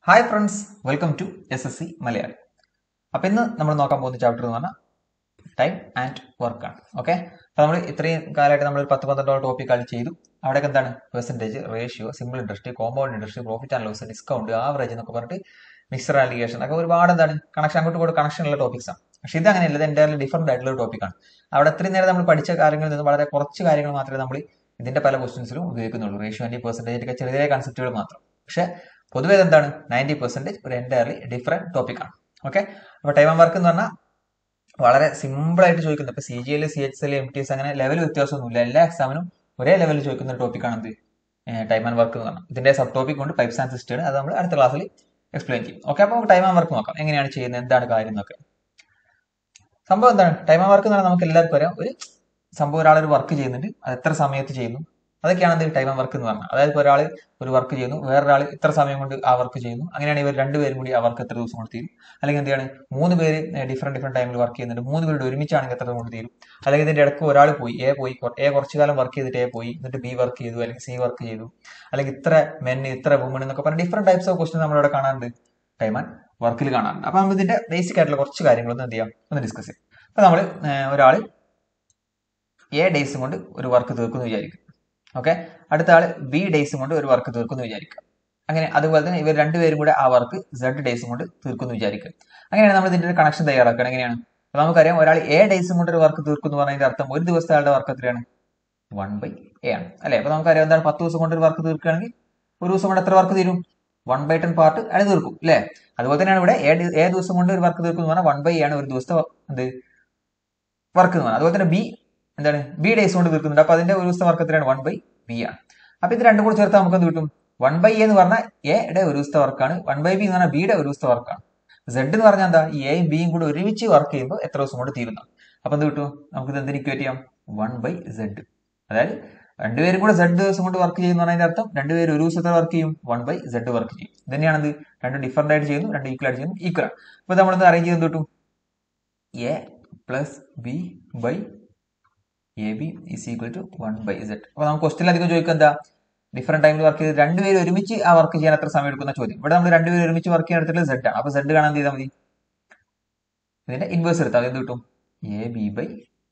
Hi friends welcome to S S C Malayalam അപ്പൊ ഇന്ന് നമ്മൾ നോക്കാൻ പോകുന്ന ചാപ്റ്റർ എന്ന് പറഞ്ഞാൽ ടൈം ആൻഡ് വർക്ക് ആണ് ഓക്കെ അപ്പൊ നമ്മൾ ഇത്രയും കാലമായിട്ട് നമ്മൾ ഒരു പത്ത് പന്ത്രണ്ടോളം ടോപ്പിക്കുകൾ ചെയ്തു അവിടെയൊക്കെ എന്താണ് percentage ratio simple industry compound industry profit and loss discount average എന്നൊക്കെ പറഞ്ഞിട്ട് മിക്സർ ആലിഗേഷൻ ഒക്കെ ഒരുപാട് എന്താണ് കണക്ഷൻ അങ്ങോട്ട് കൂടെ കണക്ഷൻ ഉള്ള ടോപ്പിക്സ് ആണ് പക്ഷെ ഇത് അങ്ങനെയല്ല ഇത് എൻ്റയർലി ഡിഫറെന്റ് ആയിട്ടുള്ള ഒരു ടോപ്പിക്കാണ് അവിടെ അത്രയും നേരം നമ്മൾ പഠിച്ച കാര്യങ്ങളിൽ നിന്ന് വളരെ കുറച്ച് കാര്യങ്ങൾ മാത്രമേ നമ്മൾ ഇതിന്റെ പല ക്വസ്റ്റ്യൻസിലും ഉപയോഗിക്കുന്നുള്ളൂ റേഷ്യോ ആൻഡ് പെർസെന്റേജ് ഒക്കെ ചെറിയ ചെറിയ കൺസെപ്റ്റുകൾ മാത്രം പക്ഷെ പൊതുവെ എന്താണ് നയൻറ്റി പെർസെന്റേജ് ഒരു എൻ്റയർലി ഡിഫറെന്റ് ടോപ്പിക്കാണ് ഓക്കെ അപ്പൊ ടൈം ആൻഡ് വർക്ക് എന്ന് പറഞ്ഞാൽ വളരെ സിമ്പിൾ ആയിട്ട് ചോദിക്കുന്നത് ഇപ്പൊ C G L C H L M T S അങ്ങനെ ലെവൽ വ്യത്യാസമൊന്നുമില്ല എല്ലാ എക്സാമിനും ഒരേ ലെവലിൽ ചോദിക്കുന്ന ഒരു ടോപ്പിക്കാണ് എന്ത് ടൈം ആൻഡ് വർക്ക് എന്ന് പറഞ്ഞാൽ ഇതിന്റെ സബ് ടോപ്പിക് കൊണ്ട് പൈപ്സ് ആൻഡ് സിസ്റ്റം അത് നമ്മൾ അടുത്ത ക്ലാസ്സിൽ എക്സ്പ്ലെയിൻ ചെയ്യും ഓക്കെ അപ്പോൾ ടൈം ആൻഡ് വർക്ക് നോക്കാം എങ്ങനെയാണ് ചെയ്യുന്നത് എന്താണ് കാര്യം എന്നൊക്കെ സംഭവം എന്താണ് ടൈം ആൻഡ് വർക്ക് എന്ന് പറഞ്ഞാൽ നമുക്ക് എല്ലാവർക്കും അറിയാം ഒരു സംഭവം ഒരാൾ ഒരു വർക്ക് ചെയ്യുന്നുണ്ട് അത് എത്ര സമയത്ത് ചെയ്യുന്നു അതൊക്കെയാണ് എന്ത് ടൈം ആൻഡ് വർക്ക് എന്ന് പറഞ്ഞാൽ അതായത് ഇപ്പോൾ ഒരാൾ ഒരു വർക്ക് ചെയ്യുന്നു വേറൊരാൾ ഇത്ര സമയം കൊണ്ട് ആ വർക്ക് ചെയ്യുന്നു അങ്ങനെയാണ് ഇവർ രണ്ടുപേരും കൂടി ആ വർക്ക് എത്ര ദിവസം കൊണ്ട് തീരും അല്ലെങ്കിൽ എന്താണ് മൂന്ന് പേര് ഡിഫറെന്റ് ഡിഫറെന്റ് ടൈമിൽ വർക്ക് ചെയ്യുന്നുണ്ട് മൂന്ന് പേരുടെ ഒരുമിച്ചാണെങ്കിൽ എത്ര കൊണ്ട് തീരും അല്ലെങ്കിൽ ഇതിന്റെ ഇടയ്ക്ക് ഒരാൾ പോയി എ പോയി എ കുറച്ചു കാലം വർക്ക് ചെയ്തിട്ട് എ പോയി എന്നിട്ട് ബി വർക്ക് ചെയ്തു അല്ലെങ്കിൽ സി വർക്ക് ചെയ്തു അല്ലെങ്കിൽ ഇത്ര മെൻ ഇത്ര വുമൺ എന്നൊക്കെ പറഞ്ഞ ഡിഫറെന്റ് ടൈപ്സ് ഓഫ് ക്വസ്റ്റൻ നമ്മളിവിടെ കാണാറുണ്ട് ടൈം ആൻഡ് വർക്കിൽ കാണാറുണ്ട് അപ്പൊ നമ്മൾ ഇതിന്റെ ബേസിക് ആയിട്ടുള്ള കുറച്ച് കാര്യങ്ങളൊന്നും എന്ത് ചെയ്യാം ഒന്ന് ഡിസ്കസ് ചെയ്യാം അപ്പൊ നമ്മൾ ഒരാൾ എ ഡേയ്സും കൊണ്ട് ഒരു വർക്ക് തീർക്കുന്നു വിചാരിക്കും ഓക്കെ അടുത്ത ആള് ബി ഡേയ്സും കൊണ്ട് ഒരു വർക്ക് തീർക്കുന്നു വിചാരിക്കുക അങ്ങനെ അതുപോലെ തന്നെ ഇവർ രണ്ടുപേരും കൂടെ ആ വർക്ക് സെഡ് ഡേയ്സും കൊണ്ട് തീർക്കുന്നു വിചാരിക്കുക അങ്ങനെയാണ് നമ്മൾ ഇതിന്റെ ഒരു കണക്ഷൻ തയ്യാറാക്കണം എങ്ങനെയാണ് അപ്പൊ നമുക്കറിയാം ഒരാൾ എ ഡേയ്സും കൊണ്ട് ഒരു വർക്ക് തീർക്കുന്നു പറഞ്ഞതിന്റെ അർത്ഥം ഒരു ദിവസത്തെ ആളുടെ വർക്ക് എത്രയാണ് വൺ ബൈ എ ആണ് അല്ലെ അപ്പൊ നമുക്കറിയാം എന്താണ് പത്ത് ദിവസം കൊണ്ട് ഒരു വർക്ക് തീർക്കുകയാണെങ്കിൽ ഒരു ദിവസം കൊണ്ട് എത്ര വർക്ക് തീരും വൺ ബൈ ടെൻ പാർട്ട് അയാൾ തീർക്കും അല്ലെ അതുപോലെ തന്നെയാണ് ഇവിടെ ഏ ദിവസം കൊണ്ട് ഒരു വർക്ക് തീർക്കുന്നു പറഞ്ഞാൽ വൺ ബൈ ആണ് ഒരു ദിവസത്തെ എന്ത് വർക്ക് എന്ന് പറഞ്ഞാൽ അതുപോലെ തന്നെ ബി എന്താണ് ബി ഡേയ്സ് കൊണ്ട് തീർക്കുന്നുണ്ട് അപ്പൊ അതിന്റെ ഒരു ദിവസത്തെ വർക്ക് എത്രയാണ് വൺ ബൈ ബി ആണ് അപ്പൊ ഇത് രണ്ടും കൂടി ചേർത്താൽ നമുക്ക് എന്ത് കിട്ടും വൺ ബൈ എ എന്ന് പറഞ്ഞാൽ എയുടെ ഒരു ദിവസത്തെ വർക്കാണ് വൺ ബൈ ബി എന്ന് പറഞ്ഞാൽ ബിയുടെ ഒരു ദിവസത്തെ വർക്കാണ് സെഡ് എന്ന് പറഞ്ഞാൽ എന്താ ഈ എയും ബിയും കൂടി ഒരുമിച്ച് വർക്ക് ചെയ്യുമ്പോൾ എത്ര ദിവസം കൊണ്ട് തീരുന്നു അപ്പൊ എന്ത് കിട്ടും നമുക്ക് ഇത് എന്തിനു ഇക്വേറ്റ് ചെയ്യാം വൺ ബൈ സെഡ് അതായത് രണ്ടുപേരും കൂടെ സെഡ് ദിവസം കൊണ്ട് വർക്ക് ചെയ്യുന്ന അതിന്റെ അർത്ഥം രണ്ടുപേരും ഒരു ദിവസത്തെ വർക്ക് ചെയ്യും വൺ ബൈ സെഡ് വർക്ക് ചെയ്യും ഇത് തന്നെയാണത് രണ്ട് ഡിഫറെന്റ് ആയിട്ട് ചെയ്യുന്നു രണ്ട് ഈക്വൽ ആയിട്ട് ചെയ്യുന്നു ഈക്വൽ ആണ് അപ്പൊ നമ്മളെന്ത് അറേഞ്ച് ചെയ്യുന്നത് കിട്ടും A plus B by A B is equal to one by Z അപ്പൊ നമുക്ക് ക്വസ്റ്റിൽ അധികം ചോദിക്കുക എന്താ ഡിഫറെന്റ് ടൈമിൽ വർക്ക് ചെയ്ത് രണ്ടുപേരും ഒരുമിച്ച് ആ വർക്ക് ചെയ്യാൻ എത്ര സമയം എടുക്കുന്ന ചോദ്യം ഇവിടെ നമ്മൾ രണ്ടുപേരും ഒരുമിച്ച് വർക്ക് ചെയ്യാൻ എടുത്തിട്ടുള്ള സെഡ് ആണ് അപ്പൊ സെഡ് കാണാൻ ചെയ്താൽ മതി ഇതിന്റെ ഇൻവേഴ്സ് എടുത്താൽ എന്ത് കിട്ടും A B by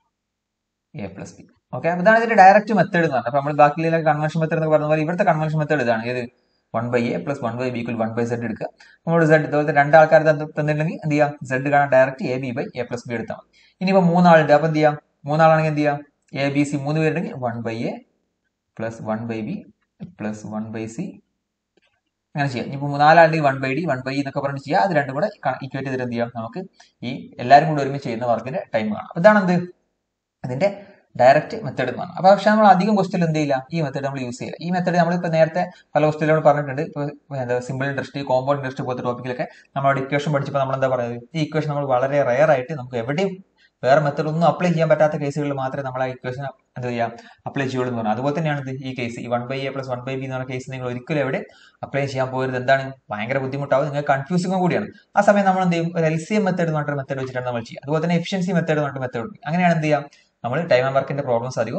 A plus B okay അപ്പൊ ഇതാണ് ഇതിന്റെ ഡയറക്റ്റ് മെത്തേഡ് എന്ന് പറഞ്ഞത് അപ്പൊ നമ്മൾ ബാക്കിയുള്ള കൺവെൻഷൻ മെത്തേഡ് എന്ന് പറഞ്ഞ പോലെ ഇവിടുത്തെ കൺവെൻഷൻ മെത്തേഡ് ഇതാണ് ഏത് one by A plus one by B equal one by Z എടുക്കുക നമ്മളോട് സെഡ് ഇതുപോലത്തെ രണ്ടാൾക്കാർ തന്നിട്ടുണ്ടെങ്കിൽ എന്ത് ചെയ്യാം സെഡ് കാണാൻ direct A B by A plus B എടുത്താൽ മതി ഇനിയിപ്പോ മൂന്നാളുണ്ട് അപ്പൊ എന്ത് ചെയ്യാം മൂന്നാളാണെങ്കിൽ എന്ത് ചെയ്യാം എ ബി സി മൂന്ന് പേരുണ്ടെങ്കിൽ one by A plus one by B plus one by C അങ്ങനെ ചെയ്യാം ഇനിയിപ്പോൾ നാലാളുണ്ടെങ്കിൽ one by D one by എന്നൊക്കെ പറഞ്ഞ് ചെയ്യാം അത് രണ്ടും കൂടെ ഇക്വേറ്റ് ചെയ്തിട്ട് എന്ത് ചെയ്യാം നമുക്ക് ഈ എല്ലാവരും കൂടെ ഒരുമിച്ച് ചെയ്യുന്ന വർക്കിന്റെ ടൈം കാണാം അപ്പൊ ഇതാണ് എന്ത് ഇതിന്റെ ഡയറക്റ്റ് മെത്തേഡ് എന്ന് പറഞ്ഞാൽ അപ്പൊ പക്ഷെ നമ്മൾ അധികം ക്വസ്റ്റിൽ എന്ത് ചെയ്യില്ല ഈ മെത്തേഡ് നമ്മൾ യൂസ് ചെയ്യില്ല ഈ മെത്തേഡ് നമ്മൾ ഇപ്പൊ നേരത്തെ പല ക്വസ്റ്റിലും പറഞ്ഞിട്ടുണ്ട് ഇപ്പൊ എന്താ സിമ്പിൾ ഇൻഡസ്ട്രി കോമ്പൗണ്ട് ഇൻഡസ്ട്രി പോലത്തെ ടോപ്പിക്കിലൊക്കെ നമ്മൾ ഇക്വേഷൻ പഠിച്ചപ്പോൾ നമ്മൾ എന്താ പറയുന്നത് ഈ ഇക്വേഷൻ നമ്മൾ വളരെ റയർ ആയിട്ട് നമുക്ക് എവിടെയും വേറെ മെത്തേഡ് ഒന്നും അപ്ലൈ ചെയ്യാൻ പറ്റാത്ത കേസുകളിൽ മാത്രമേ നമ്മൾ ആ ഇക്വേഷൻ എന്ത് ചെയ്യാം അപ്ലൈ ചെയ്യുള്ളൂ എന്ന് പറഞ്ഞാൽ അതുപോലെ തന്നെയാണ് ഇത് ഈ കേസ് ഈ one by A plus one by B എന്ന് പറഞ്ഞ കേസ് നിങ്ങൾ ഒരിക്കലും എവിടെ അപ്ലൈ ചെയ്യാൻ പോകരുത് എന്താണ് ഭയങ്കര ബുദ്ധിമുട്ടാവും നിങ്ങൾ കൺഫ്യൂസിംഗും കൂടിയാണ് ആ സമയം നമ്മൾ എന്ത് ചെയ്യും ഒരു എൽ സി എം മെത്തേഡ് എന്ന് പറഞ്ഞൊരു മെത്തേഡ് വെച്ചിട്ടാണ് നമ്മൾ ചെയ്യുക അതുപോലെ തന്നെ എഫിഷ്യൻസി മെത്തേഡ് എന്ന് പറഞ്ഞ മെത്തേഡ് ഉണ്ട് അങ്ങനെയാണ് എന്ത് ചെയ്യാം നമ്മൾ ടൈം ആൻഡ് വർക്കിന്റെ പ്രോബ്ലംസ് അധികം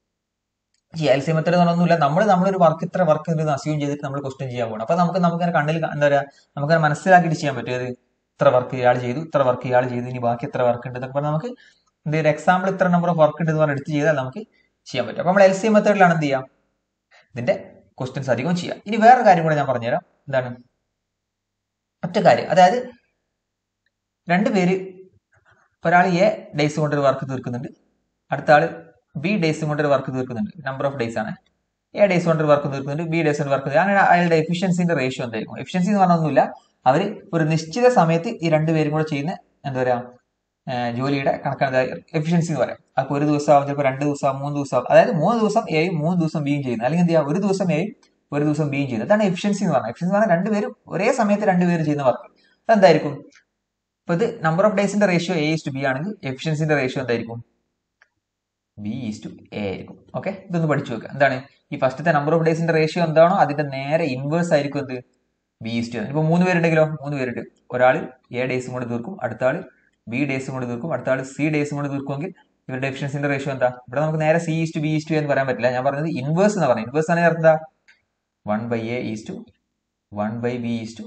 ഈ എൽ സി മെത്തേഡ് എന്നൊന്നുമില്ല നമ്മൾ നമ്മളൊരു വർക്ക് ഇത്ര വർക്ക് ഉണ്ടെന്ന് അസ്യൂം ചെയ്തിട്ട് നമ്മൾ ക്വസ്റ്റ്യൻ ചെയ്യാൻ പോകണം അപ്പൊ നമുക്ക് നമുക്ക് കണ്ണിൽ എന്താ പറയുക നമുക്ക് മനസ്സിലാക്കിയിട്ട് ചെയ്യാൻ പറ്റും ഏത് ഇത്ര വർക്ക് ഇയാൾ ചെയ്തു ഇത്ര വർക്ക് ഇയാൾ ചെയ്തു ഇനി ബാക്കി എത്ര വർക്ക് ഉണ്ട് എന്നൊക്കെ പറഞ്ഞാൽ നമുക്ക് എന്ത് ഒരു എക്സാമ്പിൾ ഇത്ര നമ്പർ ഓഫ് വർക്ക് ഉണ്ട് എന്ന് പറഞ്ഞ് എടുത്ത് ചെയ്താൽ നമുക്ക് ചെയ്യാൻ പറ്റും അപ്പൊ നമ്മൾ എൽ സി മെത്തേഡിലാണ് എന്ത് ചെയ്യാം ഇതിന്റെ ക്വസ്റ്റ്യൻസ് അധികം ചെയ്യാം ഇനി വേറൊരു കാര്യം കൂടെ ഞാൻ പറഞ്ഞുതരാം എന്താണ് ഒറ്റ കാര്യം അതായത് രണ്ടുപേര് ഒരാൾ എ ഡേയ്സ് കൊണ്ട് ഒരു വർക്ക് തീർക്കുന്നുണ്ട് അടുത്ത ആള് ബി ഡേയ്സ് കൊണ്ട് ഒരു വർക്ക് തീർക്കുന്നുണ്ട് നമ്പർ ഓഫ് ഡേയ്സ് ആണ് എ ഡേയ്സ് കൊണ്ട് ഒരു വർക്ക് തീർക്കുന്നുണ്ട് ബി ഡേയ്സ് കൊണ്ട് വർക്ക് അങ്ങനെ അയാളുടെ എഫിഷ്യൻസിന്റെ റേഷ്യോ എന്തായിരിക്കും എഫിഷ്യൻസി എന്ന് പറഞ്ഞൊന്നുമില്ല അവർ ഒരു നിശ്ചിത സമയത്ത് ഈ രണ്ടുപേരും കൂടെ ചെയ്യുന്ന എന്താ പറയാ ജോലിയുടെ കണക്കാണ് എഫിഷ്യൻസി എന്ന് പറയാം അപ്പോൾ ഒരു ദിവസം ആവും ചിലപ്പോൾ രണ്ട് ദിവസം മൂന്ന് ദിവസം അതായത് മൂന്ന് ദിവസം എയും മൂന്ന് ദിവസം ബിയും ചെയ്യുന്നത് അല്ലെങ്കിൽ എന്ത് ചെയ്യുക ഒരു ദിവസം എയും ഒരു ദിവസം ബിയും ചെയ്യുന്നത് അതാണ് എഫിഷ്യൻസി എന്ന് പറഞ്ഞാൽ എഫിഷ്യൻസി എന്ന് പറഞ്ഞാൽ രണ്ടുപേരും ഒരേ സമയത്ത് രണ്ടുപേരും ചെയ്യുന്ന വർക്ക് അതെന്തായിരിക്കും ഇപ്പൊ ഇത് നമ്പർ ഓഫ് ഡേയ്സിന്റെ ratio A is to B ആണെങ്കിൽ എഫിഷ്യൻസിന്റെ റേഷ്യോ എന്തായിരിക്കും ബി ഈസ് ടു എ ആയിരിക്കും ഓക്കെ ഇതൊന്ന് പഠിച്ചു വെക്കുക എന്താണ് ഈ ഫസ്റ്റത്തെ നമ്പർ ഓഫ് ഡേയ്സിന്റെ റേഷ്യോ എന്താണോ അതിന്റെ നേരെ ഇൻവേഴ്സ് ആയിരിക്കും എന്ത് ബി ഈസ് ടു ഇപ്പൊ മൂന്ന് പേരുണ്ടെങ്കിലോ മൂന്ന് പേരുണ്ട് ഒരാൾ എ ഡേയ്സും കൊണ്ട് തീർക്കും അടുത്ത ആള് ബി ഡേയ്സും കൊണ്ട് തീർക്കും അടുത്ത ആൾ സി ഡേയ്സും കൊണ്ട് തീർക്കുമെങ്കിൽ ഇവരുടെ എഫിഷ്യൻസിന്റെ റേഷ്യോ എന്താ ഇവിടെ നമുക്ക് നേരെ C is to B is to എന്ന് പറയാൻ പറ്റില്ല ഞാൻ പറഞ്ഞത് ഇൻവേഴ്സ് എന്ന് പറഞ്ഞത് ഇൻവേഴ്സ് ആണ് എന്താ one by A is to one by B is to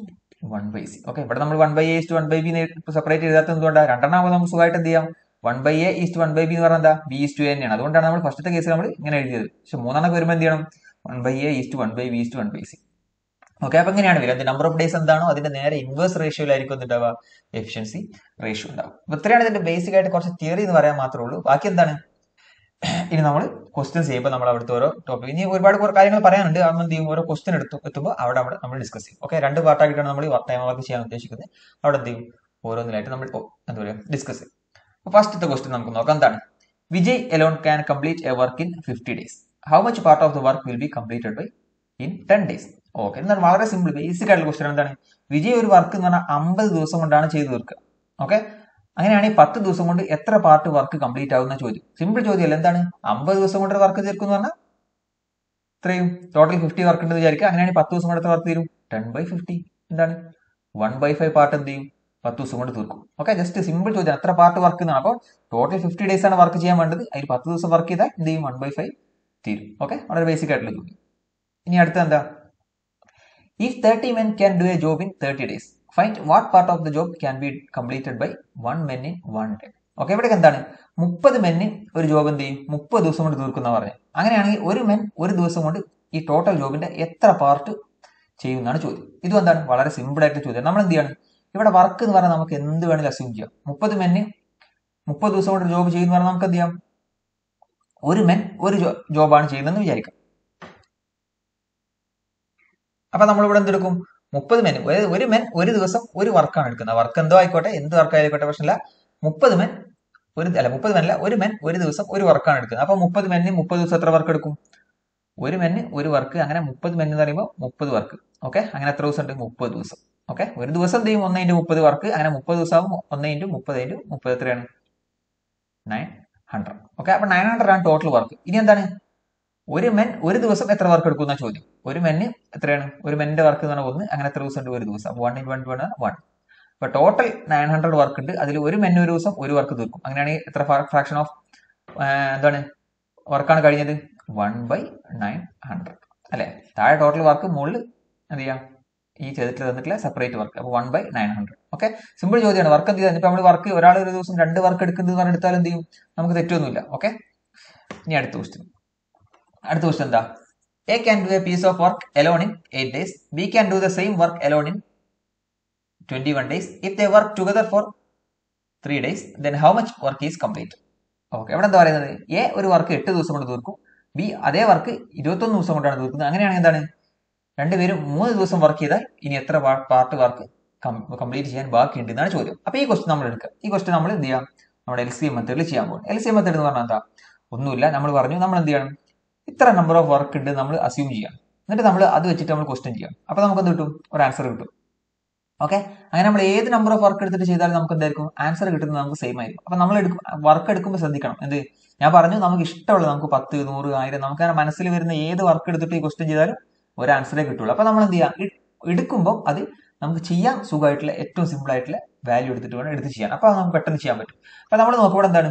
one by C okay ഇവിടെ നമ്മൾ one by A is to one by B separate എഴുതാത്തത് എന്തുകൊണ്ടാണ് രണ്ടെണ്ണം ആകുമ്പോൾ നമുക്ക് സുഖമായിട്ട് എന്ത് ചെയ്യാം one by A is to one by B എന്ന് പറഞ്ഞാൽ എന്താ ബി ഈസ്റ്റ് ടു തന്നെയാണ് അതുകൊണ്ടാണ് നമ്മൾ ഫസ്റ്റത്തെ കേസിൽ നമ്മൾ ഇങ്ങനെ എഴുതിയത് പക്ഷെ മൂന്നെണ്ണം വരുമ്പോൾ എന്ത് ചെയ്യണം one by A is to one by B is to one by C okay അപ്പൊ എങ്ങനെയാണ് വരിക അതിന്റെ നമ്പർ ഓഫ് ഡേയ്സ് എന്താണോ അതിന്റെ നേരെ ഇൻവേഴ്സ് റേഷ്യോയിലായിരിക്കും എന്തുണ്ടാവുക എഫിഷ്യൻസി റേഷ്യോ ഉണ്ടാവും അപ്പൊ ഇത്രയാണ് ഇതിന്റെ ബേസിക് ആയിട്ട് കുറച്ച് തിയറി എന്ന് പറയാൻ മാത്രമേ ഉള്ളൂ ബാക്കി എന്താണ് ഇനി നമ്മൾ ക്വസ്റ്റ്യൻസ് ചെയ്യുമ്പോൾ നമ്മൾ അവിടുത്തെ ഓരോ ടോപ്പിക് ഇനി ഒരുപാട് കുറേ കാര്യങ്ങൾ പറയാനുണ്ട് അതൊന്നും എന്ത് ചെയ്യും ഓരോ ക്വസ്റ്റ്യൻ എടുത്തു എത്തുമ്പോൾ അവിടെ അവിടെ നമ്മൾ ഡിസ്കസ് ചെയ്യും ഓക്കെ രണ്ട് പാർട്ടായിട്ടാണ് നമ്മൾ ടൈം വർക്ക് ചെയ്യാൻ ഉദ്ദേശിക്കുന്നത് അവിടെ എന്ത് ചെയ്യും ഓരോന്നിലായിട്ട് നമ്മൾ ഓ, എന്താ പറയുക ഡിസ്കസ് ചെയ്യും അപ്പോൾ ഫസ്റ്റത്തെ ക്വസ്റ്റ്യൻ നമുക്ക് നോക്കാം എന്താണ് Vijay alone can complete a work in fifty days how much part of the work will be completed by in ten days okay എന്താണ് വളരെ സിമ്പിൾ ബേസിക് ആയിട്ടുള്ള ക്വസ്റ്റ്യൻ എന്താണ് വിജയ് ഒരു വർക്ക് എന്ന് പറഞ്ഞാൽ അമ്പത് ദിവസം കൊണ്ടാണ് ചെയ്തു തീർക്കുക ഓക്കെ അങ്ങനെയാണെങ്കിൽ പത്ത് ദിവസം കൊണ്ട് എത്ര പാർട്ട് വർക്ക് കംപ്ലീറ്റ് ആവുന്ന ചോദ്യം സിമ്പിൾ ചോദ്യമല്ല എന്താണ് അമ്പത് ദിവസം കൊണ്ട് വർക്ക് തീർക്കും എന്ന് പറഞ്ഞാൽ ഇത്രയും ടോട്ടൽ ഫിഫ്റ്റി വർക്ക് ഉണ്ടെന്ന് വിചാരിക്കുക അങ്ങനെയാണെങ്കിൽ പത്ത് ദിവസം കൊണ്ട് എത്ര വർക്ക് തീരും ടെൻ ബൈ ഫിഫ്റ്റി എന്താണ് വൺ ബൈ ഫൈവ് പാർട്ട് എന്ത് ചെയ്യും പത്ത് ദിവസം കൊണ്ട് തീർക്കും ഓക്കെ ജസ്റ്റ് സിമ്പിൾ ചോദ്യം എത്ര പാർട്ട് വർക്ക് എന്നാണ് അപ്പോൾ ടോട്ടൽ ഫിഫ്റ്റി ഡേയ്സ് ആണ് വർക്ക് ചെയ്യാൻ വേണ്ടത് അതിൽ പത്ത് ദിവസം വർക്ക് ചെയ്താൽ എന്ത് ചെയ്യും വൺ ബൈ ഫൈവ് തീരും ഓക്കെ വളരെ ബേസിക് ആയിട്ടുള്ള ചോദ്യം ഇനി അടുത്ത എന്താ if thirty men can do a job in thirty days find what part of the job can be completed by one men in one day okay ഇവിടെ എന്താണ് മുപ്പത് മെന്നിൻ ഒരു ജോബ് എന്ത് ചെയ്യും മുപ്പത് ദിവസം കൊണ്ട് തീർക്കുന്ന പറഞ്ഞു അങ്ങനെയാണെങ്കിൽ ഒരു മെൻ ഒരു ദിവസം കൊണ്ട് ഈ ടോട്ടൽ ജോബിന്റെ എത്ര പാർട്ട് ചെയ്യുന്നതാണ് ചോദ്യം ഇതും എന്താണ് വളരെ സിമ്പിൾ ആയിട്ട് ചോദ്യം നമ്മൾ എന്ത് ചെയ്യാണ് ഇവിടെ വർക്ക് എന്ന് പറഞ്ഞാൽ നമുക്ക് എന്ത് വേണമെങ്കിലും അസ്യൂം ചെയ്യാം മുപ്പത് മെന്ന് മുപ്പത് ദിവസം കൊണ്ട് ജോബ് ചെയ്യുന്ന പറഞ്ഞാൽ നമുക്ക് എന്ത് ചെയ്യാം ഒരു മെൻ ഒരു ജോബാണ് ചെയ്യുന്നതെന്ന് വിചാരിക്കാം അപ്പൊ നമ്മളിവിടെ എന്തെടുക്കും മുപ്പത് മെൻ ഒരു മെൻ ഒരു ദിവസം ഒരു വർക്കാണ് എടുക്കുന്നത് വർക്ക് എന്തോ ആയിക്കോട്ടെ എന്ത് വർക്ക് ആയിക്കോട്ടെ പ്രശ്നമില്ല മുപ്പത് മെൻ ഒരു അല്ല മുപ്പത് മെൻ അല്ല ഒരു മെൻ ഒരു ദിവസം ഒരു വർക്കാണ് എടുക്കുന്നത് അപ്പൊ മുപ്പത് മെന്നിന് മുപ്പത് ദിവസം എത്ര വർക്ക് എടുക്കും ഒരു മെന്ന് ഒരു വർക്ക് അങ്ങനെ മുപ്പത് മെൻ എന്ന് പറയുമ്പോൾ മുപ്പത് വർക്ക് ഓക്കെ അങ്ങനെ എത്ര ദിവസം ഉണ്ട് മുപ്പത് ദിവസം ഓക്കെ ഒരു ദിവസം എന്ത് ചെയ്യും ഒന്ന് ഇൻറ്റു മുപ്പത് വർക്ക് അങ്ങനെ മുപ്പത് ദിവസം ആകും ഒന്ന് ഇൻറ്റു മുപ്പത് ഇൻറ്റു മുപ്പത് എത്രയാണ് നയൻ ഹൺഡ്രഡ് ഓക്കെ അപ്പൊ നയൻ ഹൺഡ്രഡ് ആണ് ടോട്ടൽ വർക്ക് ഇനി എന്താണ് ഒരു മെൻ ഒരു ദിവസം എത്ര വർക്ക് എടുക്കുന്ന ചോദ്യം ഒരു മെന്ന് എത്രയാണ് ഒരു മെന്നിന്റെ വർക്ക് എന്ന് പറഞ്ഞാൽ ഒന്ന് അങ്ങനെ എത്ര ദിവസം ഉണ്ട് ഒരു ദിവസം അപ്പൊ one in one one one അപ്പൊ ടോട്ടൽ നയൻ ഹൺഡ്രഡ് വർക്ക് ഉണ്ട് അതിൽ ഒരു മെന്ന് ഒരു ദിവസം ഒരു വർക്ക് തീർക്കും അങ്ങനെയാണെങ്കിൽ എത്ര ഫ്രാക്ഷൻ ഓഫ് എന്താണ് വർക്കാണ് കഴിഞ്ഞത് വൺ ബൈ നയൻ ഹൺഡ്രഡ് അല്ലെ താഴെ ടോട്ടൽ വർക്ക് മുകളിൽ എന്ത് ചെയ്യാം ഈ ചെയ്തിട്ട് തന്നിട്ടില്ല സെപ്പറേറ്റ് വർക്ക് അപ്പോൾ one by nine hundred okay simple ചോദ്യമാണ് വർക്ക് എന്ത് ചെയ്താൽ ഇപ്പൊ നമ്മൾ വർക്ക് ഒരാൾ ഒരു ദിവസം രണ്ട് വർക്ക് എടുക്കുന്നത് പറഞ്ഞ് എടുത്താൽ എന്ത് ചെയ്യും നമുക്ക് തെറ്റൊന്നുമില്ല ഓക്കെ ഇനി അടുത്ത ക്വസ്റ്റ്യൻ അടുത്ത ക്വസ്റ്റ്യൻ എന്താ A can do a piece of work alone in eight days B can do the same work alone in twenty one days if they work together for three days then how much work is complete okay എവിടെ എന്താ പറയുന്നത് A ഒരു work എട്ട് ദിവസം കൊണ്ട് തീർക്കും B അതേ work ഇരുപത്തൊന്ന് ദിവസം കൊണ്ടാണ് തീർക്കുന്നത് അങ്ങനെയാണെങ്കിൽ എന്താണ് രണ്ടുപേരും മൂന്ന് ദിവസം വർക്ക് ചെയ്താൽ ഇനി എത്ര പാർട്ട് വർക്ക് കംപ്ലീറ്റ് ചെയ്യാൻ ബാക്കിയുണ്ട് എന്നാണ് ചോദ്യം അപ്പൊ ഈ ക്വസ്റ്റ്യൻ നമ്മൾ എടുക്കുക ഈ ക്വസ്റ്റ്യൻ നമ്മൾ എന്ത് ചെയ്യാം നമ്മുടെ എൽ സി എം മെത്തേഡിൽ ചെയ്യാൻ പോകും എൽ സി എം മെത്തേഡ് എന്ന് പറഞ്ഞാൽ എന്താ ഒന്നുമില്ല നമ്മൾ പറഞ്ഞു നമ്മൾ എന്ത് ചെയ്യണം ഇത്ര നമ്പർ ഓഫ് വർക്ക് ഉണ്ട് നമ്മൾ അസ്യൂം ചെയ്യണം എന്നിട്ട് നമ്മൾ അത് വെച്ചിട്ട് നമ്മൾ ക്വസ്റ്റ്യൻ ചെയ്യണം അപ്പൊ നമുക്ക് എന്ത് കിട്ടും ഒരു ആൻസർ കിട്ടും ഓക്കെ അങ്ങനെ നമ്മൾ ഏത് നമ്പർ ഓഫ് വർക്ക് എടുത്തിട്ട് ചെയ്താലും നമുക്ക് എന്തായിരിക്കും ആൻസർ കിട്ടുന്നത് നമുക്ക് സെയിം ആയിരിക്കും അപ്പൊ നമ്മൾ എടുക്കും വർക്ക് എടുക്കുമ്പോൾ ശ്രദ്ധിക്കണം എന്ത് ഞാൻ പറഞ്ഞു നമുക്ക് ഇഷ്ടമുള്ള നമുക്ക് പത്ത് നൂറ് ആയിരം നമുക്ക് അങ്ങനെ മനസ്സിൽ വരുന്ന ഏത് വർക്ക് എടുത്തിട്ട് ഈ ക്വസ്റ്റ്യൻ ചെയ്താലും ഒരു ആൻസറേ കിട്ടുള്ളൂ അപ്പൊ നമ്മൾ എന്ത് ചെയ്യാം എടുക്കുമ്പോൾ അത് നമുക്ക് ചെയ്യാൻ സുഖമായിട്ടുള്ള ഏറ്റവും സിമ്പിൾ ആയിട്ടുള്ള വാല്യൂ എടുത്തിട്ട് വേണം എടുത്ത് ചെയ്യാൻ അപ്പൊ നമുക്ക് പെട്ടെന്ന് ചെയ്യാൻ പറ്റും അപ്പൊ നമ്മൾ നോക്കുമ്പോൾ എന്താണ്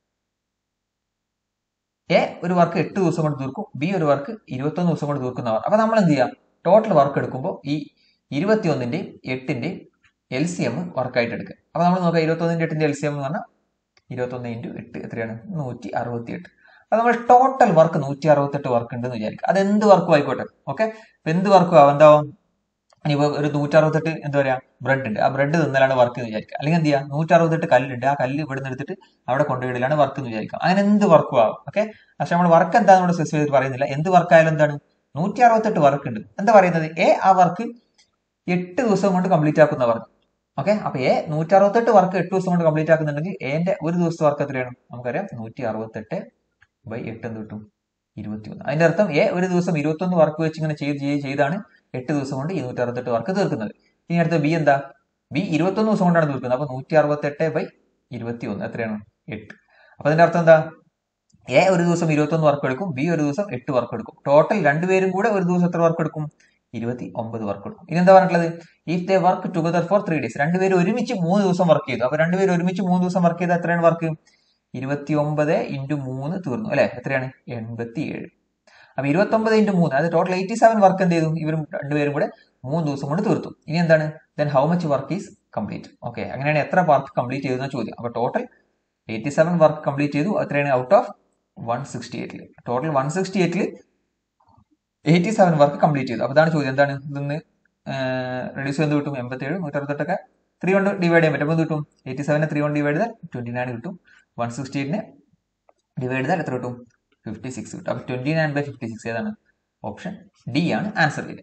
എ ഒരു വർക്ക് എട്ട് ദിവസം കൊണ്ട് തീർക്കും ബി ഒരു വർക്ക് ഇരുപത്തൊന്ന് ദിവസം കൊണ്ട് തീർക്കുന്നവർ അപ്പൊ നമ്മൾ എന്ത് ചെയ്യാം ടോട്ടൽ വർക്ക് എടുക്കുമ്പോൾ ഈ ഇരുപത്തിയൊന്നിന്റെയും എട്ടിന്റെയും എൽ സി എം വർക്കായിട്ട് എടുക്കുക അപ്പൊ നമ്മൾ നോക്കാം ഇരുപത്തൊന്നിന്റെ എട്ടിന്റെ എൽ സി എം എന്ന് പറഞ്ഞാൽ ഇരുപത്തൊന്ന് ഇൻറ്റു എട്ട് എത്രയാണ് നൂറ്റി അറുപത്തി എട്ട് അപ്പൊ നമ്മൾ ടോട്ടൽ വർക്ക് നൂറ്റി അറുപത്തെട്ട് വർക്ക് ഉണ്ടെന്ന് വിചാരിക്കുക അത് എന്ത് വർക്കും ആയിക്കോട്ടെ ഓക്കെ ഇപ്പൊ എന്ത് വർക്കും ആവും എന്താവും ഇനിയിപ്പോ ഒരു നൂറ്റി അറുപത്തെട്ട് എന്താ പറയാ ബ്രെഡ് ഉണ്ട് ആ ബ്രെഡ് തിന്നലാണ് വർക്ക് എന്ന് വിചാരിക്കുക അല്ലെങ്കിൽ എന്ത് ചെയ്യുക നൂറ്റി അറുപത്തെട്ട് കല്ലുണ്ട് ആ കല്ല് ഇവിടെ നിന്ന് എടുത്തിട്ട് അവിടെ കൊണ്ടുപോയിടലാണ് വർക്ക് എന്ന് വിചാരിക്കാം അങ്ങനെ എന്ത് വർക്കും ആവും ഓക്കെ പക്ഷെ നമ്മൾ വർക്ക് എന്താണെന്ന് ഇവിടെ സ്പെസിഫൈ ചെയ്ത് പറയുന്നില്ല എന്ത് വർക്ക് ആയാലും എന്താണ് നൂറ്റി അറുപത്തെട്ട് വർക്ക് ഉണ്ട് എന്താ പറയുന്നത് എ ആ വർക്ക് എട്ട് ദിവസം കൊണ്ട് കംപ്ലീറ്റ് ആക്കുന്ന വർക്ക് ഓക്കെ അപ്പൊ എ നൂറ്റി അറുപത്തെട്ട് വർക്ക് എട്ട് ദിവസം കൊണ്ട് കംപ്ലീറ്റ് ആക്കുന്നുണ്ടെങ്കിൽ എന്റെ ഒരു ദിവസത്തെ വർക്ക് എത്രയാണ് നമുക്കറിയാം നൂറ്റി അറുപത്തെട്ട് ബൈ എട്ട് എന്ത് കിട്ടും ഇരുപത്തിയൊന്ന് അതിന്റെ അർത്ഥം എ ഒരു ദിവസം ഇരുപത്തൊന്ന് വർക്ക് വെച്ച് ഇങ്ങനെ ചെയ്ത് ചെയ്ത് ചെയ്താണ് എട്ട് ദിവസം കൊണ്ട് ഈ നൂറ്റി അറുപത്തെട്ട് വർക്ക് തീർക്കുന്നത് ഇനി അടുത്ത ബി എന്താ ബി ഇരുപത്തൊന്ന് ദിവസം കൊണ്ടാണ് തീർക്കുന്നത് അപ്പൊ നൂറ്റി അറുപത്തെട്ട് ബൈ ഇരുപത്തിയൊന്ന് എത്രയാണ് എട്ട് അപ്പൊ അതിന്റെ അർത്ഥം എന്താ എ ഒരു ദിവസം ഇരുപത്തൊന്ന് വർക്ക് എടുക്കും ബി ഒരു ദിവസം എട്ട് വർക്ക് എടുക്കും ടോട്ടൽ രണ്ടുപേരും കൂടെ ഒരു ദിവസം എത്ര വർക്ക് എടുക്കും ഇരുപത്തി ഒമ്പത് വർക്ക് എടുക്കും ഇനി എന്താ പറഞ്ഞിട്ടുള്ളത് if they work together for three days രണ്ടുപേരും ഒരുമിച്ച് മൂന്ന് ദിവസം വർക്ക് ചെയ്തു അപ്പൊ രണ്ടുപേരും ഒരുമിച്ച് മൂന്ന് ദിവസം വർക്ക് ചെയ്താൽ എത്രയാണ് വർക്ക് ഇരുപത്തി ഒമ്പത് ഇൻറ്റു മൂന്ന് തീർന്നു അല്ലെ എത്രയാണ് എൺപത്തി ഏഴ് അപ്പൊ ഇരുപത്തി ഒമ്പത് ഇൻറ്റു മൂന്ന് അത് ടോട്ടൽ എയ്റ്റി സെവൻ വർക്ക് എന്ത് ചെയ്തു ഇവരും രണ്ടുപേരും കൂടെ മൂന്ന് ദിവസം കൊണ്ട് തീർത്തു ഇനി എന്താണ് then how much work is complete okay അങ്ങനെയാണ് എത്ര വർക്ക് കംപ്ലീറ്റ് ചെയ്തെന്ന ചോദ്യം അപ്പൊ total eighty seven work complete ചെയ്തു എത്രയാണ് ഔട്ട് ഓഫ് വൺ സിക്സ്റ്റി എയ്റ്റിൽ ടോട്ടൽ വൺ സിക്സ്റ്റി എയ്റ്റിൽ എയ്റ്റി സെവൻ വർക്ക് കംപ്ലീറ്റ് ചെയ്തു അപ്പൊ ഇതാണ് ചോദ്യം എന്താണ് ഇതൊന്ന് റെഡ്യൂസ് ചെയ്ത് കിട്ടും എൺപത്തേഴ് നൂറ്ററുപത്തെട്ടൊക്കെ ത്രീ കൊണ്ട് ഡിവൈഡ് ചെയ്യാൻ പറ്റും അപ്പോൾ കിട്ടും എയ്റ്റി സെവനെ ത്രീ കൊണ്ട് ഡിവൈഡ് ചെയ്താൽ ട്വന്റി നയൻ കിട്ടും വൺ സിക്സ്റ്റി എയ്റ്റിനെ ഡിവൈഡ് ചെയ്താൽ എത്ര കിട്ടും ഫിഫ്റ്റി സിക്സ് കിട്ടും അപ്പൊ twenty nine by fifty six ഏതാണ് ഓപ്ഷൻ ഡി ആണ് ആൻസർ വരിക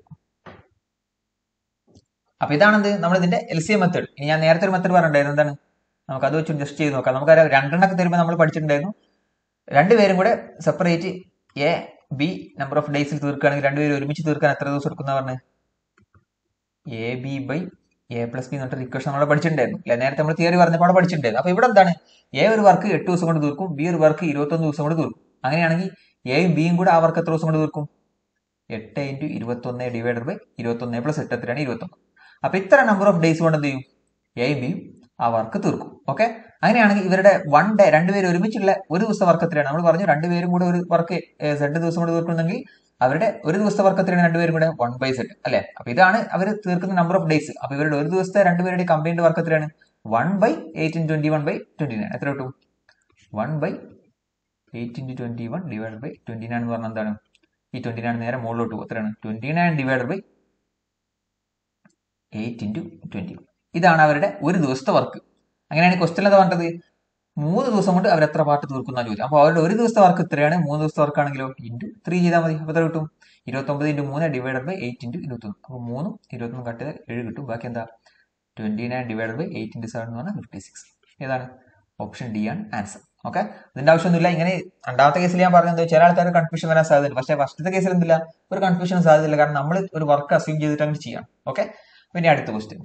അപ്പൊ ഇതാണെന്ത് നമ്മൾ ഇതിന്റെ എൽ സി എം മെത്തേഡ് ഇനി ഞാൻ നേരത്തെ ഒരു മെത്തേഡ് പറഞ്ഞിട്ടുണ്ടായിരുന്നു എന്താണ് നമുക്ക് അത് വെച്ച് ജസ്റ്റ് ചെയ്ത് നോക്കാം നമുക്കറിയാം രണ്ടെണ്ണൊക്കെ തരുമ്പോൾ നമ്മൾ പഠിച്ചിട്ടുണ്ടായിരുന്നു രണ്ടുപേരും കൂടെ separate A B number of ഡേയ്സിൽ തീർക്കുകയാണെങ്കിൽ രണ്ടുപേരും ഒരുമിച്ച് തീർക്കാൻ എത്ര ദിവസം എടുക്കുന്ന പറഞ്ഞ് A B by A plus B എന്നിട്ട് ഇക്വേഷൻ നമ്മൾ പഠിച്ചിട്ടുണ്ടായിരുന്നു അല്ലെ നേരത്തെ നമ്മൾ തിയറി പറഞ്ഞപ്പോൾ അവിടെ പഠിച്ചിട്ടുണ്ടായിരുന്നു അപ്പൊ ഇവിടെ എന്താണ് എ ഒരു വർക്ക് എട്ട് ദിവസം കൊണ്ട് തീർക്കും ബി ഒരു വർക്ക് ഇരുപത്തൊന്ന് ദിവസം കൊണ്ട് തീർക്കും അങ്ങനെയാണെങ്കിൽ എയും ബിയും കൂടെ ആ വർക്ക് എത്ര ദിവസം കൊണ്ട് തീർക്കും എട്ട് ഇൻറ്റു ഇരുപത്തൊന്ന് ഡിവൈഡഡ് ബൈ ഇരുപത്തൊന്ന് പ്ലസ് എട്ട് എത്രയാണ് ഇരുപത്തൊന്ന് അപ്പൊ ഇത്ര നമ്പർ ഓഫ് ഡേയ്സ് കൊണ്ട് എന്ത് ചെയ്യും എയും ബിയും ആ വർക്ക് തീർക്കും ഓക്കെ അങ്ങനെയാണെങ്കിൽ ഇവരുടെ വൺ ഡേ രണ്ടുപേരും ഒരുമിച്ചുള്ള ഒരു ദിവസത്തെ വർക്ക് എത്രയാണ് നമ്മൾ പറഞ്ഞു രണ്ടുപേരും കൂടെ ഒരു വർക്ക് സെഡ് ദിവസം കൊണ്ട് തീർക്കുന്നെങ്കിൽ അവരുടെ ഒരു ദിവസത്തെ വർക്ക് എത്രയാണ് രണ്ടുപേരും കൂടെ വൺ ബൈ സെഡ് അല്ലെ അപ്പൊ ഇതാണ് അവർ തീർക്കുന്ന നമ്പർ ഓഫ് ഡേയ്സ് അപ്പൊ ഇവരുടെ ഒരു ദിവസത്തെ രണ്ടുപേരുടെ കമ്പൈൻഡ് വർക്ക് എത്രയാണ് one by eighteen twenty one by twenty nine എത്ര കിട്ടും one by eight into twenty one divide by twenty nine എന്ന് പറഞ്ഞാൽ എന്താണ് ഈ ട്വന്റി നയൻ നേരെ മുകളിലോട്ട് പോകും എത്രയാണ് twenty nine divide by eight into twenty ഇതാണ് അവരുടെ ഒരു ദിവസത്തെ വർക്ക് അങ്ങനെയാണ് ക്വസ്റ്റ്യൻ എന്താ പറഞ്ഞത് മൂന്ന് ദിവസം കൊണ്ട് അവർ എത്ര പാട്ട് തീർക്കുന്ന ചോദിച്ചു അപ്പോൾ അവരുടെ ഒരു ദിവസത്തെ വർക്ക് എത്രയാണ് മൂന്ന് ദിവസത്തെ വർക്ക് ആണെങ്കിലോ ഇൻറ്റു ത്രീ ചെയ്താൽ മതി അപ്പോൾ എത്ര കിട്ടും ഇരുപത്തൊമ്പത് ഇൻറ്റു മൂന്ന് ഡിവൈഡഡ് ബൈ എയ്റ്റ് ഇൻറ്റു ഇരുപത്തൊന്ന് അപ്പോൾ മൂന്നും ഇരുപത്തൊന്ന് കട്ട് ചെയ്താൽ ഏഴ് കിട്ടും ബാക്കി എന്താ twenty nine divided by eight into seven എന്ന് പറഞ്ഞാൽ ഫിഫ്റ്റി സിക്സ് ഏതാണ് ഓപ്ഷൻ ഡി ആണ് ആൻസർ ഓക്കെ ഇതിന്റെ ആവശ്യമൊന്നുമില്ല ഇങ്ങനെ രണ്ടാമത്തെ കേസിൽ ഞാൻ പറഞ്ഞത് ചില ആൾക്കാർ കൺഫ്യൂഷൻ വരാൻ സാധ്യതയുണ്ട് പക്ഷേ ഫസ്റ്റത്തെ കേസിൽ എന്തില്ല ഒരു കൺഫ്യൂഷൻ സാധ്യതയില്ല കാരണം നമ്മൾ ഒരു വർക്ക് അസ്യൂം ചെയ്തിട്ട് അങ്ങനെ ചെയ്യാം ഓക്കെ പിന്നെ അടുത്ത ക്വസ്റ്റ്യൻ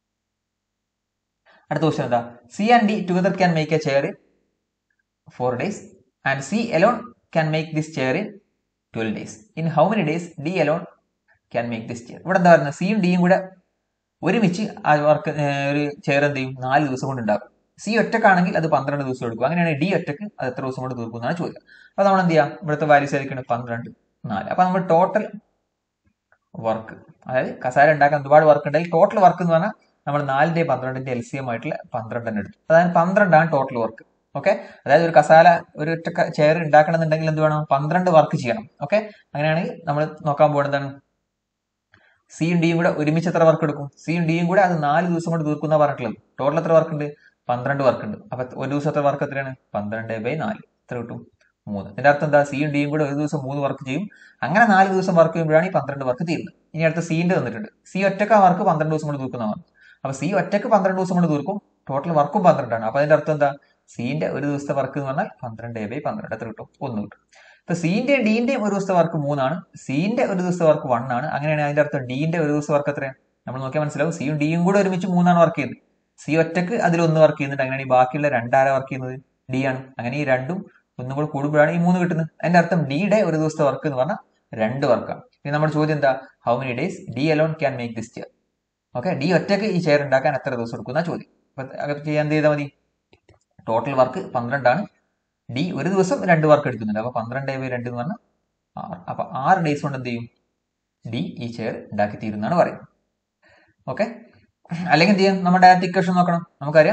അടുത്ത ക്വസ്റ്റ്യൻ എന്താ C and D together can make a chair in four days and C alone can make this chair in twelve days in how many days D alone can make this chair ഇവിടെ എന്താ പറയുന്നത് സിയും ഡിയും കൂടെ ഒരുമിച്ച് ആ work ഒരു chair എന്ത് ചെയ്യും നാല് ദിവസം കൊണ്ട് ഉണ്ടാകും സി ഒറ്റക്കാണെങ്കിൽ അത് പന്ത്രണ്ട് ദിവസം എടുക്കും അങ്ങനെയാണെങ്കിൽ ഡി ഒറ്റക്ക് അത് എത്ര ദിവസം കൊണ്ട് തീർക്കും എന്നാണ് ചോദ്യം അപ്പൊ നമ്മൾ എന്ത് ചെയ്യാം ഇവിടുത്തെ വാല്യൂസ് ആയിരിക്കണം പന്ത്രണ്ട് നാല് അപ്പൊ നമ്മൾ ടോട്ടൽ വർക്ക് അതായത് കസാര ഉണ്ടാക്കാൻ ഒരുപാട് വർക്ക് ഉണ്ടെങ്കിൽ ടോട്ടൽ വർക്ക് എന്ന് പറഞ്ഞാൽ നമ്മൾ നാലിന്റെ പന്ത്രണ്ടിന്റെ എൽ സി എം ആയിട്ടുള്ള പന്ത്രണ്ട് തന്നെ എടുത്തു അതായത് പന്ത്രണ്ടാണ് ടോട്ടൽ വർക്ക് ഓക്കെ അതായത് ഒരു കസാല ഒരു ഒറ്റ ചെയർ ഉണ്ടാക്കണമെന്നുണ്ടെങ്കിൽ എന്ത് വേണം പന്ത്രണ്ട് വർക്ക് ചെയ്യണം ഓക്കെ അങ്ങനെയാണെങ്കിൽ നമ്മൾ നോക്കാൻ പോകുന്നതാണ് സിയും ഡിയും കൂടെ ഒരുമിച്ച് എത്ര വർക്ക് എടുക്കും സിയും ഡിയും കൂടെ അത് നാല് ദിവസം കൊണ്ട് തീർക്കുന്ന പറഞ്ഞിട്ടുള്ളത് ടോട്ടൽ എത്ര വർക്ക് ഉണ്ട് പന്ത്രണ്ട് വർക്ക് ഉണ്ട് അപ്പൊ ഒരു ദിവസത്തെ വർക്ക് എത്രയാണ് പന്ത്രണ്ട് ബൈ നാല് എത്ര കിട്ടും മൂന്ന് ഇതിന്റെ അർത്ഥം എന്താ സിയും ഡിയും കൂടെ ഒരു ദിവസം മൂന്ന് വർക്ക് ചെയ്യും അങ്ങനെ നാല് ദിവസം വർക്ക് ചെയ്യുമ്പോഴാണ് ഈ പന്ത്രണ്ട് വർക്ക് തീരുന്നത് ഇനി അടുത്ത സിന്റെ തന്നിട്ടുണ്ട് സി ഒറ്റക്ക് ആ വർക്ക് പന്ത്രണ്ട് ദിവസം കൊണ്ട് തീർക്കുന്നതാണ് അപ്പൊ സി ഒറ്റക്ക് പന്ത്രണ്ട് ദിവസം കൊണ്ട് തീർക്കും ടോട്ടൽ വർക്കും പന്ത്രണ്ടാണ് അപ്പൊ അതിന്റെ അർത്ഥം എന്താ സിന്റെ ഒരു ദിവസത്തെ വർക്ക് എന്ന് പറഞ്ഞാൽ പന്ത്രണ്ട് ബൈ പന്ത്രണ്ട് എത്ര കിട്ടും ഒന്ന് കിട്ടും ഇപ്പൊ സിന്റെയും ഡിന്റെയും ഒരു ദിവസത്തെ വർക്ക് മൂന്നാണ് സിന്റെ ഒരു ദിവസത്തെ വർക്ക് വൺ ആണ് അങ്ങനെയാണ് അതിന്റെ അർത്ഥം ഡിന്റെ ഒരു ദിവസത്തെ വർക്ക് എത്രയാണ് നമ്മൾ നോക്കിയാൽ മനസ്സിലാവും സിയും ഡിയും കൂടെ ഒരുമിച്ച് മൂന്നാണ് വർക്ക് ചെയ്യുന്നത് സി ഒറ്റക്ക് അതിൽ ഒന്ന് വർക്ക് ചെയ്യുന്നുണ്ട് അങ്ങനെയാണ് ഈ ബാക്കിയുള്ള രണ്ടാര വർക്ക് ചെയ്യുന്നത് ഡി ആണ് അങ്ങനെ ഈ രണ്ടും ഒന്നും കൂടെ കൂടുമ്പോഴാണ് ഈ മൂന്ന് കിട്ടുന്നത് അതിന്റെ അർത്ഥം ഡിയുടെ ഒരു ദിവസത്തെ വർക്ക് എന്ന് പറഞ്ഞാൽ രണ്ട് വർക്കാണ് ഇനി നമ്മുടെ ചോദ്യം എന്താ how many days D alone can make this chair okay D ഒറ്റക്ക് ഈ ചെയർ ഉണ്ടാക്കാൻ എത്ര ദിവസം എടുക്കുന്ന ചോദ്യം അപ്പൊ അകത്ത് ചെയ്യാൻ എന്ത് ചെയ്താൽ മതി ടോട്ടൽ വർക്ക് പന്ത്രണ്ടാണ് ഡി ഒരു ദിവസം രണ്ട് വർക്ക് എടുക്കുന്നുണ്ട് അപ്പൊ പന്ത്രണ്ട് ബൈ രണ്ട് എന്ന് പറഞ്ഞാൽ ആറ് അപ്പൊ ആറ് ഡേയ്സ് കൊണ്ട് എന്ത് ചെയ്യും ഡി ഈ ചെയർ ഉണ്ടാക്കി തീരുന്നാണ് പറയുന്നത് ഓക്കെ അല്ലെങ്കിൽ എന്ത് ചെയ്യാം നമ്മൾ ഡയറക്റ്റ് ഇക്വേഷൻ നോക്കണം നമുക്കറിയാം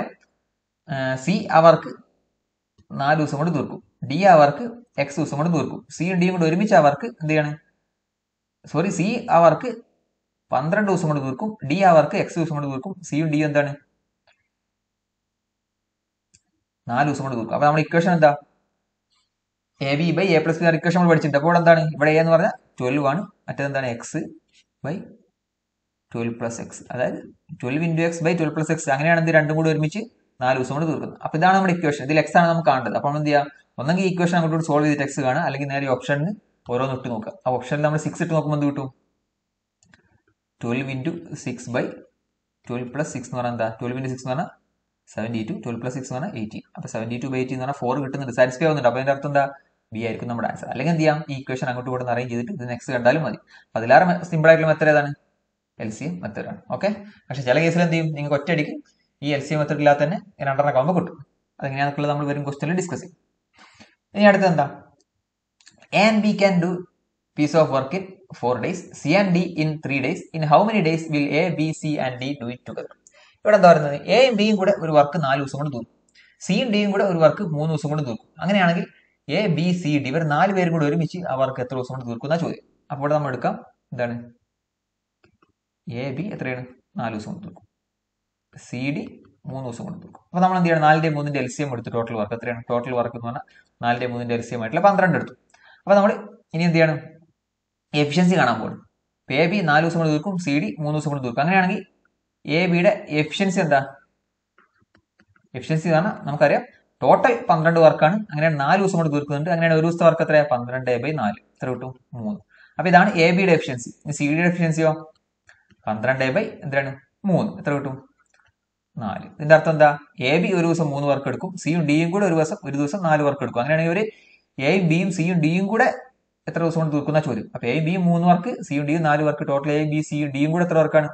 സി ആ വർക്ക് നാല് ദിവസം കൊണ്ട് തീർക്കും ഡി ആ വർക്ക് എക്സ് ദിവസം കൊണ്ട് തീർക്കും സിയും ഡിയും കൂടെ ഒരുമിച്ച് ആ വർക്ക് എന്ത് ചെയ്യാണ് സോറി സി ആ വർക്ക് പന്ത്രണ്ട് ദിവസം കൊണ്ട് തീർക്കും ഡി ആ വർക്ക് എക്സ് ദിവസം കൊണ്ട് തീർക്കും സിയും ഡിയും എന്താണ് നാല് ദിവസം കൊണ്ട് തീർക്കും അപ്പൊ നമ്മുടെ ഇക്വേഷൻ എന്താ A B by A plus B equation നമ്മൾ പഠിച്ചിട്ടുണ്ട് അപ്പോൾ എന്താണ് ഇവിടെ എ എന്ന് പറഞ്ഞാൽ ട്വൽവ് ആണ് മറ്റേതെന്താണ് X by twelve plus X അതായത് twelve into X by twelve plus X അങ്ങനെയാണ് ഇത് രണ്ടും കൂടി ഒരുമിച്ച് നാല് ദിവസം കൊണ്ട് തീർക്കുന്നത് അപ്പൊ ഇതാണ് നമ്മുടെ ഇക്വേഷൻ ഇതിൽ എക്സ് ആണ് നമുക്ക് കാണേണ്ടത് അപ്പോൾ എന്ത് ചെയ്യാം ഒന്നെങ്കിൽ ഈ ഇക്വേഷൻ അങ്ങോട്ട് സോൾവ് ചെയ്തിട്ട് എക്സ് കാണുക അല്ലെങ്കിൽ നേരെ ഓപ്ഷനിൽ ഓരോന്ന് ഇട്ട് നോക്കുക ആ ഓപ്ഷനിൽ നമ്മൾ സിക്സ് ഇട്ട് നോക്കുമ്പോൾ എന്ത് കിട്ടും twelve into six by twelve plus six എന്ന് പറഞ്ഞാൽ എന്താ ട്വൽവ് ഇൻറ്റു സിക്സ് എന്ന് പറഞ്ഞാൽ seventy two twelve plus six എന്ന് പറഞ്ഞാൽ എയ്റ്റി അപ്പോൾ സെവൻറ്റി ടു ബൈ എയ്റ്റി എന്ന് പറഞ്ഞാൽ ഫോർ കിട്ടുന്നുണ്ട് സാറ്റിസ്ഫൈ ആവുന്നുണ്ട് അപ്പോൾ അതിന്റെ അർത്ഥം എന്താ ബി ആയിരിക്കും നമ്മുടെ ആൻസർ അല്ലെങ്കിൽ എന്ത് ചെയ്യാം ഈ ഇക്വേഷൻ അങ്ങോട്ട് ഇവിടെ അറേഞ്ച് ചെയ്തിട്ട് ഇത് നെക്സ്റ്റ് കണ്ടാലും മതി അപ്പോൾ അതിലേറെ സിമ്പിൾ ആയിട്ടുള്ള മെത്തേഡ് ഏതാണ് എൽ സി എം മെത്തേഡാണ് ഓക്കെ പക്ഷെ ചില കേസിൽ എന്ത് ചെയ്യും നിങ്ങൾക്ക് ഒറ്റയടിക്ക് ഈ എൽ സി എം മെത്തേഡ് ഇല്ലാതെ തന്നെ രണ്ടെണ്ണം ആകുമ്പോൾ കിട്ടും അതെങ്ങനെയാണെന്നുള്ളത് നമ്മൾ വരും ക്വസ്റ്റനിൽ ഡിസ്കസ് ചെയ്യും ഇനി അടുത്തത് എന്താ A and B can do piece of work in four days C and D in three days in how many days will A B C and D do it together ഇവിടെ എന്താ പറയുന്നത് എയും ബിയും കൂടെ ഒരു വർക്ക് നാല് ദിവസം കൊണ്ട് തീർക്കും സിയും ഡിയും കൂടെ ഒരു വർക്ക് മൂന്ന് ദിവസം കൊണ്ട് തീർക്കും അങ്ങനെയാണെങ്കിൽ എ ബി സി ഡി ഇവർ നാല് പേരും കൂടെ ഒരുമിച്ച് ആ വർക്ക് എത്ര ദിവസം കൊണ്ട് തീർക്കുന്ന ചോദ്യം അപ്പോൾ ഇവിടെ നമ്മൾ എടുക്കാം എന്താണ് എ ബി എത്രയാണ് നാല് ദിവസം കൊണ്ട് തീർക്കും സി ഡി മൂന്ന് ദിവസം കൊണ്ട് തീർക്കും അപ്പോൾ നമ്മൾ എന്ത് ചെയ്യണം നാലിന്റെ മൂന്നിന്റെ എൽ സി എം എടുത്തു ടോട്ടൽ വർക്ക് എത്രയാണ് ടോട്ടൽ വർക്ക് എന്ന് പറഞ്ഞാൽ നാലിന്റെ മൂന്നിന്റെ എൽ സി എം ആയിട്ടുള്ള പന്ത്രണ്ട് എടുത്തു അപ്പോൾ നമ്മൾ ഇനി എന്ത് ചെയ്യണം എഫിഷ്യൻസി കാണാൻ പോകും എ ബി നാല് ദിവസം കൊണ്ട് തീർക്കും സി ഡി മൂന്ന് ദിവസം കൊണ്ട് തീർക്കും അങ്ങനെയാണെങ്കിൽ എ ബിയുടെ എഫിഷ്യൻസി എന്താ എഫിഷ്യൻസി കാരണം നമുക്കറിയാം ടോട്ടൽ പന്ത്രണ്ട് വർക്കാണ് അങ്ങനെയാണ് നാല് ദിവസം കൊണ്ട് തീർക്കുന്നുണ്ട് അങ്ങനെയാണ് ഒരു ദിവസത്തെ വർക്ക് എത്രയാണ് പന്ത്രണ്ട് ബൈ നാല് എത്ര കിട്ടും മൂന്ന് അപ്പൊ ഇതാണ് എ ബിയുടെ എഫിഷ്യൻസി സി ഡിയുടെ എഫിഷ്യൻസിയോ പന്ത്രണ്ട് ബൈ എന്താണ് മൂന്ന് എത്ര കിട്ടും നാല് ഇതിന്റെ അർത്ഥം എന്താ എ ബി ഒരു ദിവസം മൂന്ന് വർക്ക് എടുക്കും സിയും ഡിയും കൂടെ ഒരു ദിവസം ഒരു ദിവസം നാല് വർക്ക് എടുക്കും അങ്ങനെയാണെങ്കിൽ ഒരു എയും ബിയും സിയും ഡിയും കൂടെ എത്ര ദിവസം കൊണ്ട് തീർക്കുന്ന ചോദ്യം അപ്പൊ എയും ബിയും മൂന്ന് വർക്ക് സിയും ഡിയും നാല് വർക്ക് ടോട്ടൽ എ ബി സിയും ഡിയും കൂടെ എത്ര വർക്കാണ്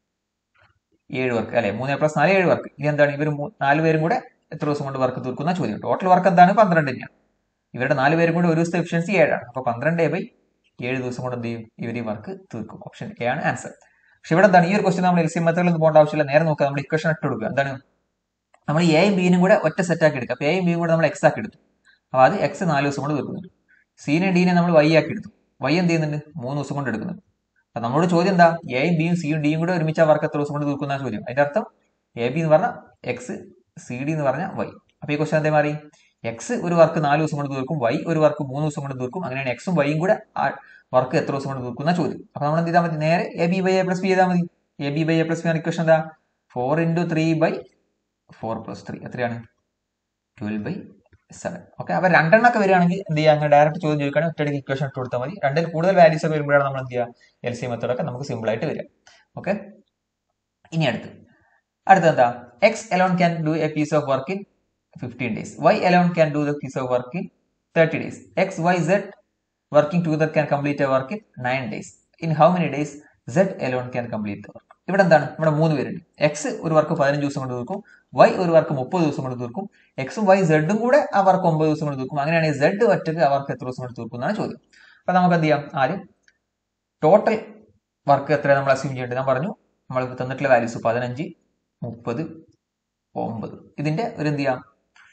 ഏഴ് വർക്ക് അല്ലെ മൂന്ന് പ്ലസ് നാല് ഏഴ് വർക്ക് ഇനി എന്താണ് ഇവർ നാല് പേരും കൂടെ എത്ര ദിവസം കൊണ്ട് വർക്ക് തീർക്കുന്ന ചോദ്യം ടോട്ടൽ വർക്ക് എന്താണ് പന്ത്രണ്ട് തന്നെയാണ് ഇവരുടെ നാല് പേരും കൂടെ ഒരു ദിവസത്തെ എഫിഷ്യൻസി ഏഴാണ് അപ്പൊ പന്ത്രണ്ട് ബൈ ഏഴ് ദിവസം കൊണ്ട് എന്ത് ചെയ്യും ഇവർ ഈ വർക്ക് തീർക്കും ഓപ്ഷൻ എ ആണ് ആൻസർ പക്ഷെ ഇവിടെ എന്താണ് ഈ ഒരു ക്വസ്റ്റ്യൻ നമ്മൾ എൽ സി മെത്തേഡിൽ ഒന്നും പോകേണ്ട ആവശ്യമില്ല നേരെ നോക്കുക നമ്മൾ ഇക്വേഷൻ ഇട്ട് കൊടുക്കുക എന്താണ് നമ്മൾ എയും ബിയും കൂടെ ഒറ്റ സെറ്റ് ആക്കി എടുക്കുക അപ്പൊ എയും ബിയും കൂടെ നമ്മൾ എക്സ് ആക്കി എടുത്തു അപ്പൊ അത് എക്സ് നാല് ദിവസം കൊണ്ട് തീർക്കുന്നുണ്ട് സീനെ ഡീനെ നമ്മൾ വൈ ആക്കി എടുത്തു വൈ എന്ത് ചെയ്യുന്നുണ്ട് മൂന്ന് ദിവസം കൊണ്ട് എടുക്കുന്നുണ്ട് അപ്പൊ നമ്മളോട് ചോദ്യം എന്താ എയും ബിയും സിയും ഡിയും കൂടെ ഒരുമിച്ച് ആ വർക്ക് എത്ര ദിവസം കൊണ്ട് തീർക്കുന്ന ചോദ്യം അതിന്റെ അർത്ഥം എ ബി എന്ന് പറഞ്ഞാൽ എക്സ് സി ഡി എന്ന് പറഞ്ഞാൽ വൈ അപ്പൊ ഈ ക്വസ്റ്റൻ എന്തേ മാറി എക്സ് ഒരു വർക്ക് നാല് ദിവസം കൊണ്ട് തീർക്കും വൈ ഒരു വർക്ക് മൂന്ന് ദിവസം കൊണ്ട് തീർക്കും അങ്ങനെയാണ് എക്സും വൈയും കൂടെ ആ വർക്ക് എത്ര ദിവസം കൊണ്ട് തീർക്കുന്ന ചോദ്യം അപ്പൊ നമ്മൾ എന്ത് ചെയ്താൽ മതി നേരെ A B by A plus B ചെയ്താൽ മതി A B by A plus B ആണ് ഇക്വേഷൻ എന്താ four into three by four plus three എത്രയാണ് ട്വൽവ് ബൈ സെവൻ ഓക്കെ അപ്പൊ രണ്ടെണ്ണൊക്കെ വരികയാണെങ്കിൽ എന്ത് ചെയ്യുക അങ്ങനെ ഡയറക്റ്റ് ചോദ്യം ചോദിക്കുകയാണെങ്കിൽ ഒറ്റയടിക്ക് ഇക്വേഷൻ ഇട്ട് കൊടുത്താൽ മതി രണ്ടിൽ കൂടുതൽ വാല്യൂസ് ഒക്കെ വരുമ്പോഴാണ് നമ്മൾ എന്ത് ചെയ്യുക എൽ സി മെത്തേഡൊക്കെ നമുക്ക് സിമ്പിൾ ആയിട്ട് വരിക ഓക്കെ ഇനി അടുത്ത് അടുത്ത എന്താ X alone can do a piece of work in fifteen days Y alone can do the piece of work in thirty days X Y Z working together can complete a work in nine days in how many days Z alone can complete the work ഇവിടെ എന്താണ് ഇവിടെ മൂന്ന് പേരുണ്ട് X ഒരു work പതിനഞ്ച് ദിവസം കൊണ്ട് തീർക്കും വൈ ഒരു വർക്ക് മുപ്പത് ദിവസം കൊണ്ട് തീർക്കും എക്സും വൈ സെഡും കൂടെ ആ വർക്ക് ഒമ്പത് ദിവസം കൊണ്ട് തീർക്കും അങ്ങനെയാണെങ്കിൽ സെഡ് ഒറ്റക്ക് ആ വർക്ക് എത്ര ദിവസം കൊണ്ട് തീർക്കും എന്നാണ് ചോദ്യം അപ്പൊ നമുക്ക് എന്ത് ചെയ്യാം ആദ്യം ടോട്ടൽ വർക്ക് എത്ര നമ്മൾ അസ്യൂം ചെയ്യേണ്ടത് ഞാൻ പറഞ്ഞു നമ്മൾ തന്നിട്ടുള്ള വാല്യൂസ് പതിനഞ്ച് മുപ്പത് ഒമ്പത് ഇതിന്റെ ഒരു എന്ത് ചെയ്യാം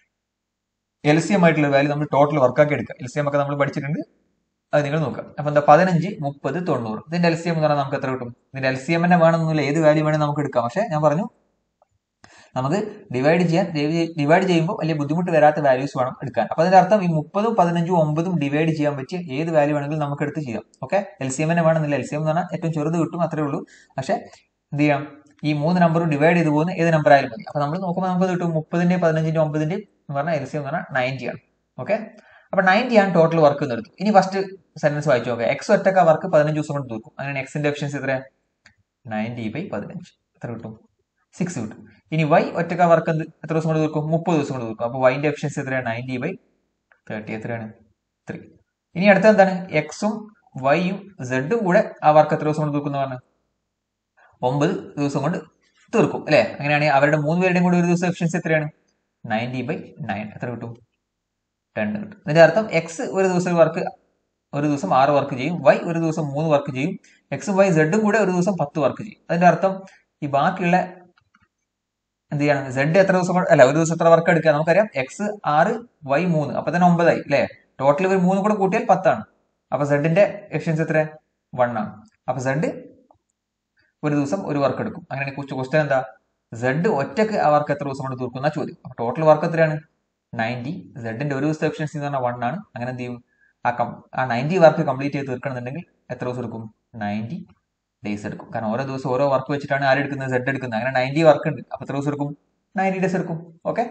എൽ സി എം ആയിട്ടുള്ള വാല്യൂ നമ്മൾ ടോട്ടൽ വർക്കാക്കി എടുക്കുക എൽ സി എം ഒക്കെ നമ്മൾ പഠിച്ചിട്ടുണ്ട് അത് നിങ്ങൾ നോക്കാം അപ്പൊ എന്താ പതിനഞ്ച് മുപ്പത് തൊണ്ണൂറ് ഇതിന്റെ എൽ സി എം എന്ന് പറഞ്ഞാൽ നമുക്ക് എത്ര കിട്ടും ഇതിന്റെ എൽ സി എം തന്നെ വേണമെന്നില്ല ഏത് വാല്യൂ വേണമെങ്കിൽ നമുക്ക് എടുക്കാം പക്ഷെ ഞാൻ പറഞ്ഞു നമുക്ക് ഡിവൈഡ് ചെയ്യാൻ ഡിവൈഡ് ചെയ്യുമ്പോൾ വലിയ ബുദ്ധിമുട്ട് വരാത്ത വാല്യൂസ് വേണം എടുക്കാൻ അപ്പൊ അതിന്റെ അർത്ഥം ഈ മുപ്പതും പതിനഞ്ചും ഒമ്പതും ഡിവൈഡ് ചെയ്യാൻ പറ്റിയ ഏത് വാല്യൂ വേണമെങ്കിലും നമുക്ക് എടുത്ത് ചെയ്യാം ഓക്കെ എൽ സി എം തന്നെ വേണമെന്നില്ല എൽ സി എം എന്ന് പറഞ്ഞാൽ ഏറ്റവും ചെറുത് കിട്ടും അത്രേ ഉള്ളൂ പക്ഷെ എന്ത് ചെയ്യാം ഈ മൂന്ന് നമ്പറും ഡിവൈഡ് ചെയ്ത് പോകുന്ന ഏത് നമ്പർ ആയാലും മതി അപ്പൊ നമ്മൾ നോക്കുമ്പോൾ നമുക്ക് കിട്ടും മുപ്പതിന്റെ പതിനഞ്ചിന്റെ ഒമ്പതിന്റെ എന്ന് പറഞ്ഞാൽ എൽ സി എം എന്ന് പറഞ്ഞാൽ നയൻറ്റി ആണ് ഓക്കെ അപ്പൊ നയൻറ്റി ആണ് ടോട്ടൽ വർക്ക് എന്ന് എടുത്തു ഇനി ഫസ്റ്റ് സെന്റൻസ് വായിച്ചു നോക്കാം എക്സ് ഒറ്റക്ക വർക്ക് പതിനഞ്ച് ദിവസം കൊണ്ട് തീർക്കും അങ്ങനെ എക്സിന്റെ എഫിഷ്യൻസി എത്ര നയൻറ്റി ബൈ പതിനഞ്ച് എത്ര കിട്ടും സിക്സ് കിട്ടും ഇനി വൈ ഒറ്റക്ക വർക്ക് എന്ത് എത്ര ദിവസം കൊണ്ട് തീർക്കും മുപ്പത് ദിവസം കൊണ്ട് തീർക്കും അപ്പൊ വൈന്റെ എഫിഷ്യൻസി എത്രയാണ് നയൻറ്റി ബൈ തേർട്ടി എത്രയാണ് ത്രീ ഇനി അടുത്ത എന്താണ് എക്സും വൈയും സെഡും കൂടെ ആ വർക്ക് എത്ര ദിവസം കൊണ്ട് തീർക്കുന്ന പറഞ്ഞു ഒമ്പത് ദിവസം കൊണ്ട് തീർക്കും അല്ലെ അങ്ങനെയാണെങ്കിൽ അവരുടെ മൂന്ന് പേരുടെയും കൂടി ഒരു ദിവസം എഫിഷ്യൻസി എത്രയാണ് നയൻറ്റി ബൈ നയൻ എത്ര കിട്ടും ടെൻ കിട്ടും ഇതിന്റെ അർത്ഥം എക്സ് ഒരു ദിവസം വർക്ക് ഒരു ദിവസം ആറ് വർക്ക് ചെയ്യും വൈ ഒരു ദിവസം മൂന്ന് വർക്ക് ചെയ്യും എക്സും വൈ സെഡും കൂടെ ഒരു ദിവസം പത്ത് വർക്ക് ചെയ്യും അതിന്റെ അർത്ഥം ഈ ബാക്കിയുള്ള എന്ത് ചെയ്യണം സെഡ് എത്ര ദിവസം കൊണ്ട്- അല്ല ഒരു ദിവസം എത്ര വർക്ക് എടുക്കുക നമുക്കറിയാം എക്സ് ആറ് വൈ മൂന്ന് അപ്പൊ തന്നെ ഒമ്പതായി അല്ലെ ടോട്ടൽ ഇവർ മൂന്ന് കൂടെ കൂട്ടിയാൽ പത്താണ് അപ്പൊ സെഡിന്റെ എഫിഷ്യൻസി എത്ര വൺ ആണ് അപ്പൊ സെഡ് ഒരു ദിവസം ഒരു വർക്ക് എടുക്കും അങ്ങനെ ക്വസ്റ്റ്യൻ എന്താ സെഡ് ഒറ്റക്ക് ആ വർക്ക് എത്ര ദിവസം കൊണ്ട് തീർക്കുന്ന ചോദ്യം അപ്പൊ ടോട്ടൽ വർക്ക് എത്രയാണ് നയൻറ്റി സെഡിന്റെ ഒരു ദിവസത്തെ എഫിഷ്യൻസി എന്ന് പറഞ്ഞാൽ വൺ ആണ് അങ്ങനെ എന്ത് ചെയ്യും ആ കം ആ നയൻറ്റി വർക്ക് കംപ്ലീറ്റ് ചെയ്ത് തീർക്കണമെന്നുണ്ടെങ്കിൽ എത്ര ദിവസം എടുക്കും നയൻറ്റി ഡേയ്സ് എടുക്കും കാരണം ഓരോ ദിവസം ഓരോ വർക്ക് വെച്ചിട്ടാണ് ആര് എടുക്കുന്നത് സെഡ് എടുക്കുന്നത് അങ്ങനെ നയൻറ്റി വർക്ക് ഉണ്ട് അപ്പൊ എത്ര ദിവസം എടുക്കും നയൻറ്റി ഡേയ്സ് എടുക്കും ഓക്കെ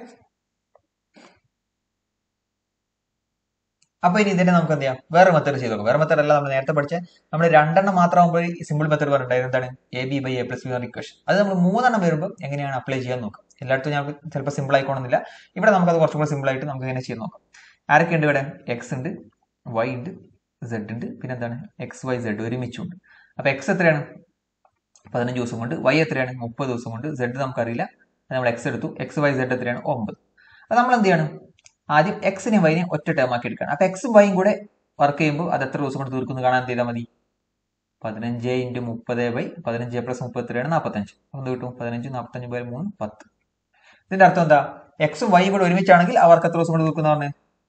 അപ്പൊ ഇനി ഇതിനെ നമുക്ക് എന്ത് ചെയ്യാം വേറെ മെത്തേഡ് ചെയ്ത് നോക്കാം വേറെ മെത്തേഡ് അല്ല നമ്മൾ നേരത്തെ പഠിച്ച നമ്മൾ രണ്ടെണ്ണം മാത്രമാകുമ്പോൾ സിമ്പിൾ മെത്തേഡ് പറഞ്ഞിട്ടുണ്ടായിരുന്നു എന്താണ് A B by A plus B equation അത് നമ്മൾ മൂന്നെണ്ണം വരുമ്പോൾ എങ്ങനെയാണ് അപ്ലൈ ചെയ്യാൻ നോക്കാം എല്ലായിടത്തും ഞാൻ ചിലപ്പോൾ സിമ്പിൾ ആയിക്കോണമെന്നില്ല ഇവിടെ നമുക്ക് അത് കുറച്ചും കൂടെ സിമ്പിൾ ആയിട്ട് നമുക്ക് എങ്ങനെ ചെയ്യാൻ നോക്കാം ആരൊക്കെ ഉണ്ട് ഇവിടെ എക്സ് ഉണ്ട് വൈ ഉണ്ട് സെഡ് ഉണ്ട് പിന്നെ എന്താണ് എക്സ് വൈ സെഡ് ഒരുമിച്ചുണ്ട് അപ്പൊ എക്സ് എത്രയാണ് പതിനഞ്ച് ദിവസം കൊണ്ട് വൈ എത്രയാണ് മുപ്പത് ദിവസം കൊണ്ട് സെഡ് നമുക്കറിയില്ല അത് നമ്മൾ എക്സ് എടുത്തു എക്സ് വൈ സെഡ് എത്രയാണ് ഒമ്പത് അത് നമ്മൾ എന്ത് ചെയ്യണം ആദ്യം എക്സിനെയും വൈനെയും ഒറ്റ ടേം ആക്കി എടുക്കണം അപ്പൊ എക്സും വൈയും കൂടെ വർക്ക് ചെയ്യുമ്പോൾ അത് എത്ര ദിവസം കൊണ്ട് തീർക്കുന്നു കാണാൻ എന്ത് ചെയ്താൽ മതി പതിനഞ്ച് ഇൻറ്റു മുപ്പത് ബൈ പതിനഞ്ച് പ്ലസ് മുപ്പത്തിരണ്ട് നാൽപ്പത്തഞ്ച് എന്ത് കിട്ടും പതിനഞ്ച് നാൽപ്പത്തഞ്ച് ബൈ മൂന്ന് പത്ത് ഇതിന്റെ അർത്ഥം എന്താ എക്സും വൈയും കൂടെ ഒരുമിച്ചാണെങ്കിൽ അവർക്ക് എത്ര ദിവസം കൊണ്ട് തീർക്കുന്ന പറഞ്ഞ്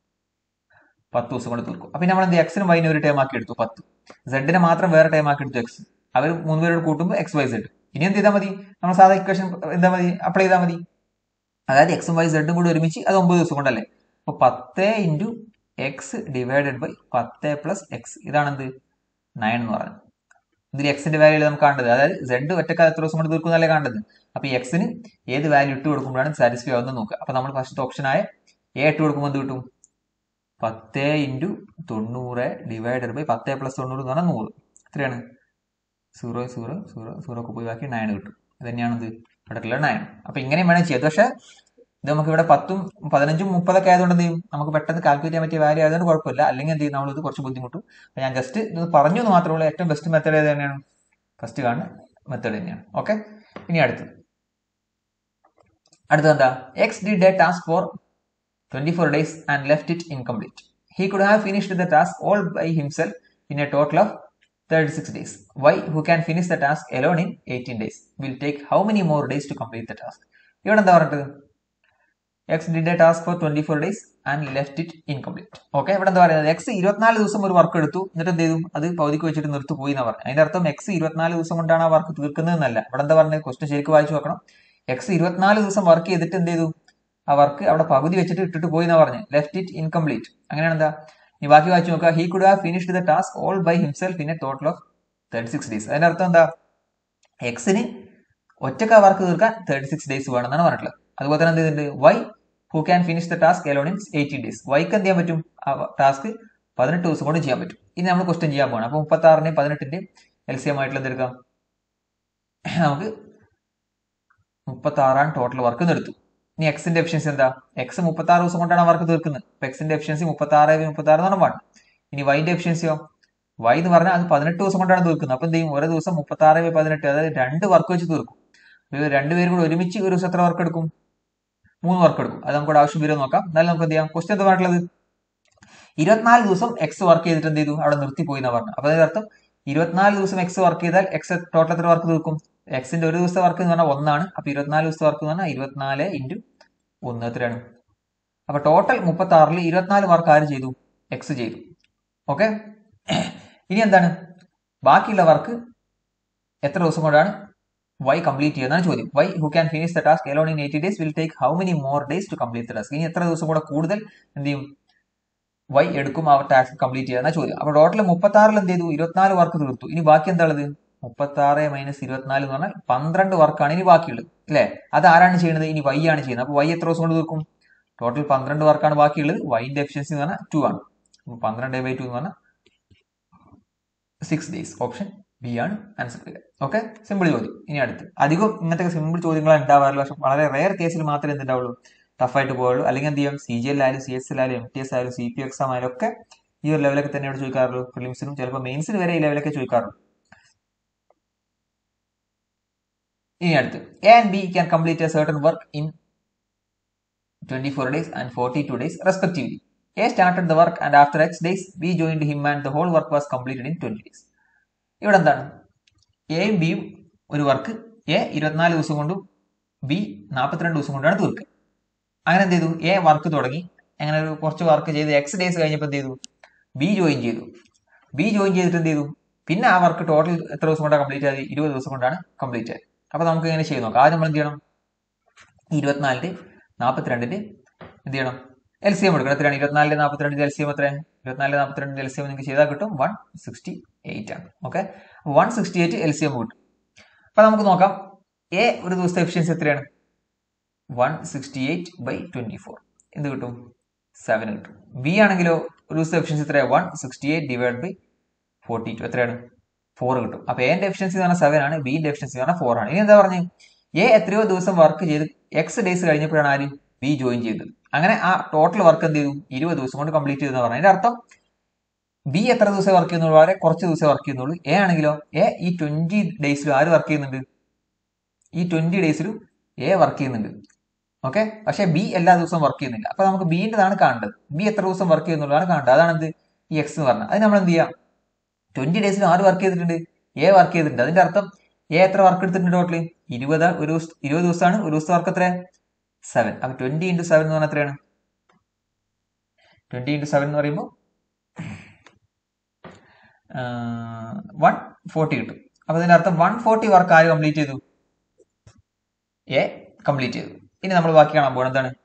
പത്ത് ദിവസം കൊണ്ട് തീർക്കും അപ്പൊ നമ്മൾ എന്ത് എക്സിനും വൈനും ഒരു ടൈം ആക്കി എടുത്തു പത്ത് സെഡിനെ മാത്രം വേറെ ടൈം ആക്കി എടുത്തു എക്സ് അവർ മൂന്ന് പേരോട് കൂട്ടുമ്പോൾ എക്സ് വൈ സെഡ് ഇനി എന്ത് ചെയ്താൽ മതി നമ്മൾ സാധാ ഇക്വേഷൻ എന്താ മതി അപ്ലൈ ചെയ്താൽ മതി അതായത് എക്സും വൈ സെഡും കൂടി ഒരുമിച്ച് അത് ഒമ്പത് ദിവസം കൊണ്ടല്ലേ അപ്പൊ പത്ത് ഇൻറ്റു എക്സ് ഡിവൈഡഡ് ബൈ പത്ത് പ്ലസ് എക്സ് ഇതാണെന്ത് നയൻ എന്ന് പറയുന്നത് ഇതിൽ എക്സിന്റെ വാല്യൂ നമുക്ക് കാണേണ്ടത് അതായത് സെഡ് ഒറ്റക്കാൽ എത്ര ദിവസം കൊണ്ട് തീർക്കുന്നല്ലേ കാണേണ്ടത് അപ്പൊ ഈ എക്സിന് ഏത് വാല്യൂ ഇട്ട് കൊടുക്കുമ്പോഴാണ് സാറ്റിസ്ഫൈ ആവുന്നത് നോക്കുക അപ്പൊ നമ്മൾ ഫസ്റ്റ് ഓപ്ഷനായ എ ഇട്ട് കൊടുക്കുമ്പോൾ എന്ത് കിട്ടും പത്ത് ഇൻറ്റു തൊണ്ണൂറ് ഡിവൈഡഡ് ബൈ പത്ത് പ്ലസ് തൊണ്ണൂറ് എന്ന് പറഞ്ഞാൽ നൂറ് എത്രയാണ് സീറോ സീറോ സീറോ സീറോ ഒക്കെ പോയി ബാക്കി നയൻ കിട്ടും അത് തന്നെയാണിത് ഇവിടെയുള്ള നയൻ അപ്പൊ ഇങ്ങനെയും വേണം ചെയ്യാം പക്ഷേ ഇത് നമുക്ക് ഇവിടെ പത്തും പതിനഞ്ചും മുപ്പതൊക്കെ ആയതുകൊണ്ട് എന്ത് ചെയ്യും നമുക്ക് പെട്ടെന്ന് കാൽക്കുലേറ്റ് ചെയ്യാൻ പറ്റിയ വാല്യൂ ആയതുകൊണ്ട് കുഴപ്പമില്ല അല്ലെങ്കിൽ എന്ത് ചെയ്യും നമ്മളിത് കുറച്ച് ബുദ്ധിമുട്ടും അപ്പൊ ഞാൻ ജസ്റ്റ് ഇത് പറഞ്ഞു എന്ന് മാത്രമേ ഉള്ളൂ ഏറ്റവും ബെസ്റ്റ് മെത്തേഡ് ഏത് തന്നെയാണ് ഫസ്റ്റ് കാണുന്ന മെത്തേഡ് തന്നെയാണ് ഓക്കെ ഇനി അടുത്തത് അടുത്തത് എന്താ X did a task for twenty four days and left it incomplete he could have finished the task all by himself in a total of 36 days. Y, who can finish the task alone in 18 days, will take how many more days to complete the task? ഇവിടെ എന്താ പറഞ്ഞത് X did a task for twenty four days and left it incomplete okay ഇവിടെ എന്താ പറയുന്നത് X ഇരുപത്തിനാല് ദിവസം ഒരു work എടുത്തു എന്നിട്ട് എന്ത് ചെയ്തു അത് പകുതിക്ക് വെച്ചിട്ട് നിർത്തി പോയി എന്നാ പറഞ്ഞത് അതിന്റെ അർത്ഥം എക്സ് ഇരുപത്തിനാല് ദിവസം കൊണ്ടാണ് ആ വർക്ക് തീർക്കുന്നതെന്നല്ല ഇവിടെ എന്താ പറഞ്ഞത് ക്വസ്റ്റൻ ശരിക്കും വായിച്ചു നോക്കണം എക്സ് ഇരുപത്തിനാല് ദിവസം വർക്ക് ചെയ്തിട്ട് എന്ത് ചെയ്തു ആ വർക്ക് അവിടെ പകുതി വെച്ചിട്ട് ഇട്ടിട്ട് പോയി എന്നാ പറഞ്ഞത് ലെഫ്റ്റ് ഇറ്റ് ഇൻകംപ്ലീറ്റ് അങ്ങനെയാണ് എന്താ ഇനി ബാക്കി വായിച്ചു നോക്കുക he could have finished the task all by himself in a total of thirty six days അതിന്റെ അർത്ഥം എന്താ എക്സിന് ഒറ്റക്ക വർക്ക് തീർക്കാൻ തേർട്ടി സിക്സ് ഡേയ്സ് വേണമെന്നാണ് പറഞ്ഞിട്ടുള്ളത് അതുപോലെ തന്നെ എന്ത് ചെയ്തിട്ടുണ്ട് Y who can finish the task alone in eighteen days വൈക്ക് എന്ത് ചെയ്യാൻ പറ്റും ആ ടാസ്ക് പതിനെട്ട് ദിവസം കൊണ്ട് ചെയ്യാൻ പറ്റും ഇനി നമ്മൾ ക്വസ്റ്റ്യൻ ചെയ്യാൻ പോകണം അപ്പൊ മുപ്പത്തി ആറിന്റെയും പതിനെട്ടിന്റെയും എൽ സി എം ആയിട്ടുള്ള എന്തെടുക്കാം നമുക്ക് മുപ്പത്തി ആറാണ് ടോട്ടൽ വർക്ക് എടുത്തു ഇനി എക്സിന്റെ എഫിഷ്യൻസി എന്താ എക്സ് മുപ്പത്തി ആറ് ദിവസം കൊണ്ടാണ് വർക്ക് തീർക്കുന്നത് അപ്പൊ എക്സിന്റെ എഫിഷ്യൻസി മുപ്പത്തി ആറ് മുപ്പത്തി ആറ് എന്ന് പറഞ്ഞാൽ ഇനി വൈന്റെ എഫിഷ്യൻസിയോ വൈ എന്ന് പറഞ്ഞാൽ അത് പതിനെട്ട് ദിവസം കൊണ്ടാണ് തീർക്കുന്നത് അപ്പൊ എന്ത് ചെയ്യും ഓരോ ദിവസം മുപ്പത്തി ആറ് പതിനെട്ട് അതായത് രണ്ട് വർക്ക് വെച്ച് തീർക്കും രണ്ടുപേരും കൂടെ ഒരുമിച്ച് ഒരു ദിവസം എത്ര വർക്ക് എടുക്കും മൂന്ന് വർക്ക് എടുക്കും അത് നമുക്ക് ആവശ്യം വരും നോക്കാം എന്നാലും നമുക്ക് എന്ത് ചെയ്യാം ക്വസ്റ്റ്യൻ എന്താ പറഞ്ഞിട്ടുള്ളത് ഇരുപത്തിനാല് ദിവസം എക്സ് വർക്ക് ചെയ്തിട്ട് എന്ത് ചെയ്തു അവിടെ നിർത്തിപ്പോയി എന്നാ പറഞ്ഞു അപ്പൊ അതിന്റെ അർത്ഥം ഇരുപത്തിനാല് ദിവസം എക്സ് വർക്ക് ചെയ്താൽ എക്സ് ടോട്ടൽ എത്ര വർക്ക് തീർക്കും എക്സിന്റെ ഒരു ദിവസത്തെ വർക്ക് എന്ന് പറഞ്ഞാൽ ഒന്നാണ് അപ്പൊ ഇരുപത്തിനാല് ദിവസത്തെ വർക്ക് എന്ന് പറഞ്ഞാൽ ഇരുപത്തിനാല് ഇൻറ്റു ഒന്ന് എത്രയാണ് അപ്പൊ ടോട്ടൽ മുപ്പത്തി ആറിൽ ഇരുപത്തിനാല് വർക്ക് ആര് ചെയ്തു എക്സ് ചെയ്തു ഓക്കെ ഇനി എന്താണ് ബാക്കിയുള്ള വർക്ക് എത്ര ദിവസം കൊണ്ടാണ് വൈ കംപ്ലീറ്റ് ചെയ്യുന്നതാണ് ചോദ്യം Y who can finish the task alone in eighty days will take how many more days to complete the task ഇനി എത്ര ദിവസം കൂടെ കൂടുതൽ എന്ത് ചെയ്യും വൈ എടുക്കും ആ ടാസ്ക് കംപ്ലീറ്റ് ചെയ്യുന്ന ചോദ്യം അപ്പൊ ടോട്ടൽ മുപ്പത്തി ആറിൽ എന്ത് ചെയ്തു ഇരുപത്തിനാല് വർക്ക് തീർത്തു ഇനി ബാക്കി എന്താ ഉള്ളത് മുപ്പത്തി ആറ് മൈനസ് ഇരുപത്തിനാല് എന്ന് പറഞ്ഞാൽ പന്ത്രണ്ട് വർക്കാണ് ഇനി ബാക്കിയുള്ളത് അല്ലെ അത് ആരാണ് ചെയ്യുന്നത് ഇനി വൈ ആണ് ചെയ്യുന്നത് അപ്പൊ വൈ എത്ര ദിവസം കൊണ്ട് തീർക്കും ടോട്ടൽ പന്ത്രണ്ട് വർക്കാണ് ബാക്കിയുള്ളത് വൈന്റെ എഫിഷ്യൻസി എന്ന് പറഞ്ഞാൽ ടു ആണ് പന്ത്രണ്ട് ബൈ ടു എന്ന് പറഞ്ഞാൽ സിക്സ് ഡേയ്സ് ഓപ്ഷൻ ബി ആണ് ആൻസർ വരിക ഓക്കെ സിമ്പിൾ ചോദ്യം ഇനി അടുത്ത് അധികം ഇങ്ങനത്തെ സിമ്പിൾ ചോദ്യങ്ങളാണ് ഉണ്ടാവാറില്ല പക്ഷെ വളരെ റെയർ കേസിൽ മാത്രമേ എന്തുണ്ടാവുള്ളൂ ടഫായിട്ട് പോയുള്ളൂ അല്ലെങ്കിൽ എന്ത് ചെയ്യും സി ജി എൽ ആയാലും സി എസ് എൽ ആയാലും എം ടി എസ് ആയാലും സി പി എക്സാം ആയാലും ഒക്കെ ഈ ഒരു ലെവലൊക്കെ തന്നെയാണ് ചോദിക്കാറുള്ളൂ പ്രിലിംസിനും ചിലപ്പോൾ മെയിൻസിന് വരെ ഈ ലെവലൊക്കെ ചോദിക്കാറുള്ളൂ ഇനി അടുത്ത് A and B can complete a certain work in twenty four days and forty two days respectively A started the work and after X days B joined him and the whole work was completed in twenty days ഇവിടെ എന്താണ് എയും ബിയും ഒരു work A ഇരുപത്തിനാല് ദിവസം കൊണ്ടും B നാൽപ്പത്തിരണ്ട് ദിവസം കൊണ്ടാണ് തീർക്കുക അങ്ങനെ എന്ത് ചെയ്തു എ വർക്ക് തുടങ്ങി അങ്ങനെ ഒരു കുറച്ച് വർക്ക് ചെയ്ത് എക്സ് ഡേയ്സ് കഴിഞ്ഞപ്പോൾ എന്ത് ചെയ്തു ബി ജോയിൻ ചെയ്തു ബി ജോയിൻ ചെയ്തിട്ട് എന്ത് ചെയ്തു പിന്നെ ആ വർക്ക് ടോട്ടൽ എത്ര ദിവസം കൊണ്ടാണ് കംപ്ലീറ്റ് ആയത് ഇരുപത് ദിവസം കൊണ്ടാണ് കംപ്ലീറ്റ് ആയത് അപ്പൊ നമുക്ക് ഇങ്ങനെ ചെയ്ത് നോക്കാം ആദ്യം നമ്മൾ എന്ത് ചെയ്യണം ഇരുപത്തിനാലിന്റെ നാൽപ്പത്തിരണ്ടിന്റെ എന്ത് ചെയ്യണം എൽ സി എം എടുക്കണം എത്രയാണ് ഇരുപത്തിനാലിന്റെ നാൽപ്പത്തിരണ്ടിന്റെ എൽ സി എം എത്രയാണ് ഇരുപത്തിനാലിന്റെ നാൽപ്പത്തിരണ്ടിന്റെ എൽ സി എം നിങ്ങൾക്ക് ചെയ്താൽ കിട്ടും വൺ സിക്സ്റ്റി എയ്റ്റ് ആണ് okay one sixty eight L C M കിട്ടും അപ്പൊ നമുക്ക് നോക്കാം എ ഒരു ദിവസത്തെ എഫിഷ്യൻസി എത്രയാണ് one sixty eight by twenty four എന്ത് കിട്ടും സെവൻ കിട്ടും ബി ആണെങ്കിലോ ഒരു ദിവസത്തെ എഫിഷ്യൻസി എത്രയാണ് one sixty eight divide by forty two എത്രയാണ് ഫോർ കിട്ടും അപ്പൊ എന്റെ എഫിഷ്യൻസി എന്ന് പറഞ്ഞാൽ സെവൻ ആണ് ബിന്റെ എഫിഷ്യൻസി എന്ന് പറഞ്ഞാൽ ഫോർ ആണ് ഇനി എന്താ പറഞ്ഞത് എ എത്രയോ ദിവസം വർക്ക് ചെയ്ത് എക്സ് ഡേയ്സ് കഴിഞ്ഞപ്പോഴാണ് ആര് ബി ജോയിൻ ചെയ്തത് അങ്ങനെ ആ ടോട്ടൽ വർക്ക് എന്ത് ചെയ്തു ഇരുപത് ദിവസം കൊണ്ട് കംപ്ലീറ്റ് ചെയ്തെന്ന് പറഞ്ഞു അതിന്റെ അർത്ഥം ബി എത്ര ദിവസം വർക്ക് ചെയ്യുന്നുള്ളൂ വളരെ കുറച്ച് ദിവസം വർക്ക് ചെയ്യുന്നുള്ളൂ എ ആണെങ്കിലോ എ ഈ ട്വന്റി ഡേയ്സിലും ആര് വർക്ക് ചെയ്യുന്നുണ്ട് ഈ ട്വന്റി ഡേയ്സിലും എ വർക്ക് ചെയ്യുന്നുണ്ട് ഓക്കെ പക്ഷെ ബി എല്ലാ ദിവസവും വർക്ക് ചെയ്യുന്നില്ല അപ്പൊ നമുക്ക് ബിന്റെതാണ് കാണേണ്ടത് ബി എത്ര ദിവസം വർക്ക് ചെയ്യുന്നുള്ളതാണ് കാണേണ്ടത് അതാണ് എന്ത് ഈ എക്സ് എന്ന് പറഞ്ഞത് അത് നമ്മൾ എന്ത് ചെയ്യാം ട്വന്റി ഡേയ്സിൽ ആര് വർക്ക് ചെയ്തിട്ടുണ്ട് എ വർക്ക് ചെയ്തിട്ടുണ്ട് അതിന്റെ അർത്ഥം എ എത്ര വർക്ക് എടുത്തിട്ടുണ്ട് ടോട്ടൽ ഇരുപത് ഒരു ദിവസം ഇരുപത് ദിവസമാണ് ഒരു ദിവസത്തെ വർക്ക് എത്ര സെവൻ അപ്പൊ ട്വന്റി ഇൻറ്റു സെവൻ എന്ന് പറഞ്ഞാൽ എത്രയാണ് ട്വന്റി ഇൻറ്റു സെവൻ എന്ന് പറയുമ്പോൾ വൺ ഫോർട്ടി കിട്ടും അപ്പൊ ഇതിന്റെ അർത്ഥം വൺ ഫോർട്ടി വർക്ക് ആര് കംപ്ലീറ്റ് ചെയ്തു എ കംപ്ലീറ്റ് ചെയ്തു ഇനി നമ്മൾ ബാക്കി കാണാൻ പോകണം എന്താണ്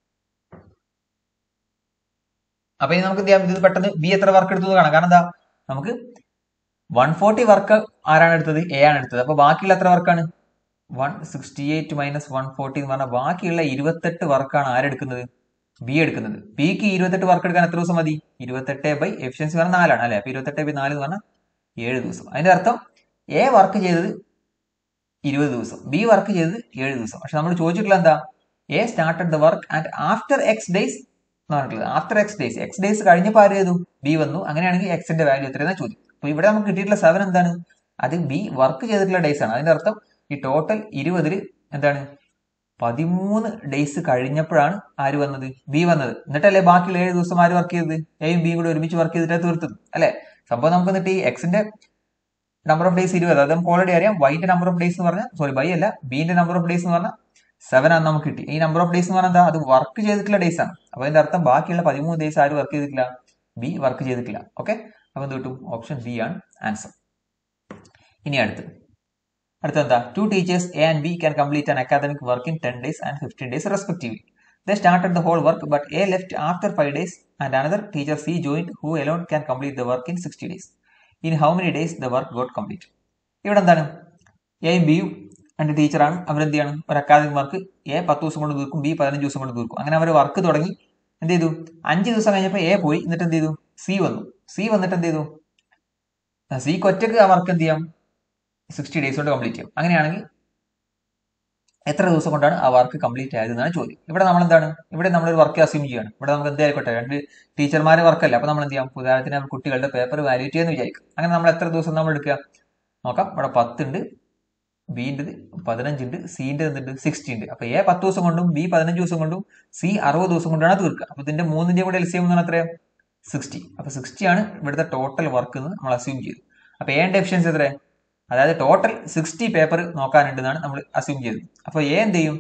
അപ്പൊ ഇനി നമുക്ക് എന്ത് ചെയ്യാം ഇത് പെട്ടെന്ന് ബി എത്ര വർക്ക് എടുത്തു എന്ന് കാണാം കാരണം എന്താ നമുക്ക് വൺ ഫോർട്ടി വർക്ക് ആരാണ് എടുത്തത് എ ആണ് എടുത്തത് അപ്പൊ ബാക്കിയുള്ള എത്ര വർക്കാണ് one sixty eight minus one forty എന്ന് പറഞ്ഞാൽ ബാക്കിയുള്ള ഇരുപത്തെട്ട് വർക്കാണ് ആരെടുക്കുന്നത് ബി എടുക്കുന്നത് ബിക്ക് ഇരുപത്തെട്ട് വർക്ക് എടുക്കാൻ എത്ര ദിവസം മതി ഇരുപത്തെട്ട് ബൈ എഫിഷ്യൻസി പറഞ്ഞാൽ നാലാണ് അല്ലെ അപ്പൊ ഇരുപത്തെട്ട് ബൈ നാല് എന്ന് പറഞ്ഞാൽ ഏഴ് ദിവസം അതിന്റെ അർത്ഥം എ വർക്ക് ചെയ്തത് ഇരുപത് ദിവസം ബി വർക്ക് ചെയ്തത് ഏഴ് ദിവസം പക്ഷെ നമ്മൾ ചോദിച്ചിട്ടുള്ള എന്താ A started the work and after X days എന്ന് പറഞ്ഞിട്ടുള്ളത് after X days X days കഴിഞ്ഞപ്പോൾ ആര് ചെയ്തു ബി വന്നു അങ്ങനെയാണെങ്കിൽ എക്സിന്റെ വാല്യൂ എത്രയെന്നാ ചോദ്യം അപ്പൊ ഇവിടെ നമുക്ക് കിട്ടിയിട്ടുള്ള സെവൻ എന്താണ് അത് ബി വർക്ക് ചെയ്തിട്ടുള്ള ഡേയ്സ് ആണ് അതിന്റെ അർത്ഥം ഈ ടോട്ടൽ ഇരുപതിൽ എന്താണ് പതിമൂന്ന് ഡേയ്സ് കഴിഞ്ഞപ്പോഴാണ് ആര് വന്നത് ബി വന്നത് എന്നിട്ടല്ലേ ബാക്കിയുള്ള ഏഴ് ദിവസം ആര് വർക്ക് ചെയ്തത് എയും ബിയും കൂടെ ഒരുമിച്ച് വർക്ക് ചെയ്തിട്ട് തീർത്തത് അല്ലെ സംഭവം നമുക്ക് എന്നിട്ട് ഈ എക്സിന്റെ നമ്പർ ഓഫ് ഡേയ്സ് ഇരുപത് അത് നമുക്ക് ഓൾറെഡി അറിയാം വൈന്റെ നമ്പർ ഓഫ് ഡേയ്സ് എന്ന് പറഞ്ഞാൽ സോറി ബൈ അല്ല ബിന്റെ നമ്പർ ഓഫ് ഡേയ്സ് എന്ന് പറഞ്ഞാൽ സെവൻ ആണ് നമുക്ക് കിട്ടി ഈ നമ്പർ ഓഫ് ഡേയ്സ് എന്ന് പറഞ്ഞാൽ എന്താ അത് വർക്ക് ചെയ്തിട്ടുള്ള ഡേയ്സ് ആണ് അപ്പൊ അതിന്റെ അർത്ഥം ബാക്കിയുള്ള പതിമൂന്ന് ഡേയ്സ് ആര് വർക്ക് ചെയ്തിട്ടില്ല ബി വർക്ക് ചെയ്തിട്ടില്ല ഓക്കെ അപ്പൊ എന്ത് കിട്ടും ഓപ്ഷൻ ബി ആണ് ആൻസർ ഇനി അടുത്ത് അടുത്ത എന്താ two teachers A and B can complete an academic work in ten days and fifteen days respectively they started the whole work but A left after five days and another teacher C joined who alone can complete the work in sixty days in how many days the work got complete ഇവിടെ എന്താണ് എയും ബിയും രണ്ട് ടീച്ചറാണ് അവരെന്ത് ചെയ്യണം ഒരു academic work A പത്ത് ദിവസം കൊണ്ട് തീർക്കും ബി പതിനഞ്ച് ദിവസം കൊണ്ട് തീർക്കും അങ്ങനെ അവർ വർക്ക് തുടങ്ങി എന്ത് ചെയ്തു അഞ്ച് ദിവസം കഴിഞ്ഞപ്പോൾ എ പോയി എന്നിട്ട് എന്ത് ചെയ്തു സി വന്നു സി വന്നിട്ട് എന്ത് ചെയ്തു സിക്ക് ഒറ്റക്ക് ആ വർക്ക് എന്ത് ചെയ്യാം സിക്സ്റ്റി ഡേയ്സ് കൊണ്ട് കംപ്ലീറ്റ് ചെയ്യും അങ്ങനെയാണെങ്കിൽ എത്ര ദിവസം കൊണ്ടാണ് ആ വർക്ക് കംപ്ലീറ്റ് ആയത് എന്നാണ് ചോദ്യം ഇവിടെ നമ്മൾ എന്താണ് ഇവിടെ നമ്മൾ ഒരു വർക്ക് അസ്യൂം ചെയ്യാണ് ഇവിടെ നമുക്ക് എന്ത് ആയിക്കോട്ടെ രണ്ട് ടീച്ചർമാരെ വർക്കല്ല അപ്പൊ നമ്മൾ എന്ത് ചെയ്യാം ഉദാഹരണത്തിന് നമ്മൾ കുട്ടികളുടെ പേപ്പർ വാല്യൂറ്റ് ചെയ്യുന്ന വിചാരിക്കും അങ്ങനെ നമ്മൾ എത്ര ദിവസം നമ്മൾ എടുക്കുക നോക്കാം ഇവിടെ പത്തുണ്ട് ബിൻ്റെ പതിനഞ്ചുണ്ട് സിന്റെ എന്തുണ്ട് സിക്സ്റ്റി ഉണ്ട് അപ്പൊ എ പത്ത് ദിവസം കൊണ്ടും ബി പതിനഞ്ച് ദിവസം കൊണ്ടും സി അറുപത് ദിവസം കൊണ്ടാണ് തീർക്കുക അപ്പൊ ഇതിന്റെ മൂന്നിന്റെ കൂടെ എൽ സി എം എന്ന് പറഞ്ഞാൽ എത്രയാണ് സിക്സ്റ്റി അപ്പൊ സിക്സ്റ്റി ആണ് ഇവിടുത്തെ ടോട്ടൽ വർക്ക് എന്ന് നമ്മൾ അസ്യൂം ചെയ്തു അപ്പൊ എന്റെ എഫിഷ്യൻസി എത്ര അതായത് ടോട്ടൽ സിക്സ്റ്റി പേപ്പർ നോക്കാനുണ്ടെന്നാണ് നമ്മൾ അസ്യൂം ചെയ്തത് അപ്പൊ എ എന്ത് ചെയ്യും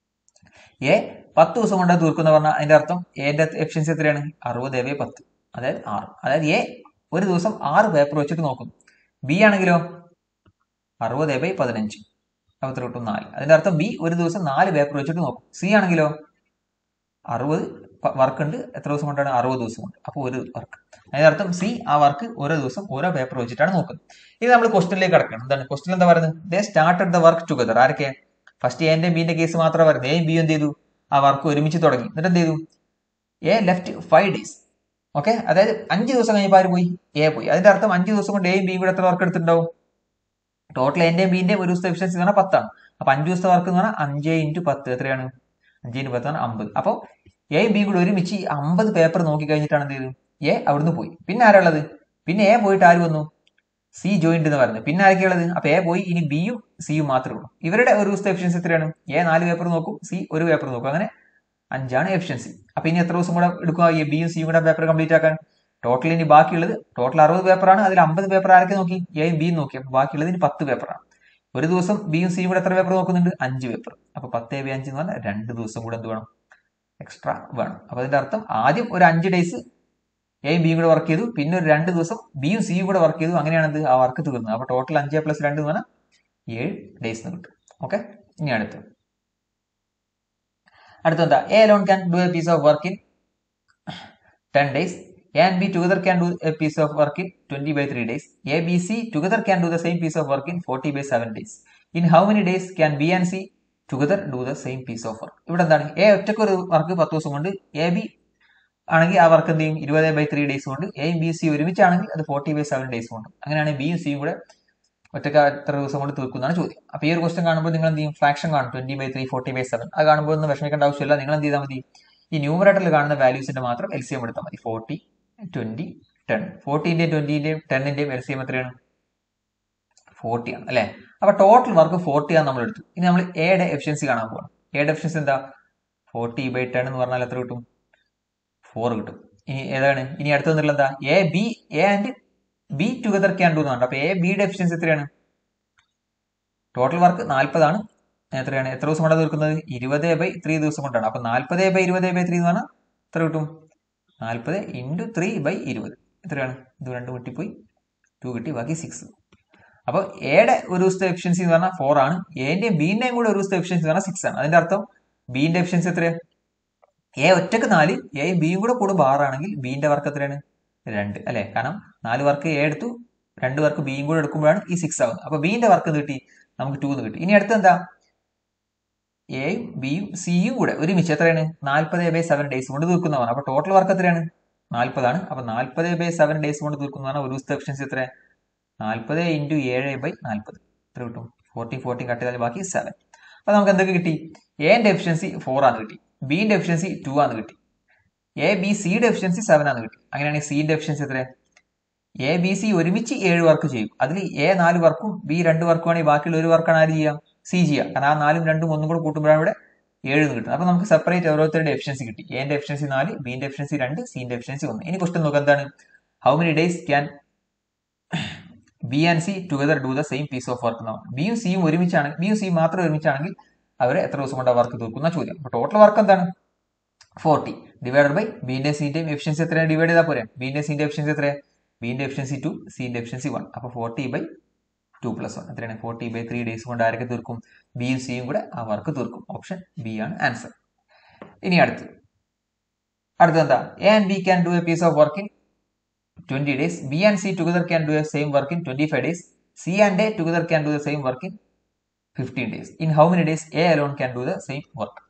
എ പത്ത് ദിവസം കൊണ്ട് തീർക്കുന്ന പറഞ്ഞാൽ അതിന്റെ അർത്ഥം എന്റെ എഫിഷ്യൻസി എത്രയാണ് അറുപത് ബൈ പത്ത് അതായത് ആറ് അതായത് എ ഒരു ദിവസം ആറ് പേപ്പർ വെച്ചിട്ട് നോക്കുന്നു ബി ആണെങ്കിലോ അറുപത് ബൈ പതിനഞ്ച് അപ്പത്ര കിട്ടും നാല് അതിന്റെ അർത്ഥം ബി ഒരു ദിവസം നാല് പേപ്പർ വെച്ചിട്ട് നോക്കും സി ആണെങ്കിലോ അറുപത് വർക്ക് ഉണ്ട് എത്ര ദിവസം കൊണ്ടാണ് അറുപത് ദിവസം കൊണ്ട് അപ്പോൾ ഒരു വർക്ക് അതിന്റെ അർത്ഥം സി ആ വർക്ക് ഓരോ ദിവസം ഓരോ പേപ്പർ വെച്ചിട്ടാണ് നോക്കുന്നത് ഇത് നമ്മൾ ക്വസ്റ്റിനിലേക്ക് കിടക്കണം എന്താണ് ക്വസ്റ്റൻ എന്താ പറയുന്നത് they started the work together ആരൊക്കെ ഫസ്റ്റ് എന്റെ ബിന്റെ കേസ് മാത്രമേ പറയുന്നത് എയും ബി എന്ത് ചെയ്തു ആ വർക്ക് ഒരുമിച്ച് തുടങ്ങി എന്നിട്ട് എന്ത് ചെയ്തു A left five days okay അതായത് അഞ്ച് ദിവസം കഴിഞ്ഞപ്പോൾ ആര് പോയി എ പോയി അതിന്റെ അർത്ഥം അഞ്ച് ദിവസം കൊണ്ട് എയും ബിയും കൂടെ എത്ര വർക്ക് എടുത്തിട്ടുണ്ടാവും ടോട്ടൽ എന്റെയും ബിന്റെയും ഒരു ദിവസത്തെ എഫിഷ്യൻസി എന്ന് പറഞ്ഞാൽ പത്താണ് അപ്പൊ അഞ്ച് ദിവസത്തെ വർക്ക് എന്ന് പറഞ്ഞാൽ അഞ്ച് ഇൻറ്റു പത്ത് എത്രയാണ് അഞ്ച് ഇൻറ്റു പത്താണ് അമ്പത് അപ്പോൾ എയും ബിയും കൂടെ ഒരുമിച്ച് ഈ അമ്പത് പേപ്പർ നോക്കി കഴിഞ്ഞിട്ടാണ് എന്ത് ചെയ്തത് എ അവിടുന്ന് പോയി പിന്നെ ആരുള്ളത് പിന്നെ എ പോയിട്ട് ആര് വന്നു സി ജോയിന്റ് എന്ന് പറയുന്നത് പിന്നെ ആരൊക്കെയുള്ളത് അപ്പൊ എ പോയി ഇനി ബിയും സിയും മാത്രമേ ഉള്ളൂ ഇവരുടെ ഒരു ദിവസത്തെ എഫിഷ്യൻസി എത്രയാണ് എ നാല് പേപ്പർ നോക്കും സി ഒരു പേപ്പർ നോക്കും അങ്ങനെ അഞ്ചാണ് എഫിഷ്യൻസി അപ്പൊ ഇനി എത്ര ദിവസം കൂടെ എടുക്കുക ഈ ബിയും സിയും കൂടെ പേപ്പർ കംപ്ലീറ്റ് ആക്കാൻ ടോട്ടൽ ഇനി ബാക്കിയുള്ളത് ടോട്ടൽ അറുപത് പേപ്പറാണ് അതിൽ അമ്പത് പേപ്പർ ആരൊക്കെ നോക്കി എയും ബിയും നോക്കി അപ്പൊ ബാക്കിയുള്ളത് ഇനി പത്ത് പേപ്പറാണ് ഒരു ദിവസം ബിയും സിയും കൂടെ എത്ര പേപ്പർ നോക്കുന്നുണ്ട് അഞ്ച് പേപ്പർ അപ്പൊ പത്ത് ബി അഞ്ച് എന്ന് പറഞ്ഞാൽ രണ്ട് ദിവസം കൂടെ എന്ത് വേണം എക്സ്ട്രാ വേണം അപ്പൊ അതിന്റെ അർത്ഥം ആദ്യം ഒരു അഞ്ച് ഡേയ്സ് എയും ബിയും കൂടെ വർക്ക് ചെയ്തു പിന്നെ ഒരു രണ്ട് ദിവസം ബിയും സിയും കൂടെ വർക്ക് ചെയ്തു അങ്ങനെയാണ് എന്ത് ആ വർക്ക് തീർന്നത് അപ്പൊ ടോട്ടൽ അഞ്ച് പ്ലസ് രണ്ട് എന്ന് പറഞ്ഞാൽ ഏഴ് ഡേയ്സ് എന്ന് കിട്ടും ഓക്കെ ഇനി അടുത്ത് അടുത്തെന്താ A alone can do a piece of work in ten days A and B together can do a piece of work in twenty by three days A B C together can do the same piece of work in forty by seven days in how many days can B and C together do the same piece of work ഇവിടെ എന്താണ് A ഒറ്റയ്ക്ക് ഒരു work പത്ത് ദിവസം കൊണ്ട് A B ആണെങ്കിൽ ആ work എന്ത് ചെയ്യും ഇരുപത് ബൈ ത്രീ ഡേയ്സ് കൊണ്ട് എയും ബി സി ഒരുമിച്ചാണെങ്കിൽ അത് ഫോർട്ടി ബൈ സെവൻ ഡേയ്സ് കൊണ്ട് അങ്ങനെയാണ് ബിയും സിയും കൂടെ ഒറ്റയ്ക്ക് എത്ര ദിവസം കൊണ്ട് തീർക്കുന്നതാണ് ചോദ്യം അപ്പൊ ഈ ഒരു ക്വസ്റ്റൻ കാണുമ്പോൾ നിങ്ങൾ എന്ത് ചെയ്യും ഫ്രാക്ഷൻ കാണും twenty by three forty by seven അത് കാണുമ്പോൾ ഒന്നും വിഷമിക്കേണ്ട ആവശ്യമില്ല നിങ്ങൾ എന്ത് ചെയ്താൽ മതി ഈ ന്യൂമറേറ്ററിൽ കാണുന്ന വാല്യൂസിന്റെ മാത്രം എൽ സി എം എടുത്താൽ മതി ഫോർട്ടി ട്വന്റി ടെൻ ഫോർട്ടീന്റെയും ട്വന്റിന്റെയും ടെന്നിന്റെയും എൽ സി എം എത്രയാണ് ഫോർട്ടി ആണ് അല്ലെ അപ്പൊ ടോട്ടൽ വർക്ക് ഫോർട്ടി ആണ് നമ്മൾ എടുത്തു ഇനി നമ്മൾ എയുടെ എഫിഷ്യൻസി കാണാൻ പോകണം എയുടെ എഫിഷ്യൻസി എന്താ ഫോർട്ടി ബൈ ടെൻ എന്ന് പറഞ്ഞാൽ എത്ര കിട്ടും ഫോർ കിട്ടും ഇനി ഏതാണ് ഇനി അടുത്ത എന്താ A B A and B together can do എന്നുണ്ട് അപ്പൊ എ ബിയുടെ എഫിഷ്യൻസി എത്രയാണ് ടോട്ടൽ വർക്ക് നാൽപ്പതാണ് എത്രയാണ് എത്ര ദിവസം കൊണ്ടാണ് തീർക്കുന്നത് ഇരുപത് ബൈ ത്രീ ദിവസം കൊണ്ടാണ് അപ്പൊ നാൽപ്പത് ബൈ ഇരുപത് ബൈ ത്രീ എന്ന് പറഞ്ഞാൽ എത്ര കിട്ടും നാൽപ്പത് ഇൻറ്റു ത്രീ ബൈ ഇരുപത് എത്രയാണ് ഇത് രണ്ട് കിട്ടിപ്പോയി ടു കിട്ടി ബാക്കി സിക്സ് അപ്പോൾ എയുടെ ഒരു ദിവസത്തെ എഫിഷ്യൻസി എന്ന് പറഞ്ഞാൽ ഫോർ ആണ് എൻ്റെയും ബിന്റെയും കൂടെ ഒരു ദിവസത്തെ എഫിഷ്യൻസി എന്ന് പറഞ്ഞാൽ സിക്സ് ആണ് അതിന്റെ അർത്ഥം ബിന്റെ എഫിഷ്യൻസി എത്രയാണ് എ ഒറ്റക്ക് നാല് എയും ബിയും കൂടെ കൂടുമ്പോൾ ആറാണെങ്കിൽ ബിന്റെ വർക്ക് എത്രയാണ് രണ്ട് അല്ലെ കാരണം നാല് വർക്ക് എ എടുത്തു രണ്ട് വർക്ക് ബിയും കൂടെ എടുക്കുമ്പോഴാണ് ഈ സിക്സ് ആവുന്നത് അപ്പൊ ബിന്റെ വർക്ക് കിട്ടി നമുക്ക് ടു എന്ന് കിട്ടി ഇനി അടുത്ത് എന്താ എയും ബിയും സിയും കൂടെ ഒരുമിച്ച് എത്രയാണ് നാൽപ്പത് ബൈ സെവൻ ഡേയ്സ് കൊണ്ട് തീർക്കുന്നതാണ് അപ്പൊ ടോട്ടൽ വർക്ക് എത്രയാണ് നാൽപ്പതാണ് അപ്പൊ നാൽപ്പത് ബൈ സെവൻ ഡേയ്സ് കൊണ്ട് തീർക്കുന്നതാണ് ഒരു ദിവസത്തെ എഫിഷ്യൻസി എത്ര നാൽപ്പത് ഇൻറ്റു ഏഴ് ബൈ നാൽപ്പത് എത്ര കിട്ടും ഫോർട്ടീൻ ഫോർട്ടീൻ കട്ട് ചെയ്താൽ ബാക്കി സെവൻ അപ്പൊ നമുക്ക് എന്തൊക്കെ കിട്ടി എന്റെ എഫിഷ്യൻസി ഫോർ ആണ് കിട്ടി ബിന്റെ എഫിഷ്യൻസി ടു ആണ് കിട്ടി എ ബി സിയുടെ എഫിഷ്യൻസി സെവൻ ആണ് കിട്ടി അങ്ങനെയാണെങ്കിൽ സിന്റെ എഫിഷ്യൻസി എത്ര എ ബി സി ഒരുമിച്ച് ഏഴ് വർക്ക് ചെയ്യും അതിൽ എ നാല് വർക്കും ബി രണ്ട് വർക്കും ആണെങ്കിൽ ബാക്കിയുള്ള ഒരു വർക്കാണ് ആര് ചെയ്യാം സി ചെയ്യാം കാരണം ആ നാലും രണ്ടും ഒന്നും കൂടെ കൂട്ടുമ്പോഴാണ് ഇവിടെ ഏഴ് എന്ന് കിട്ടുന്നത് അപ്പൊ നമുക്ക് സെപ്പറേറ്റ് ഓരോരുത്തരുടെ എഫിഷ്യൻസി കിട്ടി എന്റെ എഫിഷ്യൻസി നാല് ബിന്റെ എഫിഷ്യൻസി രണ്ട് സിന്റെ എഫിഷ്യൻസി ഒന്ന് ഇനി ക്വസ്റ്റൻ നോക്കാം എന്താണ് how many days can B and C together do the same piece of work എന്നാണ് ബിയും സിയും ഒരുമിച്ചാണ് ബിയും സിയും മാത്രം ഒരുമിച്ചാണെങ്കിൽ അവർ എത്ര ദിവസം കൊണ്ട് വർക്ക് തീർക്കുന്ന ചോദ്യം അപ്പൊ ടോട്ടൽ വർക്ക് എന്താണ് ഫോർട്ടി ഡിവൈഡഡ് ബൈ ബിന്റെ സിന്റെയും എഫിഷ്യൻസി എത്രയാണ് ഡിവൈഡ് ചെയ്താൽ പോരെ ബിന്റെ സിന്റെ എഫിഷ്യൻസി എത്രയാണ് ബിന്റെ എഫിഷ്യൻസി ടു സിന്റെ എഫിഷ്യൻസി വൺ അപ്പൊ forty by two plus one എത്രയാണ് ഫോർട്ടി ബൈ ത്രീ ഡേയ്സ് കൊണ്ട് ആരൊക്കെ തീർക്കും ബിയും സിയും കൂടെ ആ വർക്ക് തീർക്കും ഓപ്ഷൻ ബി ആണ് ആൻസർ ഇനി അടുത്ത് അടുത്ത് എന്താ A and B can do a piece of work in twenty days B and C together can do a same work in twenty five days C and A together can do the same work in fifteen days in how many days A alone can do the same work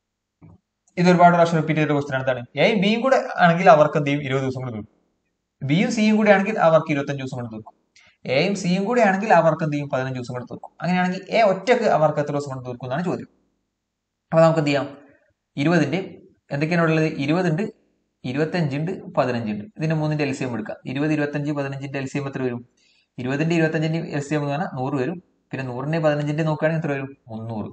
ഇത് ഒരുപാട് പ്രാവശ്യം repeat ചെയ്ത question എന്താണ് എയും ബിയും കൂടെ ആണെങ്കിൽ അവർക്ക് എന്ത് ചെയ്യും ഇരുപത് ദിവസം കൊണ്ട് തീർക്കും ബിയും സിയും കൂടെ ആണെങ്കിൽ അവർക്ക് ഇരുപത്തഞ്ച് ദിവസം കൊണ്ട് തീർക്കും എയും സിയും കൂടെ ആണെങ്കിൽ അവർക്ക് എന്ത് ചെയ്യും പതിനഞ്ച് ദിവസം കൊണ്ട് തീർക്കും അങ്ങനെയാണെങ്കിൽ എ ഒറ്റക്ക് അവർക്ക് എത്ര ദിവസം കൊണ്ട് തീർക്കും എന്നാണ് ചോദ്യം അപ്പൊ നമുക്ക് എന്ത് ചെയ്യാം ഇരുപതിന്റെ എന്തൊക്കെയാണ് ഉള്ളത് ഇരുപതുണ്ട് ഇരുപത്തഞ്ചുണ്ട് പതിനഞ്ചുണ്ട് ഇതിന്റെ മൂന്നിന്റെ എൽ സി എം എടുക്കാം ഇരുപത് ഇരുപത്തഞ്ച് പതിനഞ്ചിന്റെ എൽ സി എം എത്ര വരും ഇരുപതിന്റെ ഇരുപത്തഞ്ചിന്റെ എൽ സി എം എന്ന് പറഞ്ഞാൽ നൂറ് വരും പിന്നെ നൂറിന്റെ പതിനഞ്ചിന്റെ നോക്കുകയാണെങ്കിൽ എത്ര വരും മുന്നൂറ്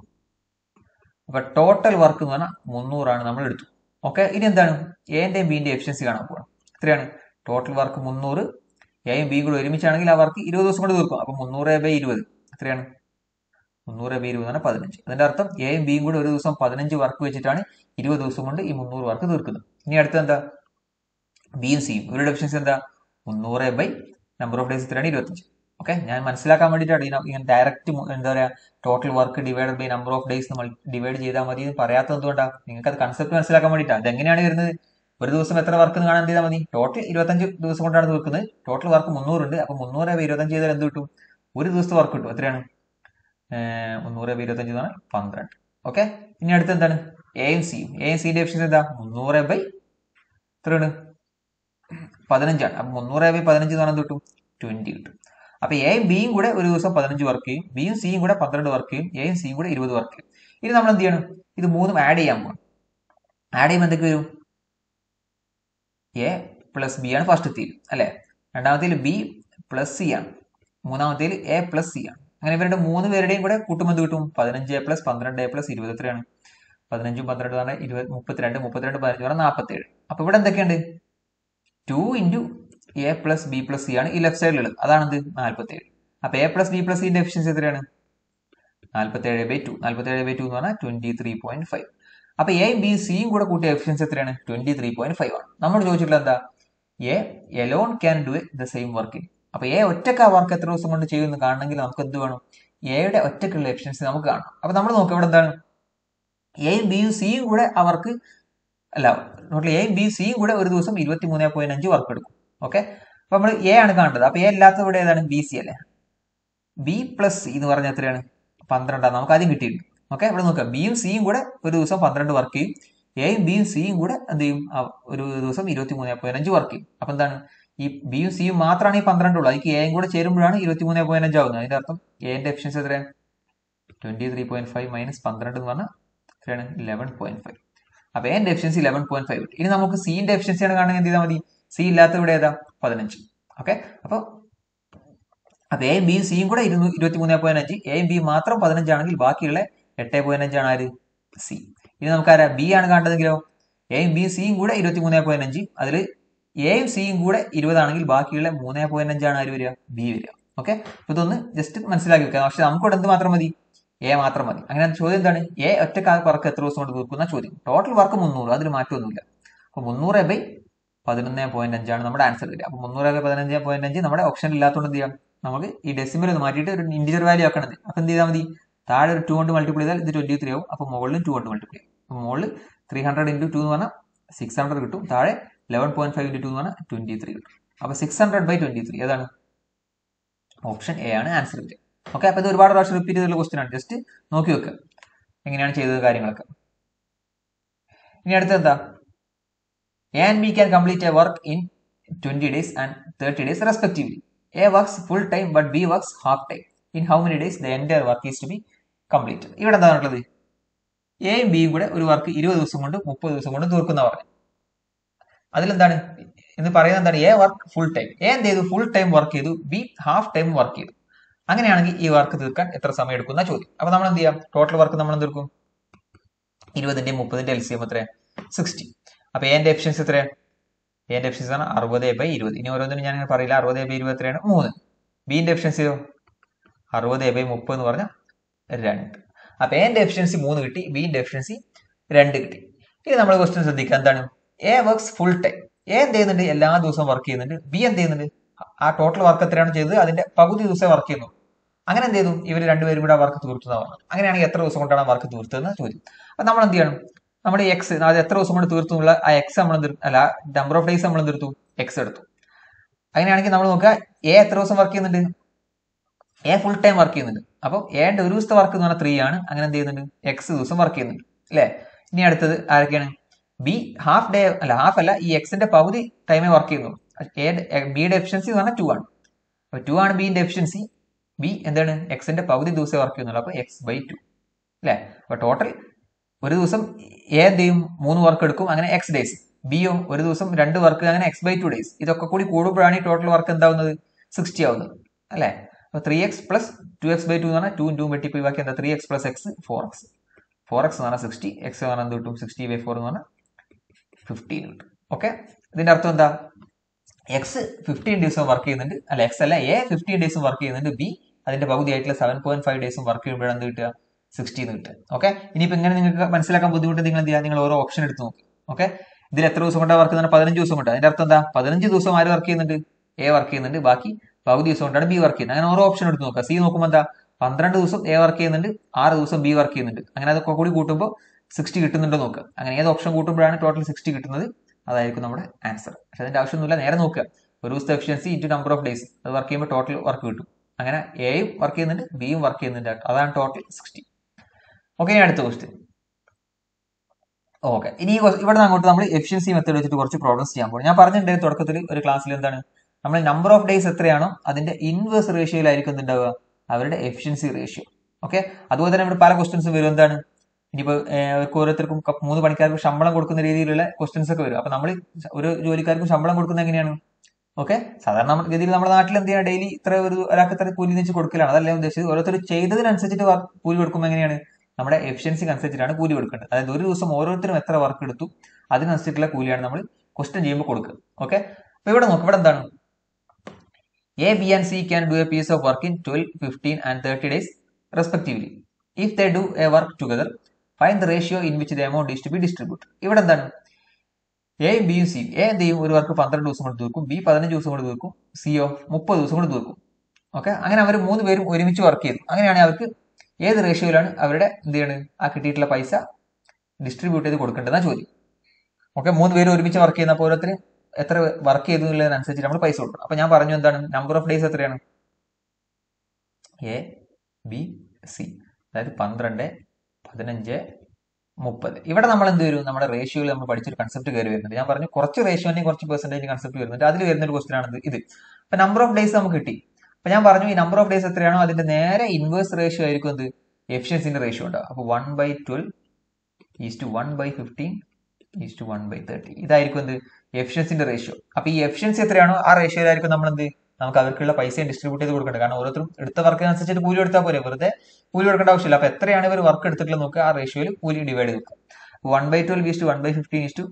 അപ്പൊ ടോട്ടൽ വർക്ക് എന്ന് പറഞ്ഞാൽ മുന്നൂറാണ് നമ്മൾ എടുത്തു ഓക്കെ ഇനി എന്താണ് എന്റെയും ബിന്റെയും എഫിഷ്യൻസി കാണാൻ പോകണം എത്രയാണ് ടോട്ടൽ വർക്ക് മുന്നൂറ് എയും ബിയും കൂടെ ഒരുമിച്ചാണെങ്കിൽ ആ വർക്ക് ഇരുപത് ദിവസം കൊണ്ട് തീർക്കും അപ്പൊ മുന്നൂറ് ബൈ ഇരുപത് എത്രയാണ് മുന്നൂറ് ബൈ ഇരുപത് പറഞ്ഞാൽ പതിനഞ്ച് അതിന്റെ അർത്ഥം എയും ബിയും കൂടെ ഒരു ദിവസം പതിനഞ്ച് വർക്ക് വെച്ചിട്ടാണ് ഇരുപത് ദിവസം കൊണ്ട് ഈ മുന്നൂറ് വർക്ക് തീർക്കുന്നത് ഇനി അടുത്ത എന്താ ബിയും സിയും ഇവരുടെ എഫിഷ്യൻസി എന്താ മുന്നൂറ് ബൈ നമ്പർ ഓഫ് ഡേയ്സ് എത്രയാണ് ഇരുപത്തഞ്ച് ഓക്കെ ഞാൻ മനസ്സിലാക്കാൻ വേണ്ടിയിട്ടാണ് ഇങ്ങനെ ഡയറക്റ്റ് എന്താ പറയാ total work divide by number of days നമ്മൾ ഡിവൈഡ് ചെയ്താൽ മതി എന്ന് പറയാത്തത് എന്തുകൊണ്ടാണ് നിങ്ങൾക്ക് അത് കൺസെപ്റ്റ് മനസ്സിലാക്കാൻ വേണ്ടിയിട്ടാണ് അതെങ്ങനെയാണ് വരുന്നത് ഒരു ദിവസം എത്ര വർക്ക് കാണാൻ എന്ത് ചെയ്താൽ മതി ടോട്ടൽ ഇരുപത്തഞ്ച് ദിവസം കൊണ്ടാണ് തീർക്കുന്നത് ടോട്ടൽ വർക്ക് മുന്നൂറുണ്ട് അപ്പൊ മുന്നൂറ് ബൈ ഇരുപത്തഞ്ച് ചെയ്താൽ എന്ത് കിട്ടും ഒരു ദിവസത്തെ വർക്ക് കിട്ടും എത്രയാണ് മുന്നൂറ് ബൈ ഇരുപത്തഞ്ച് എന്ന് പറഞ്ഞാൽ പന്ത്രണ്ട് ഓക്കെ ഇനി അടുത്ത് എന്താണ് എയും സിയും എയും സിന്റെ എഫിഷ്യൻസി എന്താ മുന്നൂറ് ബൈ എത്രയാണ് പതിനഞ്ചാണ് അപ്പൊ മുന്നൂറ് ബൈ പതിനഞ്ച് എന്ന് പറഞ്ഞാൽ കിട്ടും ട്വന്റി കിട്ടും അപ്പൊ എയും ബിയും കൂടെ ഒരു ദിവസം പതിനഞ്ച് വർക്ക് ചെയ്യും ബിയും സിയും കൂടെ പന്ത്രണ്ട് വർക്ക് ചെയ്യും എയും സിയും കൂടെ ഇരുപത് വർക്ക് ചെയ്യും ഇനി നമ്മൾ എന്ത് ചെയ്യണം ഇത് മൂന്നും ആഡ് ചെയ്യാൻ പോകണം ആഡ് ചെയ്യുമ്പോൾ എന്തൊക്കെ വരും എ പ്ലസ് ബി ആണ് ഫസ്റ്റ് തീൽ അല്ലെ രണ്ടാമത്തേൽ ബി പ്ലസ് സി ആണ് മൂന്നാമത്തേൽ എ പ്ലസ് സി ആണ് അങ്ങനെ ഇവരുടെ മൂന്ന് പേരുടെയും കൂടെ കൂട്ടുമ്പോൾ എന്ത് കിട്ടും പതിനഞ്ച് എ പ്ലസ് പന്ത്രണ്ട് എ പ്ലസ് ഇരുപത് എത്രയാണ് പതിനഞ്ചും പന്ത്രണ്ട് പറഞ്ഞാൽ ഇരുപത് മുപ്പത്തിരണ്ട് മുപ്പത്തിരണ്ട് പതിനഞ്ച് പറഞ്ഞാൽ നാൽപ്പത്തേഴ് അപ്പൊ ഇവിടെ എന്തൊക്കെയുണ്ട് two into A plus B plus C ആണ് ഈ ലെഫ്റ്റ് സൈഡിലുള്ളത് അതാണ് എന്ത് നാൽപ്പത്തേഴ് അപ്പൊ എ പ്ലസ് ബി പ്ലസ് സിന്റെ എഫിഷ്യൻസി എത്രയാണ് നാൽപ്പത്തേഴ് ബൈ ടു നാൽപ്പത്തേഴ് ബൈ ടു എന്ന് പറഞ്ഞാൽ ട്വന്റി ത്രീ പോയിന്റ് ഫൈവ് അപ്പൊ എയും ബി സിയും കൂടെ കൂട്ടിയ എഫിഷ്യൻസി എത്രയാണ് ട്വന്റി ത്രീ പോയിന്റ് ഫൈവ് ആണ് നമ്മൾ ചോദിച്ചിട്ടുള്ള എന്താ A alone can do the same working അപ്പൊ എ ഒറ്റക്ക് ആ വർക്ക് എത്ര ദിവസം കൊണ്ട് ചെയ്യുമെന്ന് കാണണമെങ്കിൽ നമുക്ക് എന്ത് വേണം എയുടെ ഒറ്റക്കുള്ള എഫിഷ്യൻസി നമുക്ക് കാണണം അപ്പൊ നമ്മൾ നോക്കുക ഇവിടെ എന്താണ് എയും ബിയും സിയും കൂടെ അവർക്ക് അല്ല ടോട്ടൽ എയും ബിയും സിയും കൂടെ ഒരു ദിവസം ഇരുപത്തി മൂന്ന് പോയിന്റ് അഞ്ച് വർക്ക് എടുക്കും ഓക്കെ അപ്പൊ നമ്മൾ എ ആണ് കാണേണ്ടത് അപ്പൊ എ അല്ലാത്തത് ഇവിടെ ഏതാണ് ബി സി അല്ലേ ബി പ്ലസ് സി എന്ന് പറഞ്ഞാൽ എത്രയാണ് പന്ത്രണ്ടാണ് നമുക്ക് ആദ്യം കിട്ടിയിട്ടുണ്ട് ഓക്കെ ഇവിടെ നോക്കാം ബിയും സിയും കൂടെ ഒരു ദിവസം പന്ത്രണ്ട് വർക്ക് ചെയ്യും എയും ബിയും സിയും കൂടെ എന്ത് ചെയ്യും ഒരു ദിവസം ഇരുപത്തി മൂന്ന് പോയിന്റ് അഞ്ച് വർക്ക് ചെയ്യും അപ്പൊ എന്താണ് ഈ ബിയും സിയും മാത്രമാണ് ഈ പന്ത്രണ്ട് ഉള്ളത് അതിക്ക് എയും കൂടെ ചേരുമ്പോഴാണ് ഇരുപത്തി മൂന്ന് പോയിന്റ് അഞ്ച് ആവുന്നത് അതിന്റെ അർത്ഥം എന്റെ എഫിഷ്യൻസി എത്രയാണ് twenty three point five minus പന്ത്രണ്ട് എന്ന് പറഞ്ഞാൽ എത്രയാണ് ഇലവൻ പോയിന്റ് ഫൈവ് അപ്പൊ എന്റെ എഫിഷ്യൻസി ഇലവൻ പോയിന്റ് ഫൈവ് ഇനി നമുക്ക് സിന്റെ എഫിഷ്യൻസിയാണ് കാണണമെങ്കിൽ എന്ത് ചെയ്താൽ മതി സി ഇല്ലാത്ത ഇവിടെ ഏതാ പതിനഞ്ച് ഓക്കെ അപ്പൊ അപ്പൊ എയും ബിയും സിയും കൂടെ ഇരുന്നൂ ഇരുപത്തി മൂന്ന് പോയിന്റ് അഞ്ച് എയും ബിയും മാത്രം പതിനഞ്ചാണെങ്കിൽ ബാക്കിയുള്ള എട്ട് പോയിന്റ് അഞ്ചാണ് ആര് സി ഇനി നമുക്ക് ആരാ ബി ആണ് കാണേണ്ടതെങ്കിലോ എയും ബിയും സിയും കൂടെ ഇരുപത്തി മൂന്ന് പോയിന്റ് അഞ്ച് അതിൽ എയും സിയും കൂടെ ഇരുപതാണെങ്കിൽ ബാക്കിയുള്ള മൂന്നേ പോയിന്റ് അഞ്ചാണ് ആര് വരിക ബി വരിക ഓക്കെ ഇതൊന്ന് ജസ്റ്റ് മനസ്സിലാക്കി വെക്കുക പക്ഷെ നമുക്കിവിടെ എന്ത് മാത്രം മതി എ മാത്രം മതി അങ്ങനെ ചോദ്യം എന്താണ് എ ഒറ്റക്കാ വർക്ക് എത്ര ദിവസം കൊണ്ട് തീർക്കുന്ന ചോദ്യം ടോട്ടൽ വർക്ക് മുന്നൂറ് അതിൽ മാറ്റമൊന്നുമില്ല അപ്പൊ മുന്നൂറ് ബൈ പതിനൊന്ന് പോയിന്റ് അഞ്ചാണ് നമ്മുടെ ആൻസർ വരിക അപ്പൊ മുന്നൂറ് ബൈ പതിനഞ്ച് പോയിന്റ് അഞ്ച് നമ്മുടെ ഓപ്ഷൻ ഇല്ലാത്തതുകൊണ്ട് എന്ത് ചെയ്യാം നമുക്ക് ഈ ഡെസിമൽ ഒന്ന് മാറ്റിയിട്ട് ഒരു ഇന്റിജർ വാല്യൂ ആക്കണത് അപ്പൊ എന്ത് ചെയ്താൽ മതി താഴെ ഒരു ടു കൊണ്ട് മൾട്ടിപ്ലൈ ചെയ്താൽ ഇത് ട്വന്റി ത്രീ ആവും അപ്പൊ മുകളിലും ടു കൊണ്ട് മൾട്ടിപ്ലൈ ചെയ്യും അപ്പൊ മുകളിൽ ത്രീ ഹൺഡ്രഡ് ഇൻറ്റു ടു എന്ന് പറഞ്ഞാൽ സിക്സ് ഹൺഡ്രഡ് കിട്ടും താഴെ eleven point five into two എന്ന് പറഞ്ഞാൽ ട്വന്റി ത്രീ കിട്ടും അപ്പൊ six hundred by twenty three ഏതാണ് ഓപ്ഷൻ എ ആണ് ആൻസർ വരിക ഓക്കെ അപ്പൊ ഇത് ഒരുപാട് പ്രാവശ്യം റിപ്പീറ്റ് ചെയ്തുള്ള ക്വസ്റ്റ്യൻ ആണ് ജസ്റ്റ് നോക്കി വെക്കുക എങ്ങനെയാണ് ചെയ്തത് കാര്യങ്ങളൊക്കെ ഇനി അടുത്ത എന്താ A and B can complete a work in twenty days and thirty days respectively A works full time but B works half time in how many days the entire work is to be complete ഇവിടെ എന്താ ഉള്ളത് എയും ബിയും കൂടെ ഒരു work ഇരുപത് ദിവസം കൊണ്ട് മുപ്പത് ദിവസം കൊണ്ട് തീർക്കുന്ന പറഞ്ഞു അതിലെന്താണ് എന്ന് പറയുന്നത് എന്താണ് A work full time A എന്ത് ചെയ്തു ഫുൾ ടൈം വർക്ക് ചെയ്തു ബി ഹാഫ് ടൈം വർക്ക് ചെയ്തു അങ്ങനെയാണെങ്കിൽ ഈ വർക്ക് തീർക്കാൻ എത്ര സമയം എടുക്കുന്ന ചോദ്യം അപ്പൊ നമ്മൾ എന്ത് ചെയ്യാം ടോട്ടൽ വർക്ക് നമ്മൾ എന്ത് എടുക്കും ഇരുപതിന്റെ മുപ്പതിന്റെ എൽ സി എം എത്ര സിക്സ്റ്റി അപ്പൊ എന്റെ എഫിഷ്യൻസി എത്രയാണ് എന്റെ എഫിഷ്യൻസി ആണ് അറുപത് ബൈ ഇരുപത് ഇനി ഓരോന്നിനും ഞാൻ പറയില്ല അറുപത് ബൈ ഇരുപത് എത്രയാണ് മൂന്ന് ബിന്റെ എഫിഷ്യൻസിയോ അറുപത് ബൈ മുപ്പത് എന്ന് പറഞ്ഞാൽ രണ്ട് അപ്പൊ എന്റെ എഫിഷ്യൻസി മൂന്ന് കിട്ടി ബിന്റെ എഫിഷ്യൻസി രണ്ട് കിട്ടി ഇനി നമ്മൾ ക്വസ്റ്റ്യൻ ശ്രദ്ധിക്കുക എന്താണ് A works full time A എന്ത് ചെയ്യുന്നുണ്ട് എല്ലാ ദിവസവും വർക്ക് ചെയ്യുന്നുണ്ട് ബി എന്ത് ചെയ്യുന്നുണ്ട് ആ ടോട്ടൽ വർക്ക് എത്രയാണ് ചെയ്തത് അതിന്റെ പകുതി ദിവസം വർക്ക് ചെയ്യുന്നു അങ്ങനെ എന്ത് ചെയ്തു ഇവർ രണ്ടുപേരും കൂടെ വർക്ക് തീർത്തു പറഞ്ഞു അങ്ങനെയാണെങ്കിൽ എത്ര ദിവസം കൊണ്ടാണ് വർക്ക് തീർത്തതെന്ന് ചോദ്യം അപ്പൊ നമ്മൾ എന്ത് ചെയ്യണം നമ്മുടെ എക്സ് അത് എത്ര ദിവസം കൊണ്ട് തീർത്തു എന്നുള്ള ആ എക്സ് നമ്മൾ എന്ത് അല്ല നമ്പർ ഓഫ് ഡേയ്സ് നമ്മൾ തീർത്തു എക്സ് എടുത്തു അങ്ങനെയാണെങ്കിൽ നമ്മൾ നോക്കുക എ എത്ര ദിവസം വർക്ക് ചെയ്യുന്നുണ്ട് എ ഫുൾ ടൈം വർക്ക് ചെയ്യുന്നുണ്ട് അപ്പം എന്റെ ഒരു ദിവസത്തെ വർക്ക് എന്ന് പറഞ്ഞാൽ ത്രീ ആണ് അങ്ങനെ എന്ത് ചെയ്യുന്നുണ്ട് എക്സ് ദിവസം വർക്ക് ചെയ്യുന്നുണ്ട് അല്ലേ ഇനി അടുത്തത് ആരൊക്കെയാണ് ബി ഹാഫ് ഡേ അല്ല ഹാഫ് അല്ല ഈ എക്സിന്റെ പകുതി ടൈമേ വർക്ക് ചെയ്യുന്നു ബിയുടെ എഫിഷ്യൻസി എന്ന് പറഞ്ഞാൽ ടു ആണ് അപ്പൊ ടു ആണ് ബിന്റെ എഫിഷ്യൻസി ബി എന്താണ് എക്സിന്റെ പകുതി ദിവസമേ വർക്ക് ചെയ്യുന്നുള്ളൂ അപ്പൊ എക്സ് ബൈ ടു അല്ലേ അപ്പൊ ടോട്ടൽ ഒരു ദിവസം എ എന്ത് ചെയ്യും മൂന്ന് വർക്ക് എടുക്കും അങ്ങനെ എക്സ് ഡേയ്സ് ബിയോ ഒരു ദിവസം രണ്ട് വർക്ക് അങ്ങനെ എക്സ് ബൈ ടു ഡേയ്സ് ഇതൊക്കെ കൂടി കൂടുമ്പോഴാണ് ഈ ടോട്ടൽ വർക്ക് എന്താവുന്നത് സിക്സ്റ്റി ആവുന്നത് അല്ലേ അപ്പൊ three X plus two X by two എന്ന് പറഞ്ഞാൽ ടു ടു വെട്ടിപ്പോയി ബാക്കി എന്താ three X plus X four X four X എന്ന് പറഞ്ഞാൽ സിക്സ്റ്റി എക്സ് എന്ന് പറഞ്ഞാൽ എന്ത് കിട്ടും സിക്സ്റ്റി ബൈ ഫോർ എന്ന് പറഞ്ഞാൽ ഫിഫ്റ്റീൻ കിട്ടും ഓക്കെ ഇതിന്റെ അർത്ഥം എന്താ എക്സ് ഫിഫ്റ്റീൻ ഡേയ്സും വർക്ക് ചെയ്യുന്നുണ്ട് അല്ല എക്സ് അല്ല എ ഫിഫ്റ്റീൻ ഡേയ്സും വർക്ക് ചെയ്യുന്നുണ്ട് ബി അതിന്റെ പകുതി ആയിട്ടുള്ള സെവൻ പോയിന്റ് ഫൈവ് ഡേയ്സും വർക്ക് ചെയ്യുമ്പോഴാണ് എന്ത് കിട്ടുക സിക്സ്റ്റീൻ കിട്ടുക ഓക്കെ ഇനിയിപ്പോ ഇങ്ങനെ നിങ്ങൾക്ക് മനസ്സിലാക്കാൻ ബുദ്ധിമുട്ട് നിങ്ങൾ എന്ത് ചെയ്യുക നിങ്ങൾ ഓരോ ഓപ്ഷൻ എടുത്ത് നോക്കുക ഓക്കെ ഇതിൽ എത്ര ദിവസം കൊണ്ടാണ് വർക്ക് ചെയ്യുന്നത് പതിനഞ്ച് ദിവസം കൊണ്ട് അതിന്റെ അർത്ഥം എന്താ പതിനഞ്ച് ദിവസം ആര് വർക്ക് ചെയ്യുന്നുണ്ട് എ വർക്ക് ചെയ്യുന്നുണ്ട് ബാക്കി പകുതി ദിവസം കൊണ്ടാണ് ബി വർക്ക് ചെയ്യുന്നത് അങ്ങനെ ഓരോ ഓപ്ഷൻ എടുത്ത് നോക്കുക സി നോക്കുമ്പോൾ എന്താ പന്ത്രണ്ട് ദിവസം എ വർക്ക് ചെയ്യുന്നുണ്ട് ആറ് ദിവസം ബി വർക്ക് ചെയ്യുന്നുണ്ട് അങ്ങനെ അതൊക്കെ കൂടി കൂട്ടുമ്പോൾ സിക്സ്റ്റി കിട്ടുന്നുണ്ടോ നോക്കുക അങ്ങനെ ഏത് ഓപ്ഷൻ കൂട്ടുമ്പോഴാണ് ടോട്ടൽ സിക്സ്റ്റി കിട്ടുന്നത് അതായിരിക്കും നമ്മുടെ ആൻസർ പക്ഷെ അതിന്റെ ആവശ്യമൊന്നുമില്ല നേരെ നോക്കുക ഒരു ദിവസത്തെ efficiency into number of days അത് വർക്ക് ചെയ്യുമ്പോൾ ടോട്ടൽ വർക്ക് കിട്ടും അങ്ങനെ എയും വർക്ക് ചെയ്യുന്നുണ്ട് ബിയും വർക്ക് ചെയ്യുന്നുണ്ട് അതാണ് ടോട്ടൽ സിക്സ്റ്റി ഓക്കെ ഇനി അടുത്ത ക്വസ്റ്റ്യൻ ഓക്കെ ഇനി ഇവിടെ നിന്ന് അങ്ങോട്ട് നമ്മൾ എഫിഷ്യൻസി മെത്തേഡ് വെച്ചിട്ട് കുറച്ച് പ്രോബ്ലംസ് ചെയ്യാൻ പോകും ഞാൻ പറഞ്ഞിട്ടുണ്ടായിരുന്നു തുടക്കത്തിൽ ഒരു ക്ലാസ്സിൽ എന്താണ് നമ്മൾ നമ്പർ ഓഫ് ഡേയ്സ് എത്രയാണോ അതിന്റെ ഇൻവേഴ്സ് റേഷ്യോയിലായിരിക്കും എന്തുണ്ടാവുക അവരുടെ എഫിഷ്യൻസി റേഷ്യോ ഓക്കെ അതുപോലെ തന്നെ ഇവിടെ പല ക്വസ്റ്റ്യൻസ് വരും എന്താണ് ഇനിയിപ്പോൾ അവർക്ക് ഓരോരുത്തർക്കും മൂന്ന് പണിക്കാർക്ക് ശമ്പളം കൊടുക്കുന്ന രീതിയിലുള്ള ക്വസ്റ്റ്യൻസ് ഒക്കെ വരും അപ്പൊ നമ്മൾ ഒരു ജോലിക്കാർക്കും ശമ്പളം കൊടുക്കുന്നത് എങ്ങനെയാണ് ഓക്കെ സാധാരണ നമ്മൾ ഗതിയിൽ നമ്മുടെ നാട്ടിൽ എന്ത് ചെയ്യണം ഡെയിലി ഇത്ര ഒരു ഒരാൾക്ക് ഇത്ര കൂലി വെച്ച് കൊടുക്കലാണ് അതല്ല ഉദ്ദേശിച്ചത് ഓരോരുത്തർ ചെയ്തതിനനുസരിച്ചിട്ട് കൂലി കൊടുക്കുമ്പോൾ എങ്ങനെയാണ് നമ്മുടെ എഫിഷ്യൻസിക്ക് അനുസരിച്ചിട്ടാണ് കൂലി കൊടുക്കേണ്ടത് അതായത് ഒരു ദിവസം ഓരോരുത്തരും എത്ര വർക്ക് എടുത്തു അതിനനുസരിച്ചുള്ള കൂലിയാണ് നമ്മൾ ക്വസ്റ്റ്യൻ ചെയ്യുമ്പോൾ കൊടുക്കുക ഓക്കെ അപ്പൊ ഇവിടെ നോക്ക് ഇവിടെ എന്താണ് A B and C can do a piece of work in twelve fifteen and thirty days respectively if they do a work together find the ratio in which the amount is to be distribute ഇവിടെ എന്താണ് എയും ബിയും സിയും A എന്ത് ചെയ്യും ഒരു work പന്ത്രണ്ട് ദിവസം കൊണ്ട് തീർക്കും ബി പതിനഞ്ച് ദിവസം കൊണ്ട് തീർക്കും സിയോ മുപ്പത് ദിവസം കൊണ്ട് തീർക്കും ഓക്കെ അങ്ങനെ അവർ മൂന്ന് പേരും ഒരുമിച്ച് വർക്ക് ചെയ്തു അങ്ങനെയാണെങ്കിൽ അവർക്ക് ഏത് റേഷ്യോയിലാണ് അവരുടെ എന്ത് ചെയ്യണത് ആ കിട്ടിയിട്ടുള്ള പൈസ ഡിസ്ട്രിബ്യൂട്ട് ചെയ്ത് കൊടുക്കേണ്ടതാണ് ചോദ്യം ഓക്കെ മൂന്ന് പേര് ഒരുമിച്ച് വർക്ക് ചെയ്യുന്ന ഓരോരുത്തർ എത്ര വർക്ക് ചെയ്തു എന്നുള്ളതിനനുസരിച്ച് നമ്മൾ പൈസ കൊടുക്കണം അപ്പൊ ഞാൻ പറഞ്ഞു എന്താണ് നമ്പർ ഓഫ് ഡേയ്സ് എത്രയാണ് എ ബി സി അതായത് പന്ത്രണ്ട് പതിനഞ്ച് മുപ്പത് ഇവിടെ നമ്മൾ എന്ത് വരും നമ്മുടെ റേഷ്യോയിൽ നമ്മൾ പഠിച്ചൊരു കൺസെപ്റ്റ് കയറി വരുന്നുണ്ട് ഞാൻ പറഞ്ഞു കുറച്ച് റേഷ്യോന്റെ കുറച്ച് പെർസെന്റേജ് കൺസെപ്റ്റ് വരുന്നുണ്ട് അതിൽ വരുന്ന ഒരു ക്വസ്റ്റൻ ആണ് ഇത് അപ്പൊ നമ്പർ ഓഫ് ഡേയ്സ് നമുക്ക് കിട്ടി അപ്പൊ ഞാൻ പറഞ്ഞു ഈ നമ്പർ ഓഫ് ഡേയ്സ് എത്രയാണോ അതിന്റെ നേരെ ഇൻവേഴ്സ് റേഷ്യോ ആയിരിക്കും എന്ത് എഫിഷ്യൻസിന്റെ റേഷ്യോ ഉണ്ടാവും അപ്പൊ one by twelve is to one by fifteen is to one by thirty ഇതായിരിക്കും എന്ത് എഫിഷ്യൻസിന്റെ റേഷ്യോ അപ്പൊ ഈ എഫിഷ്യൻസി എത്രയാണോ ആ റേഷ്യോയിലായിരിക്കും നമ്മൾ എന്ത് നമുക്ക് അവർക്കുള്ള പൈസ ഡിസ്ട്രിബ്യൂട്ട് ചെയ്ത് കൊടുക്കേണ്ടത് കാരണം ഓരോരുത്തരും എടുത്ത വർക്കിനനുസരിച്ചിട്ട് കൂലി എടുത്താൽ പോരെ വെറുതെ കൂലി കൊടുക്കേണ്ട ആവശ്യമില്ല അപ്പൊ എത്രയാണ് ഇവർ വർക്ക് എടുത്തിട്ടുള്ളത് നോക്കുക ആ റേഷ്യോയിൽ കൂലി ഡിവൈഡ് ചെയ്ത് നോക്കുക one by twelve is to one by fifteen is to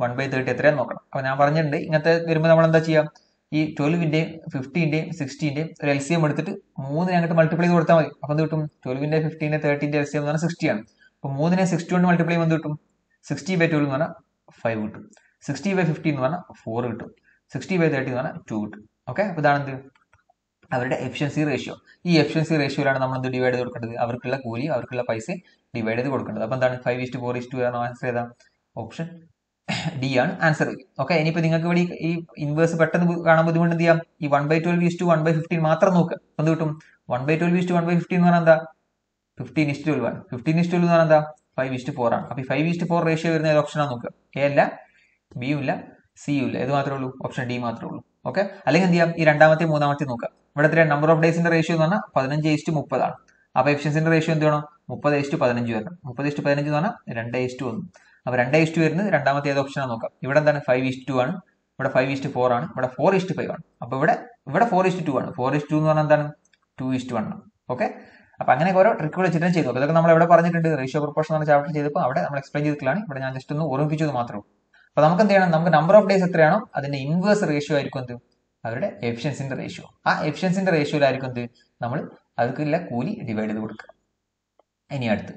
one by thirty എത്രയാന്ന് നോക്കണം അപ്പൊ ഞാൻ പറഞ്ഞിട്ടുണ്ട് ഇങ്ങനത്തെ വരുമ്പോൾ നമ്മൾ എന്താ ചെയ്യാം ഈ ട്വൽവിന്റെയും ഫിഫ്റ്റീന്റെയും സിക്സ്റ്റീന്റെയും ഒരു എൽ സി എം എടുത്തിട്ട് മൂന്നിനെ അങ്ങോട്ട് മൾട്ടിപ്ലൈ ചെയ്ത് കൊടുത്താൽ മതി അപ്പൊ എന്ത് കിട്ടും ട്വൽവിന്റെ ഫിഫ്റ്റീന്റെ തേർട്ടിന്റെ എൽ സി എം എന്ന് പറഞ്ഞാൽ സിക്സ്റ്റി ആണ് അപ്പൊ മൂന്നിനെ സിക്സ്റ്റി കൊണ്ട് മൾട്ടിപ്ലൈ ചെയ്യുമ്പോൾ എന്ത് കിട്ടും സിക്സ്റ്റി ബൈ ട്വൽവ് എന്ന് പറഞ്ഞാൽ ഫൈവ് കിട്ടും സിക്സ്റ്റി ബൈ ഫിഫ്റ്റീൻ എന്ന് പറഞ്ഞാൽ ഫോർ കിട്ടും സിക്സ്റ്റി ബൈ തേർട്ടി എന്ന് പറഞ്ഞാൽ ടു കിട്ടും ഓക്കെ അപ്പൊ ഇതാണ് എന്ത് അവരുടെ എഫിഷ്യൻസി റേഷ്യോ ഈ എഫിഷ്യൻസി റേഷ്യോയിലാണ് നമ്മൾ എന്ത് ഡിവൈഡ് ചെയ്ത് കൊടുക്കേണ്ടത് അവർക്കുള്ള കൂലി അവർക്കുള്ള പൈസ ഡിവൈഡ് ചെയ്ത് കൊടുക്കേണ്ടത് അപ്പൊ എന്താണ് ഫൈവ് ഇസ്റ്റ് ഫോർ ഇസ്റ്റ് ആണ് ആൻസർ ചെയ്താൽ ഓപ്ഷൻ ഡി ആണ് ആൻസർ ഓക്കെ ഇനിയിപ്പോ നിങ്ങൾക്ക് ഇവിടെ ഈ ഇൻവേഴ്സ് പെട്ടെന്ന് കാണാൻ ബുദ്ധിമുട്ട് എന്ത് ചെയ്യാം ഈ one by twelve is to one by fifteen മാത്രം നോക്കുക എന്ത് കിട്ടും one by twelve is to one by fifteen എന്ന് പറഞ്ഞാൽ എന്താ ഫിഫ്റ്റീൻ ഇസ്റ്റ് ട്വൽവ് ആണ് ഫിഫ്റ്റീൻ ഇസ്റ്റ് ട്വൽവ് എന്ന് പറഞ്ഞാൽ എന്താ ഫൈവ് ഇസ്റ്റ് ഫോർ ആണ് അപ്പൊ ഈ ഫൈവ് ഇസ്റ്റ് ഫോർ റേഷ്യോ വരുന്ന ഏത് ഓപ്ഷനാണ് നോക്കുക എ അല്ല ബിയും ഇല്ല സിയും ഇല്ല ഏത് മാത്രമേ ഉള്ളൂ ഓപ്ഷൻ ഡി മാത്രമേ ഉള്ളൂ ഓക്കെ അല്ലെങ്കിൽ എന്ത് ചെയ്യാം ഈ രണ്ടാമത്തെ മൂന്നാമത്തെ നോക്കുക ഇവിടെ എത്ര നമ്പർ ഓഫ് ഡേയ്സിന്റെ റേഷ്യോ എന്ന് പറഞ്ഞാൽ പതിനഞ്ച് ഇസ്റ്റ് മുപ്പതാണ് അപ്പൊ എഫിഷ്യൻസിന്റെ റേഷ്യോ എന്ത് വേണം മുപ്പത് ഇസ്റ്റ് പതിനഞ്ച് വരണം മുപ്പത് ഇസ്റ്റ് പതിനഞ്ച് എന്ന് പറഞ്ഞാൽ രണ്ട് ഇസ്റ്റ് ഒന്ന് അപ്പൊ രണ്ട് ഇസ്റ്റ് വരുന്നത് രണ്ടാമത്തെ ഏത് ഓപ്ഷനാണ് നോക്കാം ഇവിടെ എന്താണ് ഫൈവ് ഇസ്റ്റ് ടു ആണ് ഇവിടെ ഫൈവ് ഇസ്റ്റ് ഫോർ ആണ് ഇവിടെ ഫോർ ഇസ്റ്റ് ഫൈവ് ആണ് അപ്പൊ ഇവിടെ ഇവിടെ ഫോർ ഇസ്റ്റ് ടു ആണ് ഫോർ ഇസ്റ്റ് ടു എന്ന് പറഞ്ഞാൽ എന്താണ് ടു ഇസ്റ്റ് വൺ ആണ് ഓക്കെ അപ്പൊ അങ്ങനെ ഓരോ ട്രിക്കുകൾ വെച്ചിട്ട് ചെയ്തു നോക്കുക ഇതൊക്കെ നമ്മൾ എവിടെ പറഞ്ഞിട്ടുണ്ട് റേഷ്യോ പ്രൊപ്പോർഷൻ എന്ന ചാപ്റ്റർ ചെയ്തപ്പോൾ അവിടെ നമ്മൾ എക്സ്പ്ലെയിൻ ചെയ്തിട്ടുള്ളതാണ് ഇവിടെ ഞാൻ ജസ്റ്റ് ഒന്ന് ഓർമ്മിപ്പിച്ചത് മാത്രമേ ഉള്ളൂ അപ്പൊ നമുക്ക് എന്ത് ചെയ്യണം നമുക്ക് നമ്പർ ഓഫ് ഡേയ്സ് എത്രയാണോ അതിന്റെ ഇൻവേഴ്സ് റേഷ്യോ ആയിരിക്കും എന്ത് അവരുടെ എഫിഷ്യൻസിന്റെ റേഷ്യോ ആ എഫിഷ്യൻസിന്റെ റേഷ്യോയിലായിരിക്കും എന്ത് നമ്മൾ അവർക്കുള്ള കൂലി ഡിവൈഡ് ചെയ്ത് കൊടുക്കുക ഇനി അടുത്ത്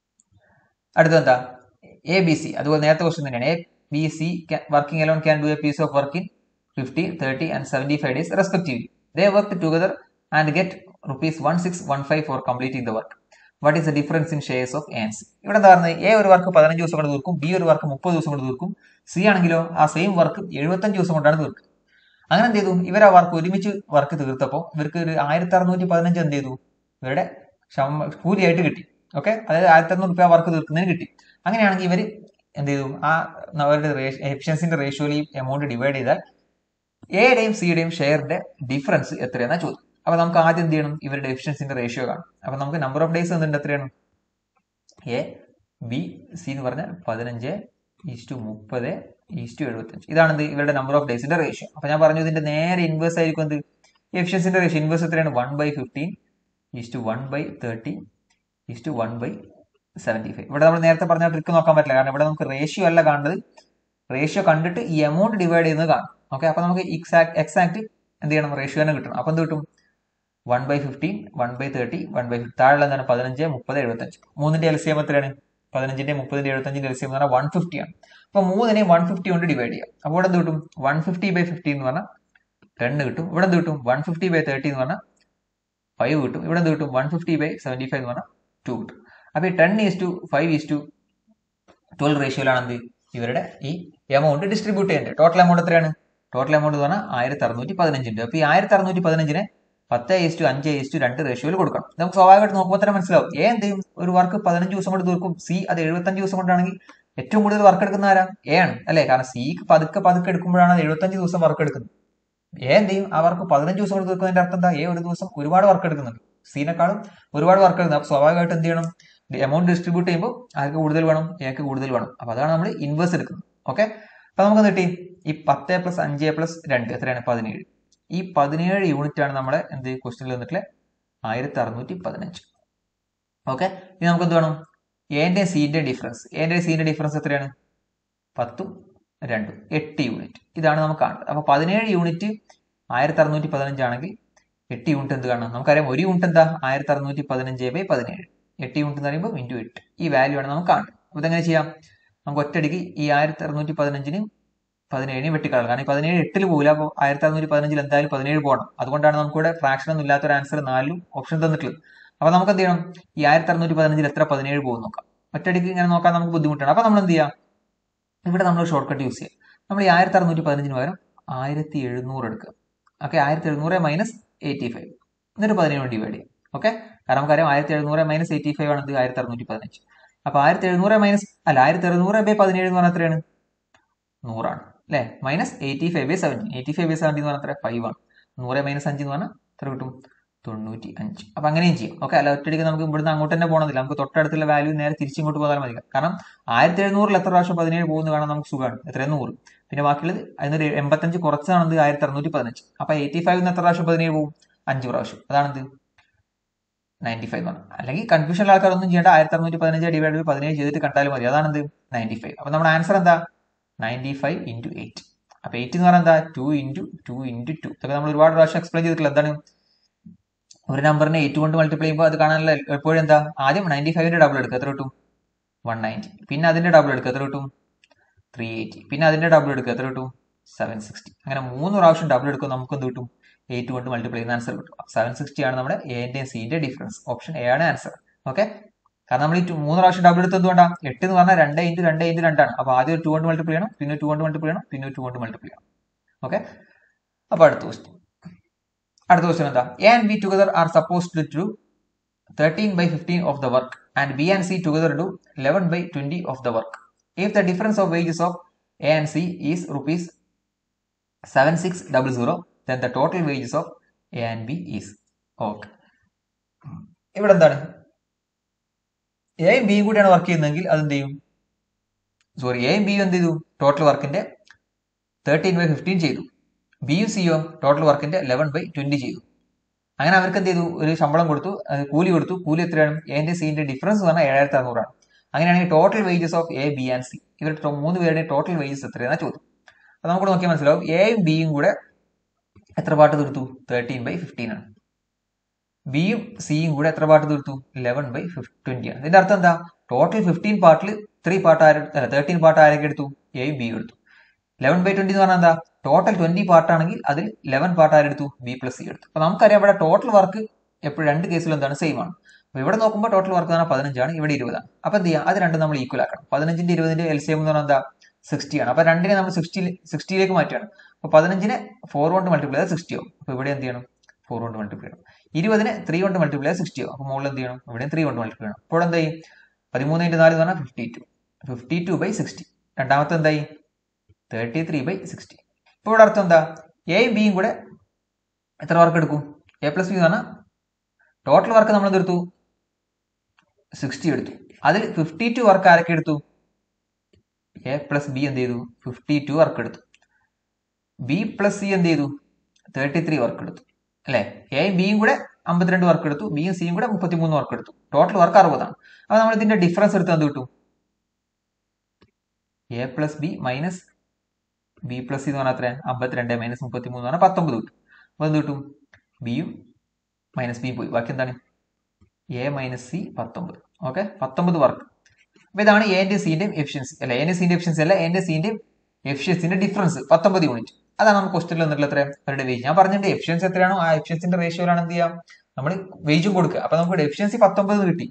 അടുത്ത എന്താ എ ബി സി അതുപോലെ നേരത്തെ ക്വസ്റ്റൻ തന്നെയാണ് A B C working alone can do a piece of work in fifty thirty and seventy five days respectively they work together and get rupees one six one five four completing the work what is the difference in shares of ആൻസ് ഇവിടെ എന്താ പറയുന്നത് A ഒരു work പതിനഞ്ച് ദിവസം കൊണ്ട് തീർക്കും B ഒരു വർക്ക് മുപ്പത് ദിവസം കൊണ്ട് തീർക്കും സി ആണെങ്കിലോ ആ സെയിം വർക്ക് എഴുപത്തഞ്ച് ദിവസം കൊണ്ടാണ് തീർക്കുക അങ്ങനെ എന്ത് ചെയ്തു ഇവർ ആ വർക്ക് ഒരുമിച്ച് വർക്ക് തീർത്തപ്പോൾ ഇവർക്ക് ഒരു ആയിരത്തി അറുന്നൂറ്റി പതിനഞ്ച് എന്ത് ചെയ്തു ഇവരുടെ ശമ്പ കൂലിയായിട്ട് കിട്ടി ഓക്കെ അതായത് ആയിരത്തി അറുന്നൂറ് രൂപ വർക്ക് തീർക്കുന്നതിന് കിട്ടി അങ്ങനെയാണെങ്കിൽ ഇവർ എന്ത് ചെയ്തു ആ അവരുടെ എഫിഷ്യൻസിന്റെ റേഷ്യോയിൽ ഈ എമൗണ്ട് ഡിവൈഡ് ചെയ്താൽ എയുടെയും സിയുടെയും ഷെയറിന്റെ ഡിഫറൻസ് എത്രയാണെന്നാ ചോദ്യം അപ്പൊ നമുക്ക് ആദ്യം എന്ത് ചെയ്യണം ഇവരുടെ എഫിഷ്യൻസിന്റെ റേഷ്യോ കാണും അപ്പൊ നമുക്ക് നമ്പർ ഓഫ് ഡേയ്സ് എന്തുണ്ട് എത്രയാണ് എ ബി സി എന്ന് പറഞ്ഞാൽ പതിനഞ്ച് ഈസ്റ്റു മുപ്പത് ഈസ്റ്റു എഴുപത്തഞ്ച് ഇതാണ് എന്ത് ഇവരുടെ നമ്പർ ഓഫ് ഡേയ്സിന്റെ റേഷ്യോ അപ്പൊ ഞാൻ പറഞ്ഞു ഇതിന്റെ നേരെ ഇൻവേഴ്സ് ആയിരിക്കും എന്ത് എഫിഷ്യൻസിന്റെ റേഷ്യോ ഇൻവേഴ്സ് എത്രയാണ് one by fifteen is to one by thirty is to one by seventy five ഇവിടെ നമ്മൾ നേരത്തെ പറഞ്ഞ ട്രിക്ക് നോക്കാൻ പറ്റില്ല കാരണം ഇവിടെ നമുക്ക് റേഷ്യോ അല്ല കാണേണ്ടത് റേഷ്യോ കണ്ടിട്ട് ഈ എമൗണ്ട് ഡിവൈഡ് ചെയ്യുന്നത് കാണും ഓക്കെ അപ്പൊ നമുക്ക് എക്സാക്ട് എക്സാക്ട് എന്ത് ചെയ്യണം റേഷ്യോ തന്നെ കിട്ടണം അപ്പൊ എന്ത് കിട്ടും one by fifteen one by thirty one by താഴെ എന്താണ് പതിനഞ്ച് മുപ്പത് എഴുപത്തഞ്ച് മൂന്നിന്റെ എൽ സി എം എത്രയാണ് പതിനഞ്ചിന്റെ മുപ്പതിന്റെ എഴുപത്തഞ്ചിന്റെ എൽ സി എം എന്ന് പറഞ്ഞാൽ വൺ ഫിഫ്റ്റി ആണ് അപ്പൊ മൂന്നിനെ വൺ ഫിഫ്റ്റി കൊണ്ട് ഡിവൈഡ് ചെയ്യാം അപ്പോൾ ഇവിടെ എന്ത് കിട്ടും വൺ ഫിഫ്റ്റി ബൈ ഫിഫ്റ്റി എന്ന് പറഞ്ഞാൽ ടെൻ കിട്ടും ഇവിടെ എന്ത് കിട്ടും വൺ ഫിഫ്റ്റി ബൈ തേർട്ടി എന്ന് പറഞ്ഞാൽ ഫൈവ് കിട്ടും ഇവിടെ എന്ത് കിട്ടും one fifty by seventy five എന്ന് പറഞ്ഞാൽ ടു കിട്ടും അപ്പൊ ഈ ten is to five is to twelve റേഷ്യോയിലാണ് എന്ത് ഇവരുടെ ഈ എമൗണ്ട് ഡിസ്ട്രിബ്യൂട്ട് ചെയ്യേണ്ടത് ടോട്ടൽ എമൗണ്ട് എത്രയാണ് ടോട്ടൽ എമൗണ്ട് എന്ന് പറഞ്ഞാൽ ആയിരത്തി അറുന്നൂറ്റി പതിനഞ്ചുണ്ട് അപ്പൊ ഈ ആയിരത്തി അറുന്നൂറ്റി പതിനഞ്ചിനെ പത്ത് ഈസ്റ്റു അഞ്ച് ഈസ്റ്റു രണ്ട് റേഷ്യോയിൽ കൊടുക്കണം നമുക്ക് സ്വാഭാവികമായിട്ട് നോക്കുമ്പോൾ തന്നെ മനസ്സിലാവും എ എന്ത് ചെയ്യും ഒരു വർക്ക് പതിനഞ്ച് ദിവസം കൊണ്ട് തീർക്കും സി അത് എഴുപത്തഞ്ച് ദിവസം കൊണ്ടാണെങ്കിൽ ഏറ്റവും കൂടുതൽ വർക്ക് എടുക്കുന്ന ആരാ എ ആണ് അല്ലെ കാരണം സിക്ക് പതുക്കെ പതുക്കെ എടുക്കുമ്പോഴാണ് അത് എഴുപത്തഞ്ച് ദിവസം വർക്ക് എടുക്കുന്നത് എ എന്ത് ചെയ്യും ആ വർക്ക് പതിനഞ്ച് ദിവസം കൊണ്ട് തീർക്കുന്നതിന്റെ അർത്ഥം എന്താ എ ഒരു ദിവസം ഒരുപാട് വർക്ക് എടുക്കുന്നുണ്ട് സീനെക്കാളും ഒരുപാട് വർക്ക് എടുക്കുന്നത് അപ്പൊ സ്വാഭാവികമായിട്ട് എന്ത് ചെയ്യണം എമൗണ്ട് ഡിസ്ട്രിബ്യൂട്ട് ചെയ്യുമ്പോൾ ആർക്ക് കൂടുതൽ വേണം എക്ക് കൂടുതൽ വേണം അപ്പൊ അതാണ് നമ്മൾ ഇൻവേഴ്സ് എടുക്കുന്നത് ഓക്കെ അപ്പൊ നമുക്ക് കിട്ടി ഈ പത്ത് പ്ലസ് അഞ്ച് പ്ലസ് രണ്ട് എത്രയാണ് പതിനേഴ് ഈ പതിനേഴ് യൂണിറ്റ് ആണ് നമ്മുടെ എന്ത് ക്വസ്റ്റിനിൽ വന്നിട്ടുള്ള ആയിരത്തി അറുന്നൂറ്റി പതിനഞ്ച് ഓക്കെ ഇനി നമുക്ക് എന്ത് വേണം എന്റെ സിന്റെ ഡിഫറൻസ് എന്റെ സിന്റെ ഡിഫറൻസ് എത്രയാണ് പത്തും രണ്ടും എട്ട് യൂണിറ്റ് ഇതാണ് നമുക്ക് കാണേണ്ടത് അപ്പൊ പതിനേഴ് യൂണിറ്റ് ആയിരത്തി അറുന്നൂറ്റി പതിനഞ്ച് ആണെങ്കിൽ എട്ട് യൂണിറ്റ് എന്ത് കാണണം നമുക്കറിയാം ഒരു യൂണിറ്റ് എന്താ ആയിരത്തി അറുന്നൂറ്റി പതിനഞ്ച് ബൈ പതിനേഴ് എട്ട് യൂണിറ്റ് എന്ന് പറയുമ്പോൾ ഇൻറ്റു എട്ട് ഈ വാല്യൂ ആണ് നമുക്ക് കാണേണ്ടത് അപ്പൊ ഇതെങ്ങനെ ചെയ്യാം നമുക്ക് ഒറ്റയടിക്ക് ഈ ആയിരത്തി അറുന്നൂറ്റി പതിനഞ്ചിന് പതിനേഴിന് വെട്ടിക്കളയാം കാരണം ഈ പതിനേഴ് എട്ടിൽ പോകില്ല അപ്പോൾ ആയിരത്തി അറുന്നൂറ്റി പതിനഞ്ചിൽ എന്തായാലും പതിനേഴ് പോകണം അതുകൊണ്ടാണ് നമുക്കിവിടെ ഫ്രാക്ഷൻ ഒന്നും ഇല്ലാത്തൊരു ആൻസർ നാലിലും ഓപ്ഷൻ തന്നിട്ടുള്ളത് അപ്പൊ നമുക്ക് എന്ത് ചെയ്യണം ഈ ആയിരത്തി അറുന്നൂറ്റി പതിനഞ്ചിൽ എത്ര പതിനേഴ് പോകും നോക്കാം ഒറ്റയടിക്ക് ഇങ്ങനെ നോക്കാൻ നമുക്ക് ബുദ്ധിമുട്ടാണ് അപ്പൊ നമ്മൾ എന്ത് ചെയ്യാം ഇവിടെ നമ്മൾ ഷോർട്ട് കട്ട് യൂസ് ചെയ്യാം നമ്മൾ ഈ ആയിരത്തി അറുന്നൂറ്റി പതിനഞ്ചിന് പകരം ആയിരത്തി എഴുന്നൂറ് എടുക്കുക ഓക്കെ ആയിരത്തി എഴുന്നൂറ് മൈനസ് എയ്റ്റി ഫൈവ് എന്നിട്ട് പതിനേഴ് ഡിവൈഡ് ചെയ്യാം ഓക്കെ കാരണം നമുക്കറിയാം ആയിരത്തി എഴുന്നൂറ് മൈനസ് എയ്റ്റി ഫൈവ് ആണ് ഇത് ആയിരത്തി അറുന്നൂറ്റി പതിനഞ്ച് അപ്പൊ ആയിരത്തി എഴുന്നൂറ് മൈനസ് അല്ല ആയിരത്തി എഴുന്നൂറ് ബൈ പതിനേഴ് എന്ന് പറഞ്ഞാൽ എത്രയാണ് നൂറാണ് അല്ലെ minus eighty five by seventy eighty five by seventy എന്ന് പറഞ്ഞാൽ എത്ര ഫൈവ് ആണ് നൂറ് മൈനസ് അഞ്ച് എന്ന് പറഞ്ഞാൽ എത്ര കിട്ടും തൊണ്ണൂറ്റി അഞ്ച് അപ്പൊ അങ്ങനെയും ചെയ്യും ഓക്കെ അല്ല ഒറ്റയടിക്ക് നമുക്ക് ഇവിടുന്ന് അങ്ങോട്ട് തന്നെ പോകണമെന്നില്ല നമുക്ക് തൊട്ടടുത്തുള്ള വാല്യൂ നേരെ തിരിച്ചിങ്ങോട്ട് പോകാൻ മതി കാരണം ആയിരത്തി എഴുന്നൂറിൽ എത്ര പ്രാവശ്യം പതിനേഴ് പോകുന്നത് കാണാൻ നമുക്ക് സുഖമാണ് എത്രയും നൂറ് പിന്നെ ബാക്കിയുള്ളത് അതിനൊരു എൺപത്തഞ്ച് കുറച്ചാണെന്ത് ആയിരത്തി അറുന്നൂറ്റി പതിനഞ്ച് അപ്പൊ എയ്റ്റി ഫൈവ് എത്ര പ്രാവശ്യം പതിനേഴ് പോകും അഞ്ച് പ്രാവശ്യം അതാണെന്ത് നയൻറ്റി ഫൈവ് ആണ് അല്ലെങ്കിൽ കൺഫ്യൂഷൻ ആൾക്കാരൊന്നും ചെയ്യേണ്ട ആയിരത്തി അറുന്നൂറ്റി പതിനഞ്ച് ഡിവൈഡ് ബൈ പതിനേഴ് ചെയ്തിട്ട് കണ്ടാലും മതി അതാണെന്ത് നയൻറ്റി ഫൈവ് അപ്പൊ നമ്മുടെ ആൻസർ എന്താ നയൻറ്റി ഫൈവ് ഇൻറ്റു എയ്റ്റ് അപ്പൊ എയ്റ്റ് എന്ന് പറഞ്ഞാൽ എന്താ two into two into two ഇതൊക്കെ നമ്മൾ ഒരുപാട് പ്രാവശ്യം എക്സ്പ്ലെയിൻ ചെയ്തിട്ടില്ല എന്താണ് ഒരു നമ്പറിനെ എയ്റ്റ് കൊണ്ട് മൾട്ടിപ്ലൈ ചെയ്യുമ്പോൾ അത് കാണാനുള്ള എപ്പോഴും എന്താ ആദ്യം നയൻറ്റി ഫൈവിന്റെ ഡബിൾ എടുക്കുക എത്ര കിട്ടും വൺ നയൻറ്റി പിന്നെ അതിന്റെ ഡബിൾ എടുക്കുക എത്ര കിട്ടും ത്രീ എയ്റ്റി പിന്നെ അതിന്റെ ഡബിൾ എടുക്കുക എത്ര കിട്ടും സെവൻ സിക്സ്റ്റി അങ്ങനെ മൂന്ന് പ്രാവശ്യം ഡബിൾ എടുക്കും നമുക്ക് എന്ത് കിട്ടും എയ്റ്റ് കൊണ്ട് മൾട്ടിപ്ലൈ ചെയ്യുന്ന ആൻസർ കിട്ടും സെവൻ സിക്സ്റ്റി ആണ് നമ്മുടെ എന്റെയും സിന്റെ ഡിഫറൻസ് ഓപ്ഷൻ എ ആണ് ആൻസർ ഓക്കെ കാരണം നമ്മൾ ഈ two- മൂന്ന് പ്രാവശ്യം ഡബിൾ എടുത്ത് എന്തുകൊണ്ടാണ് എട്ട് എന്ന് പറഞ്ഞാൽ രണ്ട് ഇൻറ്റു രണ്ട് ഇൻറ്റു രണ്ടാണ് അപ്പോൾ ആദ്യം ടു കൊണ്ട് മൾട്ടിപ്ലൈ ചെയ്യണം പിന്നെ ടു കൊണ്ട് മൾട്ടിപ്ലൈ ചെയ്യണം പിന്നെ ടു കൊണ്ട് മൾട്ടിപ്ലൈ ചെയ്യണം ഓക്കെ അപ്പോൾ അടുത്ത ക്വസ്റ്റ്യൻ അടുത്ത ക്വസ്റ്റ്യൻ എന്താ A and B together are suppose to do thirteen by fifteen of the work and B and C together do eleven by twenty of the work if the difference of wages of A and C is rupees seven six double zero then the total wages of A and B is okay ഇവിടെ എന്താണ് എയും ബിയും കൂടിയാണ് work ചെയ്യുന്നതെങ്കിൽ അത് എന്ത് ചെയ്യും sorry എയും ബിയും എന്ത് ചെയ്തു ടോട്ടൽ വർക്കിന്റെ തേർട്ടീൻ ബൈ ഫിഫ്റ്റീൻ ചെയ്തു ബിയും സിയോ ടോട്ടൽ വർക്കിന്റെ ലെവൻ ബൈ ട്വന്റി ചെയ്തു അങ്ങനെ അവർക്ക് എന്ത് ചെയ്തു ഒരു ശമ്പളം കൊടുത്തു അത് കൂലി കൊടുത്തു കൂലി എത്രയാണ് എന്റെ സിന്റെ ഡിഫറൻസ് പറഞ്ഞാൽ ഏഴായിരത്തി അറുന്നൂറാണ് അങ്ങനെയാണെങ്കിൽ total wages of A B and C ഇവരുടെ ടോ- മൂന്ന് പേരുടെ ടോട്ടൽ വേജസ് എത്രയാണ് ചോദ്യം അപ്പൊ നമുക്ക് നോക്കിയാൽ മനസ്സിലാവും എയും ബിയും കൂടെ എത്ര പാട്ട് തീർത്തു തേർട്ടീൻ ബൈ ഫിഫ്റ്റീൻ ആണ് ബിയും സിയും കൂടെ എത്ര പാട്ട് തീർത്തു ലെവൻ ബൈ ട്വന്റി ആണ് ഇതിന്റെ അർത്ഥം എന്താ ടോട്ടൽ ഫിഫ്റ്റീൻ പാർട്ടിൽ ത്രീ പാർട്ട് ആര് അല്ല തേർട്ടീൻ പാർട്ട് ആരൊക്കെ എടുത്തു എയും ബിയും എടുത്തു ലെവൻ ബൈ ട്വന്റി എന്ന് പറഞ്ഞാൽ എന്താ ടോട്ടൽ ട്വന്റി പാർട്ടാണെങ്കിൽ അതിൽ ലെവൻ പാർട്ട് ആരെടുത്തു ബി പ്ലസ് സി എടുത്തു അപ്പൊ നമുക്കറിയാം ഇവിടെ ടോട്ടൽ വർക്ക് എപ്പോഴും രണ്ട് കേസിലും എന്താണ് സെയിം ആണ് അപ്പൊ ഇവിടെ നോക്കുമ്പോൾ ടോട്ടൽ വർക്ക് എന്ന് പറഞ്ഞാൽ പതിനഞ്ചാണ് ഇവിടെ ഇരുപതാണ് അപ്പൊ എന്ത് ചെയ്യാം അത് രണ്ടും നമ്മൾ ഈക്വൽ ആക്കണം പതിനഞ്ചിന്റെ ഇരുപതിന്റെ എൽ സി എം എന്ന് പറഞ്ഞാൽ എന്താ സിക്സ്റ്റി ആണ് അപ്പൊ രണ്ടിനെ നമ്മൾ സിക്സ്റ്റി സിക്സ്റ്റിയിലേക്ക് മാറ്റുകയാണ് അപ്പൊ പതിനഞ്ചിനെ ഫോർ കൊണ്ട് മൾട്ടിപ്ലൈ ചെയ്താൽ സിക്സ്റ്റി ആവും അപ്പൊ ഇവിടെ എന്ത് ചെയ്യണം ഫോർ കൊണ്ട് മൾട്ടിപ്ലൈ ചെയ്യണം ഇരുപതിനെ ത്രീ കൊണ്ട് മൾട്ടിപ്ലൈ ചെയ്താൽ സിക്സ്റ്റി ആവും അപ്പൊ മുകളിൽ എന്ത് ചെയ്യണം ഇവിടെ ത്രീ കൊണ്ട് മൾട്ടിപ്ലൈ ചെയ്യണം അപ്പോൾ എന്തായി പതിമൂന്ന് ഇൻറ്റു നാല് എന്ന് പറഞ്ഞാൽ fifty two fifty two by sixty രണ്ടാമത്തെ എന്തായി തേർട്ടി ത്രീ ബൈ സിക്സ്റ്റി ഇപ്പോൾ ഇവിടെ അർത്ഥം എന്താ എയും ബിയും കൂടെ എത്ര വർക്ക് എടുക്കും എ പ്ലസ് ബി എന്ന് പറഞ്ഞാൽ ടോട്ടൽ വർക്ക് നമ്മൾ എന്തെടുത്തു സിക്സ്റ്റി എടുത്തു അതിൽ ഫിഫ്റ്റി ടു വർക്ക് ആരൊക്കെ എടുത്തു എ പ്ലസ് ബി എന്ത് ചെയ്തു ഫിഫ്റ്റി ടു വർക്ക് എടുത്തു ബി പ്ലസ് സി എന്ത് ചെയ്തു തേർട്ടി ത്രീ വർക്ക് എടുത്തു അല്ലെ എയും ബിയും കൂടെ അമ്പത്തിരണ്ട് വർക്ക് എടുത്തു ബിയും സിയും കൂടെ മുപ്പത്തിമൂന്ന് വർക്ക് എടുത്തു ടോട്ടൽ വർക്ക് അറുപതാണ് അപ്പൊ നമ്മൾ ഇതിന്റെ ഡിഫറൻസ് എടുത്ത് എന്ത് കിട്ടും A plus B minus B plus C എന്ന് പറഞ്ഞാൽ എത്ര അമ്പത്തിരണ്ട് മൈനസ് മുപ്പത്തിമൂന്ന് എന്ന് പറഞ്ഞാൽ പത്തൊമ്പത് കിട്ടും അപ്പൊ എന്ത് കിട്ടും ബിയും മൈനസ് ബിയും പോയി ബാക്കി എന്താണ് എ മൈനസ് സി പത്തൊമ്പത് ഓക്കെ പത്തൊമ്പത് വർക്ക് അപ്പൊ ഇതാണ് എന്റെ സിന്റെയും എഫിഷ്യൻസി അല്ല എന്റെ സിന്റെ എഫിഷ്യൻസി അല്ല എന്റെ സിന്റെയും എഫിഷ്യൻസിന്റെ ഡിഫറൻസ് പത്തൊമ്പത് യൂണിറ്റ് അതാണ് നമുക്ക് ക്വസ്റ്റനിൽ വന്നിട്ടുള്ള എത്ര അവരുടെ വെയിറ്റ് ഞാൻ പറഞ്ഞിട്ട് എഫിഷ്യൻസി എത്രയാണോ ആ എഫിഷ്യൻസിന്റെ റേഷ്യോയിലാണ് എന്ത് ചെയ്യാം നമ്മൾ വെയിറ്റും കൊടുക്കുക അപ്പൊ നമുക്ക് എഫിഷ്യൻസി പത്തൊമ്പത് കിട്ടി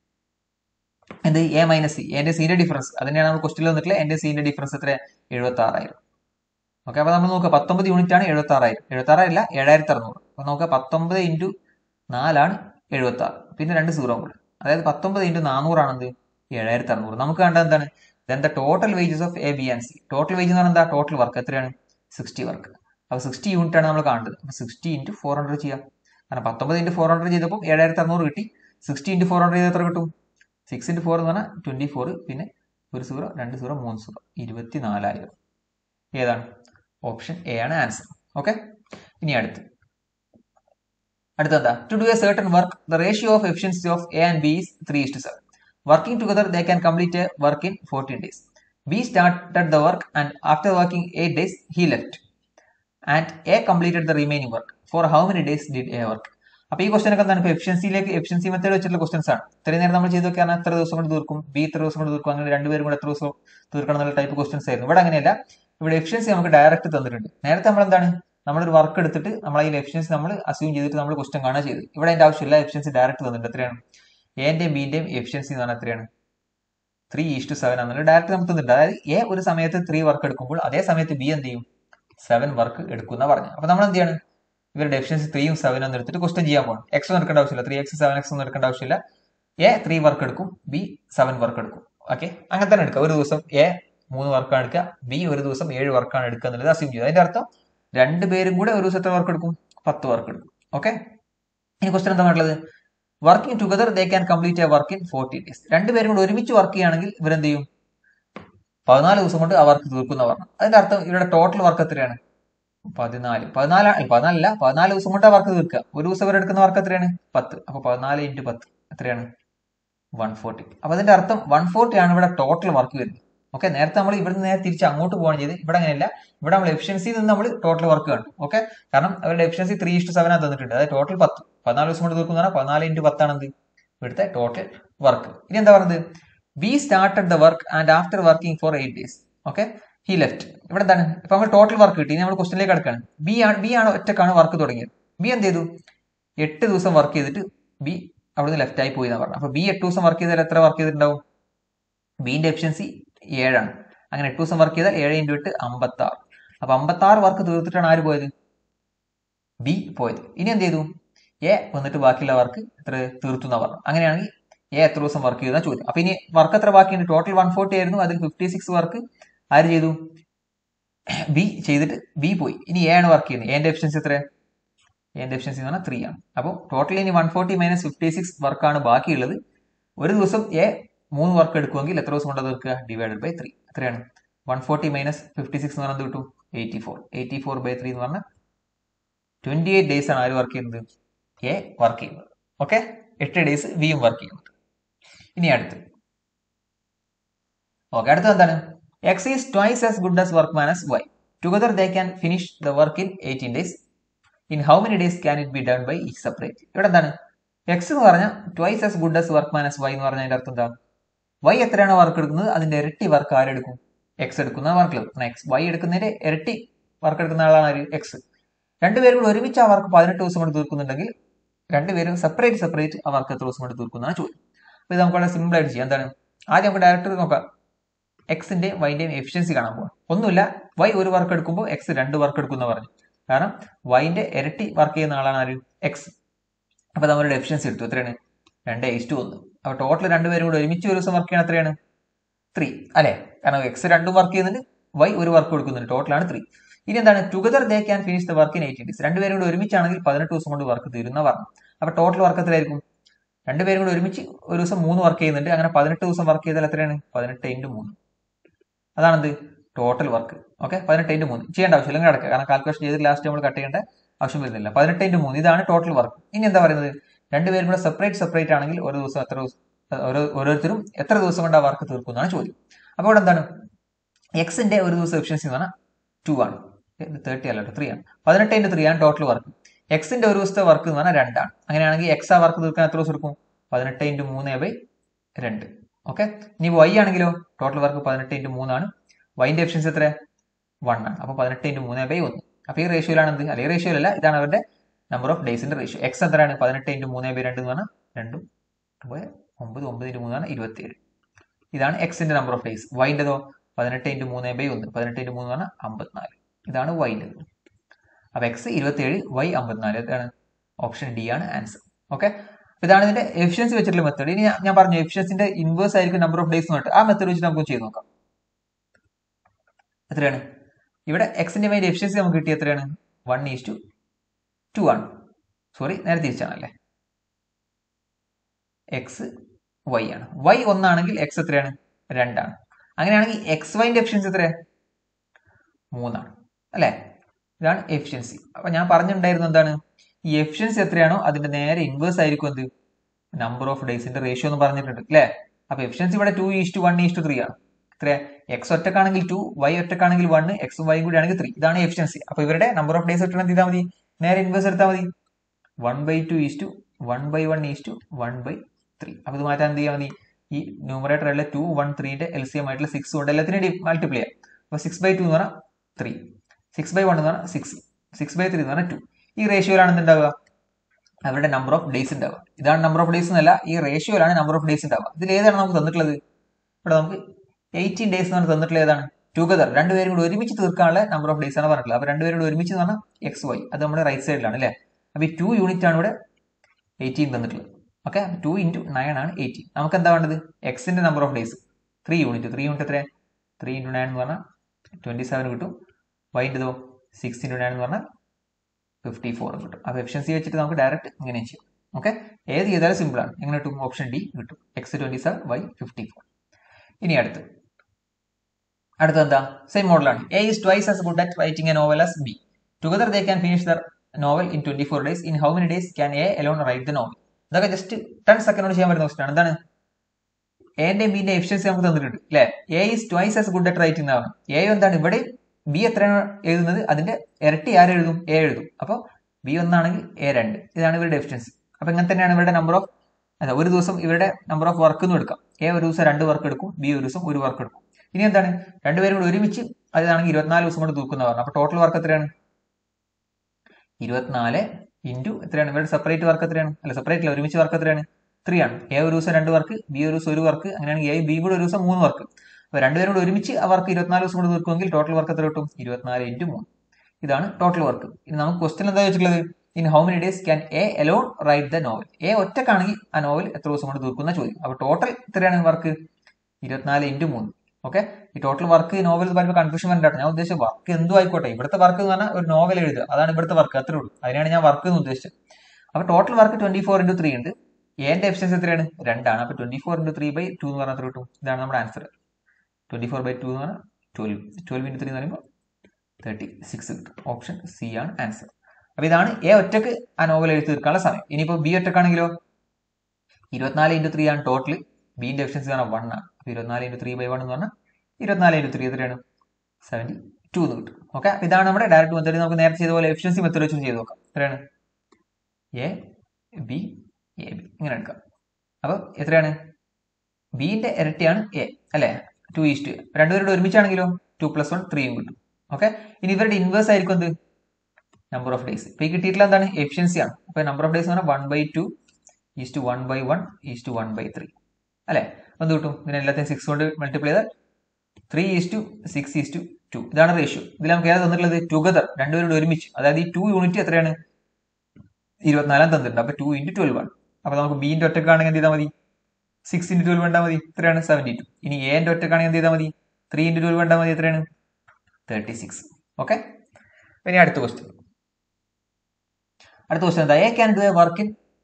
എന്ത് എ മൈനസ് സി എന്റെ സിന്റെ ഡിഫറൻസ് അതിനെയാണ് നമ്മൾ ക്വസ്റ്റനിൽ വന്നിട്ടുള്ള എന്റെ സിന്റെ ഡിഫറൻസ് എത്ര എഴുപത്തി ആറായിരം ഓക്കെ അപ്പൊ നമ്മൾ നോക്കുക പത്തൊമ്പത് യൂണിറ്റ് ആണ് എഴുപത്തി ആറായിരം എഴുപത്തി ആറായിരല്ല ഏഴായിരത്തി അറുന്നൂറ് അപ്പൊ നോക്കുക പത്തൊമ്പത് ഇൻറ്റു നാലാണ് എഴുപത്തി ആറ് പിന്നെ രണ്ട് സീറോ കൂടെ അതായത് പത്തൊമ്പത് ഇൻറ്റു നാനൂറാണെന്ത് ഏഴായിരത്തി അറുന്നൂറ് നമുക്ക് വേണ്ട എന്താണ് then the total wages of A B and C total wage എന്ന് പറഞ്ഞാൽ എന്താ ടോട്ടൽ വർക്ക് എത്രയാണ് സിക്സ്റ്റി വർക്ക് അപ്പൊ സിക്സ്റ്റി യൂണിറ്റ് ആണ് നമ്മൾ കാണേണ്ടത് അപ്പൊ സിക്സ്റ്റി ഇൻറ്റു ഫോർ ഹൺഡ്രഡ് ചെയ്യാം കാരണം പത്തൊമ്പത് ഇൻറ്റു ഫോർ ഹൺഡ്രഡ് ചെയ്തപ്പോൾ ഏഴായിരത്തി അറുന്നൂറ് കിട്ടി സിക്സ്റ്റി ഇൻറ്റു ഫോർ ഹൺഡ്രഡ് ചെയ്ത് എത്ര കിട്ടും സിക്സ് ഇൻറ്റു ഫോർ എന്ന് പറഞ്ഞാൽ ട്വന്റി ഫോർ പിന്നെ ഒരു സീറോ രണ്ട് സീറോ മൂന്ന് സീറോ ഇരുപത്തി നാലായിരം ഏതാണ് ഓപ്ഷൻ എ ആണ് ആൻസർ ഓക്കെ ഇനി അടുത്ത് അടുത്തെന്താ to do a certain work the ratio of efficiency of A and B is three is to seven working together they can complete a work in fourteen days B started the work and after working eight days he left and A completed the remaining work for how many days did A work അപ്പൊ ഈ question ഒക്കെ എന്താണ് ഇപ്പൊ എഫിഷ്യൻസിയിലേക്ക് efficiency method വെച്ചിട്ടുള്ള questions ആണ് ഇത്രയും നേരം നമ്മൾ ചെയ്ത് നോക്കിയാൽ എത്ര ദിവസം കൊണ്ട് തീർക്കും ബി ഇത്ര ദിവസം കൊണ്ട് തീർക്കും അങ്ങനെ രണ്ടുപേരും കൂടെ എത്ര ദിവസം തീർക്കണം എന്നുള്ള ടൈപ്പ് ക്വസ്റ്റൻസ് ആയിരുന്നു ഇവിടെ അങ്ങനെയല്ല ഇവിടെ എഫിഷ്യൻസി നമുക്ക് ഡയറക്റ്റ് തന്നിട്ടുണ്ട് നേരത്തെ നമ്മൾ എന്താണ് നമ്മളൊരു വർക്ക് എടുത്തിട്ട് നമ്മൾ അതിൽ എഫിഷ്യൻസി നമ്മൾ അസ്യൂം ചെയ്തിട്ട് നമ്മൾ ക്വസ്റ്റൻ കാണുക ചെയ്ത് ഇവിടെ അതിന്റെ ആവശ്യമില്ല എഫിഷ്യൻസി ഡയറക്റ്റ് തന്നിട്ടുണ്ട് എത്രയാണ് എന്റെയും ബിന്റെയും എഫിഷ്യൻസി എന്ന് പറഞ്ഞാൽ എത്രയാണ് ത്രീ ഈസ്റ്റ് സെവൻ ആണെന്നുള്ള ഡയറക്റ്റ് നമുക്ക് തന്നിട്ടുണ്ട് അതായത് എ ഒരു സമയത്ത് ത്രീ വർക്ക് എടുക്കുമ്പോൾ അതേ സമയത്ത് ബി എന്ത് ചെയ്യും സെവൻ വർക്ക് എടുക്കുന്ന പറഞ്ഞു അപ്പൊ നമ്മൾ എന്ത് ചെയ്യണം ഇവരുടെ എഫിഷ്യൻസി ത്രീയും സെവനും ഒന്ന് എടുത്തിട്ട് ക്വസ്റ്റൻ ചെയ്യാൻ പോകണം എക്സ് ഒന്നും എടുക്കേണ്ട ആവശ്യമില്ല ത്രീ എക്സ് സെവൻ എക്സ് ഒന്നും എടുക്കേണ്ട ആവശ്യമില്ല എ ത്രീ വർക്ക് എടുക്കും ബി സെവൻ വർക്ക് എടുക്കും ഓക്കെ അങ്ങനെ തന്നെ എടുക്കുക ഒരു ദിവസം എ മൂന്ന് വർക്കാണ് എടുക്കുക ബി ഒരു ദിവസം ഏഴ് വർക്കാണ് എടുക്കുക എന്നുള്ളത് അസ്യൂം ചെയ്യുക അതിന്റെ അർത്ഥം രണ്ട് പേരും കൂടെ ഒരു ദിവസം എത്ര വർക്ക് എടുക്കും പത്ത് വർക്ക് എടുക്കും ഓക്കെ ഇനി ക്വസ്റ്റൻ എന്താ പറയുള്ളത് working together they can complete a work in forty days രണ്ടുപേരും കൂടെ ഒരുമിച്ച് വർക്ക് ചെയ്യുകയാണെങ്കിൽ ഇവരെന്ത് ചെയ്യും പതിനാല് ദിവസം കൊണ്ട് ആ വർക്ക് തീർക്കുന്ന പറഞ്ഞു അതിന്റെ അർത്ഥം ഇവരുടെ ടോട്ടൽ വർക്ക് എത്രയാണ് പതിനാല് പതിനാല് പതിനാലല്ല പതിനാല് ദിവസം കൊണ്ട് ആ വർക്ക് തീർക്കുക ഒരു ദിവസം ഇവർ എടുക്കുന്ന വർക്ക് എത്രയാണ് പത്ത് അപ്പൊ പതിനാല് ഇൻറ്റു പത്ത് എത്രയാണ് വൺ ഫോർട്ടി അപ്പൊ അതിന്റെ അർത്ഥം വൺ ഫോർട്ടി ആണ് ഇവിടെ ടോട്ടൽ വർക്ക് വരുന്നത് ഓക്കെ നേരത്തെ നമ്മൾ ഇവിടുന്ന് നേരെ തിരിച്ച് അങ്ങോട്ട് പോവാണ് ചെയ്ത് ഇവിടെ അങ്ങനെയല്ല ഇവിടെ നമ്മൾ എഫിഷ്യൻസി നിന്ന് നമ്മൾ ടോട്ടൽ വർക്ക് കണ്ടു ഓക്കെ കാരണം അവരുടെ എഫിഷ്യൻസി ത്രീ ഇഷ്ടു സെവൻ തന്നിട്ടുണ്ട് അതായത് ടോട്ടൽ പത്ത് പതിനാല് ദിവസം കൊണ്ട് തീർക്കുന്ന പതിനാല് ഇൻറ്റു പത്താണ് എന്ത് ഇവിടുത്തെ ടോട്ടൽ വർക്ക് ഇനി എന്താ പറയുന്നത് B started the work and after working for eight days okay he left ഇവിടെ എന്താണ് ഇപ്പൊ നമ്മൾ ടോട്ടൽ വർക്ക് കിട്ടി ഇനി നമ്മൾ ക്വസ്റ്റിലേക്ക് കിടക്കാണ് ബി ആണ് ബി ആണ് ഒറ്റക്കാണ് വർക്ക് തുടങ്ങിയത് ബി എന്ത് ചെയ്തു എട്ട് ദിവസം വർക്ക് ചെയ്തിട്ട് ബി അവിടുന്ന് ലെഫ്റ്റ് ആയി പോയി എന്നാ പറഞ്ഞു അപ്പൊ ബി എട്ട് ദിവസം വർക്ക് ചെയ്താൽ എത്ര വർക്ക് ചെയ്തിട്ടുണ്ടാവും ബിന്റെ എഫിഷ്യൻസി ഏഴാണ് അങ്ങനെ എട്ട് ദിവസം വർക്ക് ചെയ്താൽ ഏഴ് ഇൻറ്റു എട്ട് അമ്പത്തി ആറ് അപ്പൊ അമ്പത്തി ആറ് വർക്ക് തീർത്തിട്ടാണ് ആര് പോയത് ബി പോയത് ഇനി എന്ത് ചെയ്തു എ വന്നിട്ട് ബാക്കിയുള്ള വർക്ക് എത്ര തീർത്തു എന്നാ പറഞ്ഞു അങ്ങനെയാണെങ്കിൽ എ എത്ര ദിവസം വർക്ക് ചെയ്താൽ ചോദ്യം അപ്പൊ ഇനി വർക്ക് എത്ര ബാക്കിയുണ്ട് ടോട്ടൽ വൺ ഫോർട്ടി ആയിരുന്നു അതിൽ ഫിഫ്റ്റി സിക്സ് വർക്ക് ആര് ചെയ്തു ബി ചെയ്തിട്ട് ബി പോയി ഇനി എ ആണ് വർക്ക് ചെയ്യുന്നത് എന്റെ എഫിഷ്യൻസി എത്ര എന്റെ എഫിഷ്യൻസി എന്ന് പറഞ്ഞാൽ ത്രീ ആണ് അപ്പോൾ ടോട്ടൽ ഇനി one forty minus fifty six വർക്കാണ് ബാക്കിയുള്ളത് ഒരു ദിവസം എ മൂന്ന് വർക്ക് എടുക്കുമെങ്കിൽ എത്ര ദിവസം കൊണ്ട് തീർക്കുക ഡിവൈഡഡ് ബൈ ത്രീ എത്രയാണ് one forty minus fifty six എന്ന് പറഞ്ഞാൽ കിട്ടും eighty four eighty four by three എന്ന് പറഞ്ഞാൽ ട്വന്റി എയ്റ്റ് ഡേയ്സ് ആണ് ആര് വർക്ക് ചെയ്യുന്നത് എ വർക്ക് ചെയ്യുന്നത് ഓക്കെ എട്ട് ഡേയ്സ് വിയും വർക്ക് ചെയ്യുന്നത് ഇനി അടുത്ത് ഓക്കെ അടുത്തത് എന്താണ് X is twice as good as workman as Y together they can finish the work in eighteen days in how many days can it be done by each separate ഇവിടെ എന്താണ് X എന്ന് പറഞ്ഞാൽ twice as good as workman as Y എന്ന് പറഞ്ഞാൽ അതിന്റെ അർത്ഥം എന്താ Y എത്രയാണ് വർക്ക് എടുക്കുന്നത് അതിന്റെ ഇരട്ടി വർക്ക് ആരെടുക്കും എക്സ് എടുക്കുന്ന വർക്ക് എക്സ് വൈ എടുക്കുന്നതിന്റെ ഇരട്ടി വർക്ക് എടുക്കുന്ന ആളാണ് ആര് എക്സ് രണ്ടുപേരും കൂടി ഒരുമിച്ച് ആ വർക്ക് പതിനെട്ട് ദിവസം കൊണ്ട് തീർക്കുന്നുണ്ടെങ്കിൽ രണ്ടുപേരും സെപ്പറേറ്റ് സെപ്പറേറ്റ് ആ വർക്ക് എത്ര ദിവസം കൊണ്ട് തീർക്കുന്നതാണ് ചോദ്യം അപ്പൊ ഇത് നമുക്ക് വളരെ സിമ്പിൾ ആയിട്ട് ചെയ്യാം എന്താണ് ആദ്യം നമുക്ക് ഡയറക്റ്റ് നോക്കാം എക്സിന്റെയും വൈന്റെയും എഫിഷ്യൻസി കാണാൻ പോകാം ഒന്നുമില്ല വൈ ഒരു വർക്ക് എടുക്കുമ്പോൾ എക്സ് രണ്ട് വർക്ക് എടുക്കുന്ന പറഞ്ഞു കാരണം വൈന്റെ ഇരട്ടി വർക്ക് ചെയ്യുന്ന ആളാണ് ആര് എക്സ് അപ്പൊ നമ്മളുടെ എഫിഷ്യൻസി എടുത്തു എത്രയാണ് രണ്ട് ടു ഒന്ന് അപ്പൊ ടോട്ടൽ രണ്ടുപേരും കൂടെ ഒരുമിച്ച് ഒരു ദിവസം വർക്ക് ചെയ്യണം എത്രയാണ് ത്രീ അല്ലെ കാരണം എക്സ് രണ്ടും വർക്ക് ചെയ്യുന്നുണ്ട് വൈ ഒരു വർക്ക് കൊടുക്കുന്നുണ്ട് ടോട്ടലാണ് ത്രീ ഇനി എന്താണ് together they can finish the work in eighteen days രണ്ടുപേരും കൂടെ ഒരുമിച്ചാണെങ്കിൽ പതിനെട്ട് ദിവസം കൊണ്ട് വർക്ക് തീരുന്ന പറഞ്ഞു അപ്പൊ ടോട്ടൽ വർക്ക് എത്രയായിരിക്കും രണ്ടുപേരും കൂടെ ഒരുമിച്ച് ഒരു ദിവസം മൂന്ന് വർക്ക് ചെയ്യുന്നുണ്ട് അങ്ങനെ പതിനെട്ട് ദിവസം വർക്ക് ചെയ്താൽ എത്രയാണ് പതിനെട്ട് ഇൻറ്റു മൂന്ന് അതാണെന്ത് ടോട്ടൽ വർക്ക് ഓക്കെ പതിനെട്ട് ഇൻറ്റു മൂന്ന് ചെയ്യേണ്ട ആവശ്യമില്ല ഇങ്ങനെ കിടക്കുക കാരണം കാൽക്കുലേഷൻ ചെയ്ത് ലാസ്റ്റ് നമ്മൾ കട്ട് ചെയ്യേണ്ട ആവശ്യം വരുന്നില്ല പതിനെട്ട് ഇൻറ്റു മൂന്ന് ഇതാണ് ടോട്ടൽ വർക്ക് ഇനി എന്താ പറയുന്നത് രണ്ടുപേരും കൂടെ സെപ്പറേറ്റ് സെപ്പറേറ്റ് ആണെങ്കിൽ ഒരു ദിവസം എത്ര ദിവസം ഓരോ ഓരോരുത്തരും എത്ര ദിവസം കൊണ്ട് ആ വർക്ക് തീർക്കും എന്നാണ് ചോദ്യം അപ്പോൾ ഇവിടെ എന്താണ് എക്സിന്റെ ഒരു ദിവസം എഫിഷ്യൻസി എന്ന് പറഞ്ഞാൽ ടു ആണ് തേർട്ടി അല്ല ത്രീ ആണ് പതിനെട്ട് ഇൻറ്റു ത്രീ ആണ് ടോട്ടൽ വർക്ക് എക്സിന്റെ ഒരു ദിവസത്തെ വർക്ക് എന്ന് പറഞ്ഞാൽ രണ്ടാണ് അങ്ങനെയാണെങ്കിൽ എക്സ് ആ വർക്ക് തീർക്കാൻ എത്ര ദിവസം എടുക്കും പതിനെട്ട് ഇൻറ്റു മൂന്ന് ബൈ രണ്ട് ഓക്കെ ഇനി വൈ ആണെങ്കിലോ ടോട്ടൽ വർക്ക് പതിനെട്ട് ഇൻറ്റു മൂന്നാണ് വൈൻ്റെ എഫിഷ്യൻസി എത്ര വൺ ആണ് അപ്പോൾ പതിനെട്ട് ഇൻറ്റു മൂന്ന് ബൈ ഒന്ന് അപ്പോൾ ഈ റേഷ്യോയിലാണ് എന്ത് അല്ലെങ്കിൽ റേഷ്യോയിലല്ല ഇതാണ് അവരുടെ നമ്പർ ഓഫ് ഡേയ്സിന്റെ റേഷ്യോ എക്സ് എത്രയാണ് പതിനെട്ട് ഇൻറ്റു മൂന്ന് ബൈ രണ്ട് എന്ന് പറഞ്ഞാൽ രണ്ടും അപ്പോൾ ഒമ്പത് ഒമ്പത് ഇൻറ്റു മൂന്നാണ് ഇരുപത്തിയേഴ് ഇതാണ് എക്സിന്റെ നമ്പർ ഓഫ് ഡേയ്സ് വൈൻ്റെതോ പതിനെട്ട് ഇൻറ്റു മൂന്ന് ബൈ ഒന്ന് പതിനെട്ട് ഇൻറ്റു മൂന്ന് പറഞ്ഞാൽ അമ്പത്തിനാല് ഇതാണ് വൈൻ്റെത് അപ്പോൾ എക്സ് ഇരുപത്തിയേഴ് വൈ അമ്പത്തിനാല് ഇതാണ് ഓപ്ഷൻ ഡി ആണ് ആൻസർ ഓക്കെ ഇതാണ് ഇതിന്റെ എഫിഷ്യൻസി വെച്ചിട്ടുള്ള മെത്തേഡ് ഇനി ഞാൻ പറഞ്ഞു എഫിഷ്യൻസിന്റെ ഇൻവേഴ്സ് ആയിരിക്കും നമ്പർ ഓഫ് ഡേയ്സ് എന്ന് ആ മെത്തേഡ് വെച്ചിട്ട് നമുക്ക് ചെയ്ത് നോക്കാം എത്രയാണ് ഇവിടെ എക്സിന്റെ മൈൻഡ് എഫിഷ്യൻസി നമുക്ക് കിട്ടിയ എത്രയാണ് വൺ ഈസ് ടു ടു ആണ് സോറി നേരെ തിരിച്ചാണല്ലേ എക്സ് വൈ ആണ് വൈ ഒന്നാണെങ്കിൽ എക്സ് എത്രയാണ് രണ്ടാണ് അങ്ങനെയാണെങ്കിൽ എക്സ് വൈന്റെ എഫിഷ്യൻസി എത്രയാണ് മൂന്നാണ് അല്ലേ ഇതാണ് എഫിഷ്യൻസി അപ്പൊ ഞാൻ പറഞ്ഞിട്ടുണ്ടായിരുന്നു എന്താണ് ഈ എഫിഷ്യൻസി എത്രയാണോ അതിന്റെ നേരെ ഇൻവേഴ്സ് ആയിരിക്കും എന്ത് നമ്പർ ഓഫ് ഡേയ്സിന്റെ റേഷ്യോ എന്ന് പറഞ്ഞിട്ടുണ്ട് അല്ലേ അപ്പൊ എഫിഷ്യൻസി ഇവിടെ two is to one is to three ആണ് എത്ര എക്സ് ഒറ്റക്കാണെങ്കിൽ ടു വൈ ഒറ്റക്കാണെങ്കിൽ വൺ എക്സും വൈ കൂടി ആണെങ്കിൽ ത്രീ ഇതാണ് എഫിഷ്യൻസി അപ്പൊ ഇവരുടെ നമ്പർ ഓഫ് ഡേയ്സ് എത്ര എന്ത് ചെയ്താൽ മതി നേരെ ഇൻവേഴ്സ് എടുത്താൽ മതി one by two is to one by one is to one by three അപ്പൊ ഇത് മാറ്റാൻ എന്ത് ചെയ്യാൻ മതി ഈ ന്യൂമറേറ്ററിലെ ടു വൺ ത്രീന്റെ എൽ സി എം ആയിട്ടുള്ള സിക്സ് കൊണ്ട് എല്ലാത്തിനും മൾട്ടിപ്ലൈ ചെയ്യാം അപ്പൊ സിക്സ് ബൈ ടു എന്ന് പറഞ്ഞാൽ ത്രീ സിക്സ് ബൈ വൺ എന്ന് പറഞ്ഞാൽ സിക്സ് സിക്സ് ബൈ ത്രീ എന്ന് പറഞ്ഞാൽ ടു ഈ റേഷ്യോയിലാണ് എന്തുണ്ടാവുക അവരുടെ നമ്പർ ഓഫ് ഡേയ്സ് ഉണ്ടാവുക ഇതാണ് നമ്പർ ഓഫ് ഡേയ്സ് എന്നല്ല ഈ റേഷ്യോയിലാണ് നമ്പർ ഓഫ് ഡേയ്സ് ഉണ്ടാവുക ഇതിൽ ഏതാണ് നമുക്ക് തന്നിട്ടുള്ളത് ഇവിടെ നമുക്ക് എയ്റ്റീൻ ഡേയ്സ് എന്ന് പറഞ്ഞാൽ തന്നിട്ടുള്ള ഏതാണ് ടുഗദർ രണ്ടുപേരും കൂടി ഒരുമിച്ച് തീർക്കാനുള്ള നമ്പർ ഓഫ് ഡേയ്സ് ആണ് പറഞ്ഞിട്ടുള്ളത് അപ്പൊ രണ്ടുപേരും കൂടി ഒരുമിച്ച് എന്ന് പറഞ്ഞാൽ എക്സ് വൈ അത് നമ്മുടെ റൈറ്റ് സൈഡിലാണ് അല്ലേ അപ്പൊ ഈ ടു യൂണിറ്റ് ആണ് ഇവിടെ എയ്റ്റീൻ തന്നിട്ടുള്ളത് ഓക്കെ ടു ഇൻറ്റു നയൻ ആണ് എയ്റ്റീൻ നമുക്ക് എന്താ വേണ്ടത് എക്സിന്റെ number of days three unit three unit എത്രയാണ് ത്രീ ഇൻറ്റു നയൻ എന്ന് പറഞ്ഞാൽ ട്വന്റി സെവൻ കിട്ടും വൈൻ്റെതോ സിക്സ് ഇൻറ്റു നയൻ എന്ന് പറഞ്ഞാൽ ഫിഫ്റ്റി ഫോർ കിട്ടും അപ്പോൾ എഫിഷ്യൻസി വെച്ചിട്ട് നമുക്ക് ഡയറക്റ്റ് ഇങ്ങനെ ചെയ്യും ഓക്കെ ഏത് ചെയ്താലും സിമ്പിൾ ആണ് എങ്ങനെ കിട്ടും ഓപ്ഷൻ ഡി കിട്ടും X twenty seven Y fifty four ഇനി അടുത്ത് അടുത്ത എന്താ സെയിം മോഡലാണ് A is twice as good at writing a novel as B together they can finish the novel in twenty four days in how many days can A alone write the novel ഇതൊക്കെ just ten സെക്കൻഡോട് ചെയ്യാൻ പറ്റുന്ന question ആണ് എന്താണ് എന്റെ ബിന്റെ efficiency നമുക്ക് തന്നിട്ടുണ്ട് അല്ലെ A is twice as good at writing എന്നാണ് എ എന്താണ് ഇവിടെ ബി എത്രയാണ് എഴുതുന്നത് അതിന്റെ ഇരട്ടി ആര് എഴുതും എ എഴുതും അപ്പോൾ ബി ഒന്നാണെങ്കിൽ എ രണ്ട് ഇതാണ് ഇവരുടെ എഫിഷ്യൻസി അപ്പൊ ഇങ്ങനെ തന്നെയാണ് ഇവരുടെ നമ്പർ ഓഫ് അല്ല ഒരു ദിവസം ഇവരുടെ നമ്പർ ഓഫ് വർക്ക് എന്ന് എടുക്കാം എ ഒരു ദിവസം രണ്ട് വർക്ക് എടുക്കും ബി ഒരു ദിവസം ഒരു വർക്ക് എടുക്കും ഇനി എന്താണ് രണ്ടുപേരും കൂടി ഒരുമിച്ച് അതാണെങ്കിൽ ഇരുപത്തിനാല് ദിവസം കൊണ്ട് തൂക്കുന്ന പറഞ്ഞു അപ്പൊ ടോട്ടൽ വർക്ക് എത്രയാണ് ഇരുപത്തിനാല് ഇൻറ്റു എത്രയാണ് ഇവരുടെ സെപ്പറേറ്റ് വർക്ക് എത്രയാണ് അല്ല സെപ്പറേറ്റ് അല്ല ഒരുമിച്ച് വർക്ക് എത്രയാണ് ത്രീ ആണ് എ ഒരു ദിവസം രണ്ട് വർക്ക് ബി ഒരു ദിവസം ഒരു വർക്ക് അങ്ങനെയാണെങ്കിൽ എ ബി കൂടെ ഒരു ദിവസം മൂന്ന് വർക്ക് അപ്പൊ രണ്ടുപേരും കൂടെ ഒരുമിച്ച് ആ വർക്ക് ഇരുപത്തിനാല് ദിവസം കൊണ്ട് തീർക്കുമെങ്കിൽ ടോട്ടൽ വർക്ക് എത്ര കിട്ടും ഇരുപത്തിനാല് ഇൻറ്റു മൂന്ന് ഇതാണ് ടോട്ടൽ വർക്ക് ഇനി നമുക്ക് ക്വസ്റ്റ്യൻ എന്താ വെച്ചിട്ടുള്ളത് in how many days can A alone write the novel A ഒറ്റക്കാണെങ്കിൽ ആ നോവൽ എത്ര ദിവസം കൊണ്ട് തീർക്കുന്ന ചോദ്യം അപ്പൊ ടോട്ടൽ എത്രയാണ് വർക്ക് ഇരുപത്തിനാല് ഇൻറ്റു മൂന്ന് ഓക്കെ ഈ ടോട്ടൽ വർക്ക് നോവൽ പറയുമ്പോൾ കൺഫ്യൂഷൻ വരണ്ടാട്ടെ ഞാൻ ഉദ്ദേശിച്ച വർക്ക് എന്തും ആയിക്കോട്ടെ ഇവിടുത്തെ വർക്ക് എന്ന് പറഞ്ഞാൽ ഒരു നോവൽ എഴുതുക അതാണ് ഇവിടുത്തെ വർക്ക് അത്രേ ഉള്ളൂ അതിനാണ് ഞാൻ വർക്ക് എന്ന് ഉദ്ദേശിച്ചത് അപ്പൊ total work twenty four into three ഉണ്ട് എന്റെ എഫിഷ്യൻസി എത്രയാണ് രണ്ടാണ് അപ്പൊ twenty four into three by two എന്ന് പറഞ്ഞാൽ എത്ര കിട്ടും ഇതാണ് നമ്മുടെ answer twenty four by two എന്ന് പറഞ്ഞാൽ ട്വൽവ് ട്വൽവ് ഇൻറ്റു ത്രീ എന്ന് പറയുമ്പോൾ തേർട്ടി സിക്സ് കിട്ടും ഓപ്ഷൻ സി ആണ് ആൻസർ അപ്പൊ ഇതാണ് എ ഒറ്റക്ക് ആ നോവൽ എഴുതി തീർക്കാനുള്ള സമയം ഇനിയിപ്പോ ബി ഒറ്റക്കാണെങ്കിലോ ഇരുപത്തിനാല് ഇൻറ്റു ത്രീ ആണ് ടോട്ടൽ ബിന്റെ എഫിഷ്യൻസി പറഞ്ഞാൽ വൺ ആണ് അപ്പൊ ഇരുപത്തിനാല് ഇൻറ്റു ത്രീ ബൈ വൺ എന്ന് പറഞ്ഞാൽ ഇരുപത്തിനാല് ഇൻറ്റു ത്രീ എത്രയാണ് സെവൻറ്റി ടു എന്ന് കിട്ടും ഓക്കെ ഇതാണ് നമ്മുടെ ഡയറക്റ്റ് മെത്തേഡ് നമുക്ക് നേരത്തെ ചെയ്ത പോലെ എഫിഷ്യൻസി മെത്തേഡ് വെച്ച് ചെയ്ത് നോക്കാം എത്രയാണ് എ ബി എ ബി ഇങ്ങനെ എടുക്കാം അപ്പൊ എത്രയാണ് ബിന്റെ ഇരട്ടിയാണ് എ അല്ലെ ടു ഈസ്റ്റ് രണ്ടുപേരുടെ ഒരുമിച്ചാണെങ്കിലോ ടു പ്ലസ് വൺ ത്രീയും കിട്ടും ഓക്കെ ഇനി ഇവരുടെ ഇൻവേഴ്സ് ആയിരിക്കും എന്ത് നമ്പർ ഓഫ് ഡേയ്സ് ഇപ്പൊ ഈ കിട്ടിയിട്ടുള്ള എന്താണ് എഫിഷ്യൻസി ആണ് അപ്പൊ നമ്പർ ഓഫ് ഡേയ്സ് എന്ന് പറഞ്ഞാൽ one by two is to one by one is to one by three അല്ലെ എന്ത് കിട്ടും ഇതിനെ എല്ലാத்தைയും സിക്സ് കൊണ്ട് മൾട്ടിപ്ലൈ ചെയ്താൽ three is to six is to two ഇതാണ് റേഷ്യോ ഇതിൽ നമുക്ക് ഏതാ തന്നിട്ടുള്ളത് ടുഗദർ രണ്ടുപേരോട് ഒരുമിച്ച് അതായത് ഈ ടു യൂണിറ്റ് എത്രയാണ് ഇരുപത്തിനാലാം തന്നിട്ടുണ്ട് അപ്പൊ ടു ഇൻറ്റു ട്വൽവ് ആണ് അപ്പൊ നമുക്ക് ബിന്റെ ഒറ്റക്കാണെങ്കിൽ എന്ത് ചെയ്താൽ മതി സിക്സ് ഇൻറ്റു ട്വൽവ് ഉണ്ടാൽ മതി എത്രയാണ് സെവൻറ്റി ടു ഇനി എന്റെ ഒറ്റക്കാണെങ്കിൽ എന്ത് ചെയ്താൽ മതി ത്രീ ഇൻറ്റു ട്വൽവ് ഉണ്ടാൽ മതി എത്രയാണ് തേർട്ടി സിക്സ് ഓക്കെ ഇനി അടുത്ത ക്വസ്റ്റ്യൻ അടുത്ത ക്വസ്റ്റ്യൻ എന്താ A can do a work in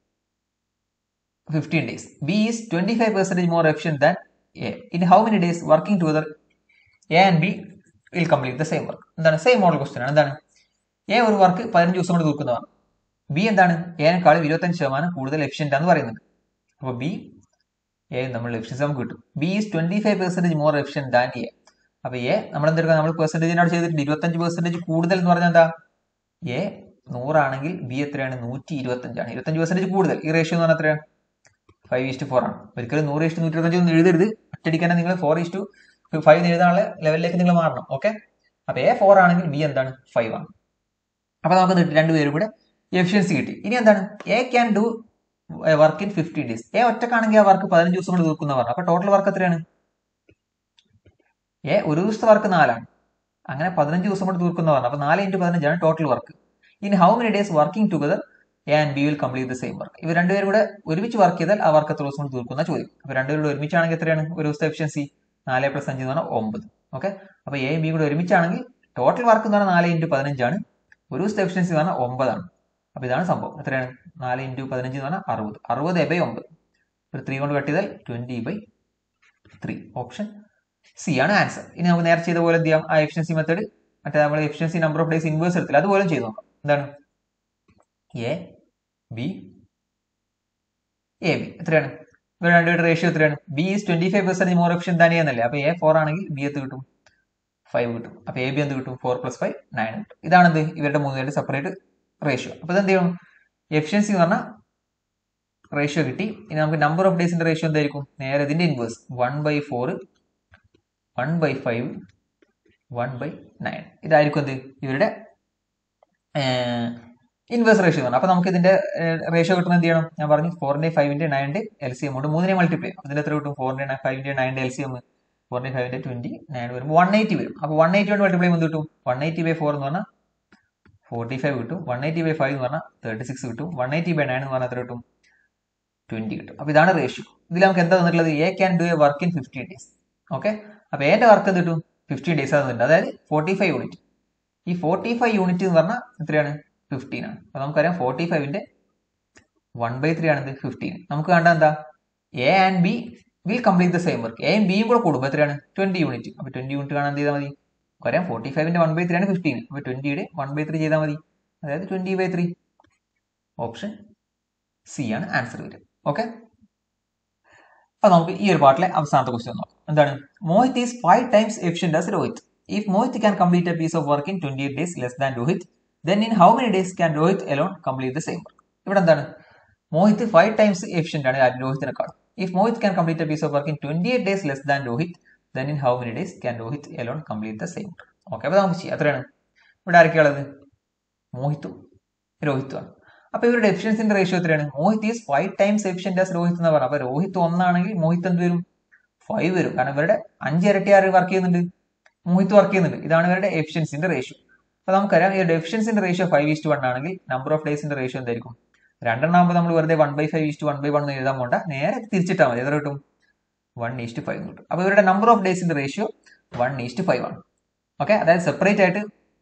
fifteen days B is twenty five percentage more efficient than A in how many days working together A and B will complete the same work എന്താണ് same model question ആണ് എന്താണ് A ഒരു work പതിനഞ്ച് ദിവസം കൊണ്ട് തീർക്കുന്നതാണ് B എന്താണ് എനേക്കാളും ഇരുപത്തഞ്ച് ശതമാനം കൂടുതൽ എഫിഷ്യന്റ് ആണെന്ന് പറയുന്നത് അപ്പോൾ ബി എ നമ്മൾ എഫിഷ്യൻസി നമുക്ക് കിട്ടും B is twenty five percentage more efficient than A അപ്പൊ എ നമ്മൾ എന്തെടുക്കുക നമ്മൾ പെർസെന്റേജിനോട് ചെയ്തിട്ടുണ്ട് ഇരുപത്തഞ്ച് പെർസെന്റേജ് കൂടുതൽ എന്ന് പറഞ്ഞാൽ എന്താ എ നൂറാണെങ്കിൽ ബി എത്രയാണ് നൂറ്റി ഇരുപത്തഞ്ചാണ് ഇരുപത്തഞ്ച് പെർസെന്റേജ് കൂടുതൽ ഈ റേഷ്യോ എന്ന് പറഞ്ഞാൽ എത്രയാണ് ഫൈവ് ഈസ്റ്റ് ഫോർ ആണ് ഒരിക്കലും നൂറ് ഈസ്റ്റ് നൂറ്റി ഇരുപത്തഞ്ച് ഒന്നും എഴുതരുത് ഒറ്റടിക്കാൻ നിങ്ങൾ ഫോർ ഈസ്റ്റ് ഫൈവ് എഴുതാനുള്ള ലെവലിലേക്ക് നിങ്ങൾ മാറണം ഓക്കെ അപ്പൊ എ ഫോർ ആണെങ്കിൽ ബി എന്താണ് ഫൈവ് ആണ് അപ്പൊ നമുക്ക് രണ്ടുപേരും കൂടെ എഫിഷ്യൻസി കിട്ടി ഇനി എന്താണ് A can do work in fifteen days A ഒറ്റക്കാണെങ്കിൽ ആ വർക്ക് പതിനഞ്ച് ദിവസം കൊണ്ട് തീർക്കുന്ന പറഞ്ഞു അപ്പൊ ടോട്ടൽ വർക്ക് എത്രയാണ് എ ഒരു ദിവസത്തെ വർക്ക് നാലാണ് അങ്ങനെ പതിനഞ്ച് ദിവസം കൊണ്ട് തീർക്കുന്ന പറഞ്ഞു അപ്പൊ നാല് ഇൻറ്റു പതിനഞ്ചാണ് total work in how many days working together A and B will complete the same work ഇവർ രണ്ടുപേരും കൂടെ ഒരുമിച്ച് വർക്ക് ചെയ്താൽ ആ വർക്ക് എത്ര ദിവസം കൊണ്ട് തീർക്കുന്ന ചോദ്യം അപ്പൊ രണ്ടുപേരും കൂടെ ഒരുമിച്ചാണെങ്കിൽ എത്രയാണ് ഒരു ദിവസത്തെ എഫിഷ്യൻസി നാല് പ്ലസ് അഞ്ച് എന്ന് പറഞ്ഞാൽ ഒമ്പത് ഓക്കെ അപ്പൊ എ ബി കൂടെ ഒരുമിച്ചാണെങ്കിൽ ടോട്ടൽ വർക്ക് എന്ന് പറഞ്ഞാൽ നാല് ഇൻറ്റു പതിനഞ്ചാണ് ഒരു ദിവസത്തെ എഫിഷ്യൻസി എന്ന് പറഞ്ഞാൽ ഒമ്പതാണ് അപ്പൊ ഇതാണ് സംഭവം എത്രയാണ് നാല് ഇൻറ്റു പതിനഞ്ച് എന്ന് പറഞ്ഞാൽ അറുപത് അറുപത് ബൈ ഒമ്പത് ഒരു ത്രീ കൊണ്ട് കട്ട് ചെയ്താൽ twenty by three option C ആണ് ആൻസർ ഇനി നമുക്ക് നേരത്തെ ചെയ്ത പോലെ എന്ത് ചെയ്യാം ആ എഫിഷ്യൻസി മെത്തേഡ് മറ്റേ നമ്മൾ efficiency number of days inverse എടുത്തില്ല അതുപോലെ ചെയ്ത് നോക്കാം എന്താണ് എ ബി എ ബി എത്രയാണ് ഇവർ രണ്ടുപേരുടെ റേഷ്യോ എത്രയാണ് B is twenty five percent more efficient തന്നെ എന്നല്ലേ അപ്പൊ എ ഫോർ ആണെങ്കിൽ ബി എത്ത് കിട്ടും ഫൈവ് കിട്ടും അപ്പൊ എ ബി എന്ത് കിട്ടും ഫോർ പ്ലസ് ഫൈവ് നയൻ കിട്ടും ഇതാണ് എന്ത് ഇവരുടെ മൂന്ന് പേരുടെ സെപ്പറേറ്റ് റേഷ്യോ അപ്പൊ ഇതെന്ത് ചെയ്യണം എഫിഷ്യൻസി എന്ന് പറഞ്ഞാൽ റേഷ്യോ കിട്ടി ഇനി നമുക്ക് നമ്പർ ഓഫ് ഡേയ്സിന്റെ റേഷ്യോ എന്തായിരിക്കും നേരെ ഇതിന്റെ inverse one by four one by five one by nine ഇതായിരിക്കും എന്ത് ഇവരുടെ ഇൻവേഴ്സ് റേഷ്യോ എന്ന് അപ്പൊ നമുക്ക് ഇതിന്റെ റേഷ്യോ കിട്ടുന്ന എന്ത് ചെയ്യണം ഞാൻ പറഞ്ഞു ഫോറിന്റെ ഫൈവിന്റെ നയൻന്റെ എൽ സി എം കൊണ്ട് മൂന്നിനെ മൾട്ടിപ്ലൈ അതിന്റെ എത്ര കിട്ടും ഫോറിന്റെ ഫൈവിന്റെ നയൻന്റെ എൽ സി എം ഫോറിന്റെ ഫൈവിന്റെ ട്വന്റി നയൻ വരും വൺ എയ്റ്റി വരും അപ്പൊ വൺ എയ്റ്റി കൊണ്ട് മൾട്ടിപ്ലൈ എന്ത് കിട്ടും വൺ എയ്റ്റി ബൈ ഫോർ എന്ന് പറഞ്ഞാൽ ഫോർട്ടി ഫൈവ് കിട്ടും വൺ എയ്റ്റി ബൈ ഫൈവ് എന്ന് പറഞ്ഞാൽ തേർട്ടി സിക്സ് കിട്ടും വൺ എയ്റ്റി ബൈ നയൻ എന്ന് പറഞ്ഞാൽ എത്ര കിട്ടും ട്വന്റി കിട്ടും അപ്പൊ ഇതാണ് റേഷ്യോ ഇതിൽ നമുക്ക് എന്താ തന്നിട്ടുള്ളത് A can do a work in fifteen days okay അപ്പൊ എന്റെ വർക്ക് എന്ത് കിട്ടും ഫിഫ്റ്റീൻ ഡേയ്സ് തന്നിട്ടുണ്ട് അതായത് ഫോർട്ടി ഫൈവ് യൂണിറ്റ് ഈ ഫോർട്ടി ഫൈവ് യൂണിറ്റ് എന്ന് പറഞ്ഞാൽ എത്രയാണ് ഫിഫ്റ്റീൻ ആണ് അപ്പൊ നമുക്കറിയാം ഫോർട്ടി ഫൈവിന്റെ വൺ ബൈ ത്രീ ആണ് ഫിഫ്റ്റീൻ നമുക്ക് കണ്ട എന്താ A and B will complete the same work എയും ബിയും കൂടെ കൂടുമ്പോൾ എത്രയാണ് ട്വന്റി യൂണിറ്റ് അപ്പൊ ട്വന്റി യൂണിറ്റ് കാണാൻ എന്ത് ചെയ്താൽ മതി പറയാം ഫോർട്ടി ഫൈവിന്റെ വൺ ബൈ ത്രീ ആണ് ഫിഫ്റ്റീൻ അപ്പൊ ട്വന്റിയുടെ വൺ ബൈ ത്രീ ചെയ്താൽ മതി അതായത് twenty by three option C ആണ് ആൻസർ വരും ഓക്കെ അപ്പൊ നമുക്ക് ഈ ഒരു പാർട്ടിലെ അവസാനത്തെ ക്വസ്റ്റ്യൻ നോക്കാം എന്താണ് Mohit is five times efficient as Rohit if Mohit can complete a piece of work in twenty eight days less than Rohit then in how many days can Rohit alone complete the same work ഇവിടെ എന്താണ് മോഹിത് ഫൈവ് ടൈംസ് എഫിഷ്യന്റ് ആണ് ആര് രോഹിത്തിനെക്കാളും if Mohit can complete a piece of work in twenty eight days less than Rohit then in how many days can Rohit alone complete the same work okay അപ്പൊ നമുക്ക് ചെയ്യാം എത്രയാണ് ഇവിടെ ആരൊക്കെയുള്ളത് മോഹിത്തും രോഹിത്തുമാണ് അപ്പൊ ഇവരുടെ എഫിഷ്യൻസിന്റെ റേഷ്യോ എത്രയാണ് Mohit is five times efficient as Rohit എന്ന് പറഞ്ഞു അപ്പൊ രോഹിത് ഒന്നാണെങ്കിൽ മോഹിത് എന്ത് വരും ഫൈവ് വരും കാരണം ഇവരുടെ അഞ്ച് ഇരട്ടി ആര് വർക്ക് ചെയ്യുന്നുണ്ട് മോഹിത് വർക്ക് ചെയ്യുന്നുണ്ട് ഇതാണ് ഇവരുടെ എഫിഷ്യൻസിന്റെ റേഷ്യോ അപ്പൊ നമുക്കറിയാം ഈ എഫിഷ്യൻസിന്റെ റേഷ്യോ ഫൈവ് ഈസ്റ്റ് വൺ ആണെങ്കിൽ നമ്പർ ഓഫ് ഡേയ്സിന്റെ റേഷ്യോ എന്തായിരിക്കും രണ്ടെണ്ണാകുമ്പോൾ നമ്മൾ വെറുതെ one by five is to one by one എന്ന് എഴുതാൻ പോണ്ട നേരെ തിരിച്ചിട്ടാൽ മതി എത്ര കിട്ടും വൺ ഈസ്റ്റ് ഫൈവ് കിട്ടും അപ്പൊ ഇവരുടെ നമ്പർ ഓഫ് ഡേയ്സിന്റെ റേഷ്യോ വൺ ഈസ്റ്റ് ഫൈവ് ആണ് ഓക്കെ അതായത് സെപ്പറേറ്റ് ആയിട്ട്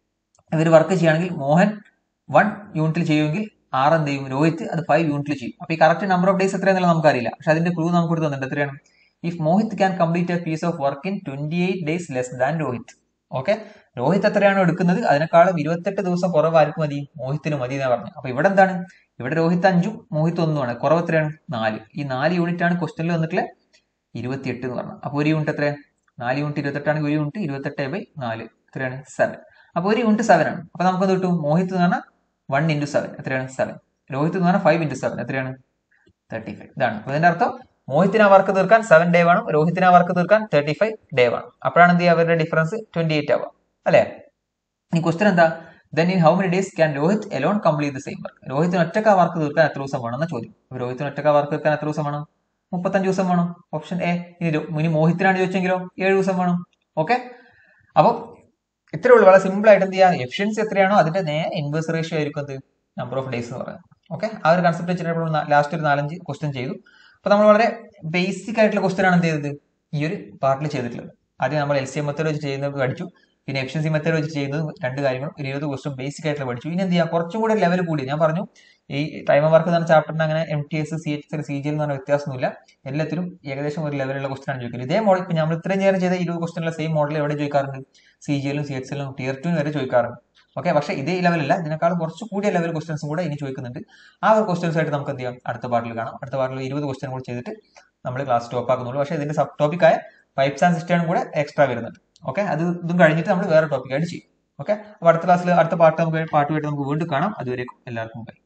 ഇവർ വർക്ക് ചെയ്യുകയാണെങ്കിൽ മോഹൻ വൺ യൂണിറ്റിൽ ചെയ്യുമെങ്കിൽ ആറ് എന്ത് ചെയ്യും രോഹിത് അത് ഫൈവ് യൂണിറ്റിൽ ചെയ്യും അപ്പൊ ഈ കറക്റ്റ് നമ്പർ ഓഫ് ഡേയ്സ് എത്രയാണെന്നുള്ള നമുക്കറിയില്ല പക്ഷെ അതിന്റെ ക്ലൂ നമുക്ക് കൊടുത്ത് തന്നിട്ടുണ്ട് എത്രയാണ് if Mohit can complete a piece of work in twenty eight days less than Rohit okay Rohit എത്രയാണോ എടുക്കുന്നത് അതിനേക്കാളും ഇരുപത്തെട്ട് ദിവസം കുറവ് ആർക്ക് മതി മോഹിത്തിന് മതി എന്ന് പറഞ്ഞു അപ്പൊ ഇവിടെ എന്താണ് ഇവിടെ രോഹിത് അഞ്ചും മോഹിത് ഒന്നുമാണ് കുറവ് എത്രയാണ് നാല് ഈ നാല് യൂണിറ്റ് ആണ് ക്വസ്റ്റനിൽ വന്നിട്ടുള്ള ഇരുപത്തിയെട്ട് എന്ന് പറഞ്ഞു അപ്പൊ ഒരു യൂണിറ്റ് എത്രയാണ് നാല് യൂണിറ്റ് ഇരുപത്തെട്ടാണെങ്കിൽ ഒരു യൂണിറ്റ് ഇരുപത്തെട്ട് ബൈ നാല് എത്രയാണ് സെവൻ അപ്പൊ ഒരു യൂണിറ്റ് സെവൻ ആണ് അപ്പൊ നമുക്ക് കിട്ടും മോഹിത് എന്ന് പറഞ്ഞാൽ വൺ ഇൻറ്റു സെവൻ എത്രയാണ് സെവൻ രോഹിത് എന്ന് പറഞ്ഞാൽ ഫൈവ് ഇൻറ്റു സെവൻ എത്രയാണ് തേർട്ടി ഫൈവ് ഇതാണ് അപ്പൊ ഇതിന്റെ അർത്ഥം മോഹിത്തിന് ആ വർക്ക് തീർക്കാൻ സെവൻ ഡേ വേണം രോഹിത്തിന് ആ വർക്ക് തീർക്കാൻ തേർട്ടി ഫൈവ് ഡേ വേണം അപ്പോഴാണ് എന്ത് ചെയ്യുക അവരുടെ ഡിഫറൻസ് ട്വന്റി എയ്റ്റ് ആവുക അല്ലേ ഈ ക്വസ്റ്റൻ എന്താ then in how many days can Rohit alone complete the same work രോഹിത്തിന് ഒറ്റക്ക വർക്ക് തീർക്കാൻ എത്ര ദിവസം വേണം എന്ന ചോദ്യം അപ്പൊ രോഹിത്തിന് ഒറ്റക്ക വർക്ക് തീർക്കാൻ എത്ര ദിവസം വേണം മുപ്പത്തഞ്ച് ദിവസം വേണം ഓപ്ഷൻ എ ഇനി രോ- ഇനി മോഹിത്തിനാണ് ചോദിച്ചെങ്കിലോ ഏഴ് ദിവസം വേണം ഓക്കെ അപ്പൊ ഇത്രേ ഉള്ളൂ വളരെ സിമ്പിൾ ആയിട്ട് എന്ത് ചെയ്യാം എഫിഷ്യൻസി എത്രയാണോ അതിന്റെ നേരെ ഇൻവേഴ്സ് റേഷ്യോ ആയിരിക്കും എന്ത് നമ്പർ ഓഫ് ഡേയ്സ് എന്ന് പറയുന്നത് ഓക്കെ ആ ഒരു കൺസെപ്റ്റ് വെച്ചിട്ട് ലാസ്റ്റ് ഒരു നാലഞ്ച് ക്വസ്റ്റ്യൻ ചെയ്തു അപ്പൊ നമ്മൾ വളരെ ബേസിക് ആയിട്ടുള്ള ക്വസ്റ്റ്യൻ ആണ് എന്ത് ചെയ്തത് ഈ ഒരു പാർട്ടിൽ ചെയ്തിട്ടുള്ളത് ആദ്യം നമ്മൾ എൽ സി എം മെത്തേഡ് വെച്ച് ചെയ്യുന്നത് പഠിച്ചു പിന്നെ എഫിഷ്യൻസി മെത്തേഡ് വെച്ച് ചെയ്യുന്നത് രണ്ട് കാര്യങ്ങളും ഒരു ഇരുപത് ക്വസ്റ്റ്യൻ ബേസിക് ആയിട്ടുള്ള പഠിച്ചു ഇനി എന്ത് ചെയ്യാം കുറച്ചും കൂടെ ലെവൽ കൂടി ഞാൻ പറഞ്ഞു ഈ ടൈമർ വർക്ക് എന്ന് പറഞ്ഞ ചാപ്റ്ററിന് അങ്ങനെ M T S C H S C G എന്ന് പറഞ്ഞ വ്യത്യാസമൊന്നുമില്ല എല്ലാത്തിലും ഏകദേശം ഒരു ലെവലുള്ള ക്വസ്റ്റൻ ആണ് ചോദിക്കുന്നത് ഇതേ മോഡൽ ഇപ്പൊ നമ്മൾ ഇത്രയും നേരം ചെയ്ത ഇരുപത് ക്വസ്റ്റനുള്ള സെയിം മോഡൽ എവിടെ ചോദിക്കാറുണ്ട് സി ജി എല്ലും സി എച്ച് എല്ലും ടിയർ ടു വരെ ചോദിക്കാറുണ്ട് ഓക്കെ പക്ഷേ ഇതേ ലെവലല്ല ഇതിനേക്കാളും കുറച്ച് കൂടിയ ലെവൽ ക്വസ്റ്റൻസും കൂടെ ഇനി ചോദിക്കുന്നുണ്ട് ആ ഒരു ക്വസ്റ്റൻസ് ആയിട്ട് നമുക്ക് എന്ത് ചെയ്യാം അടുത്ത പാർട്ടിൽ കാണാം അടുത്ത പാർട്ടിൽ ഇരുപത് ക്വസ്റ്റൻ കൂടെ ചെയ്തിട്ട് നമ്മൾ ക്ലാസ് സ്റ്റോപ്പ് ആക്കുന്നുള്ളൂ പക്ഷേ ഇതിന്റെ സബ് ടോപ്പിക്കായ പൈപ്സ് ആൻഡ് സിസ്റ്റം കൂടെ എക്സ്ട്രാ വരുന്നുണ്ട് ഓക്കെ അത് ഇതും കഴിഞ്ഞിട്ട് നമ്മൾ വേറെ ടോപ്പിക്കായിട്ട് ചെയ്യും ഓക്കെ അപ്പോൾ അടുത്ത ക്ലാസ്സിൽ അടുത്ത പാട്ട് നമുക്ക് പാട്ടുമായിട്ട് നമുക്ക് വീണ്ടും കാണാം അതുവരേക്കും എല്ലാവർക്കും ബൈ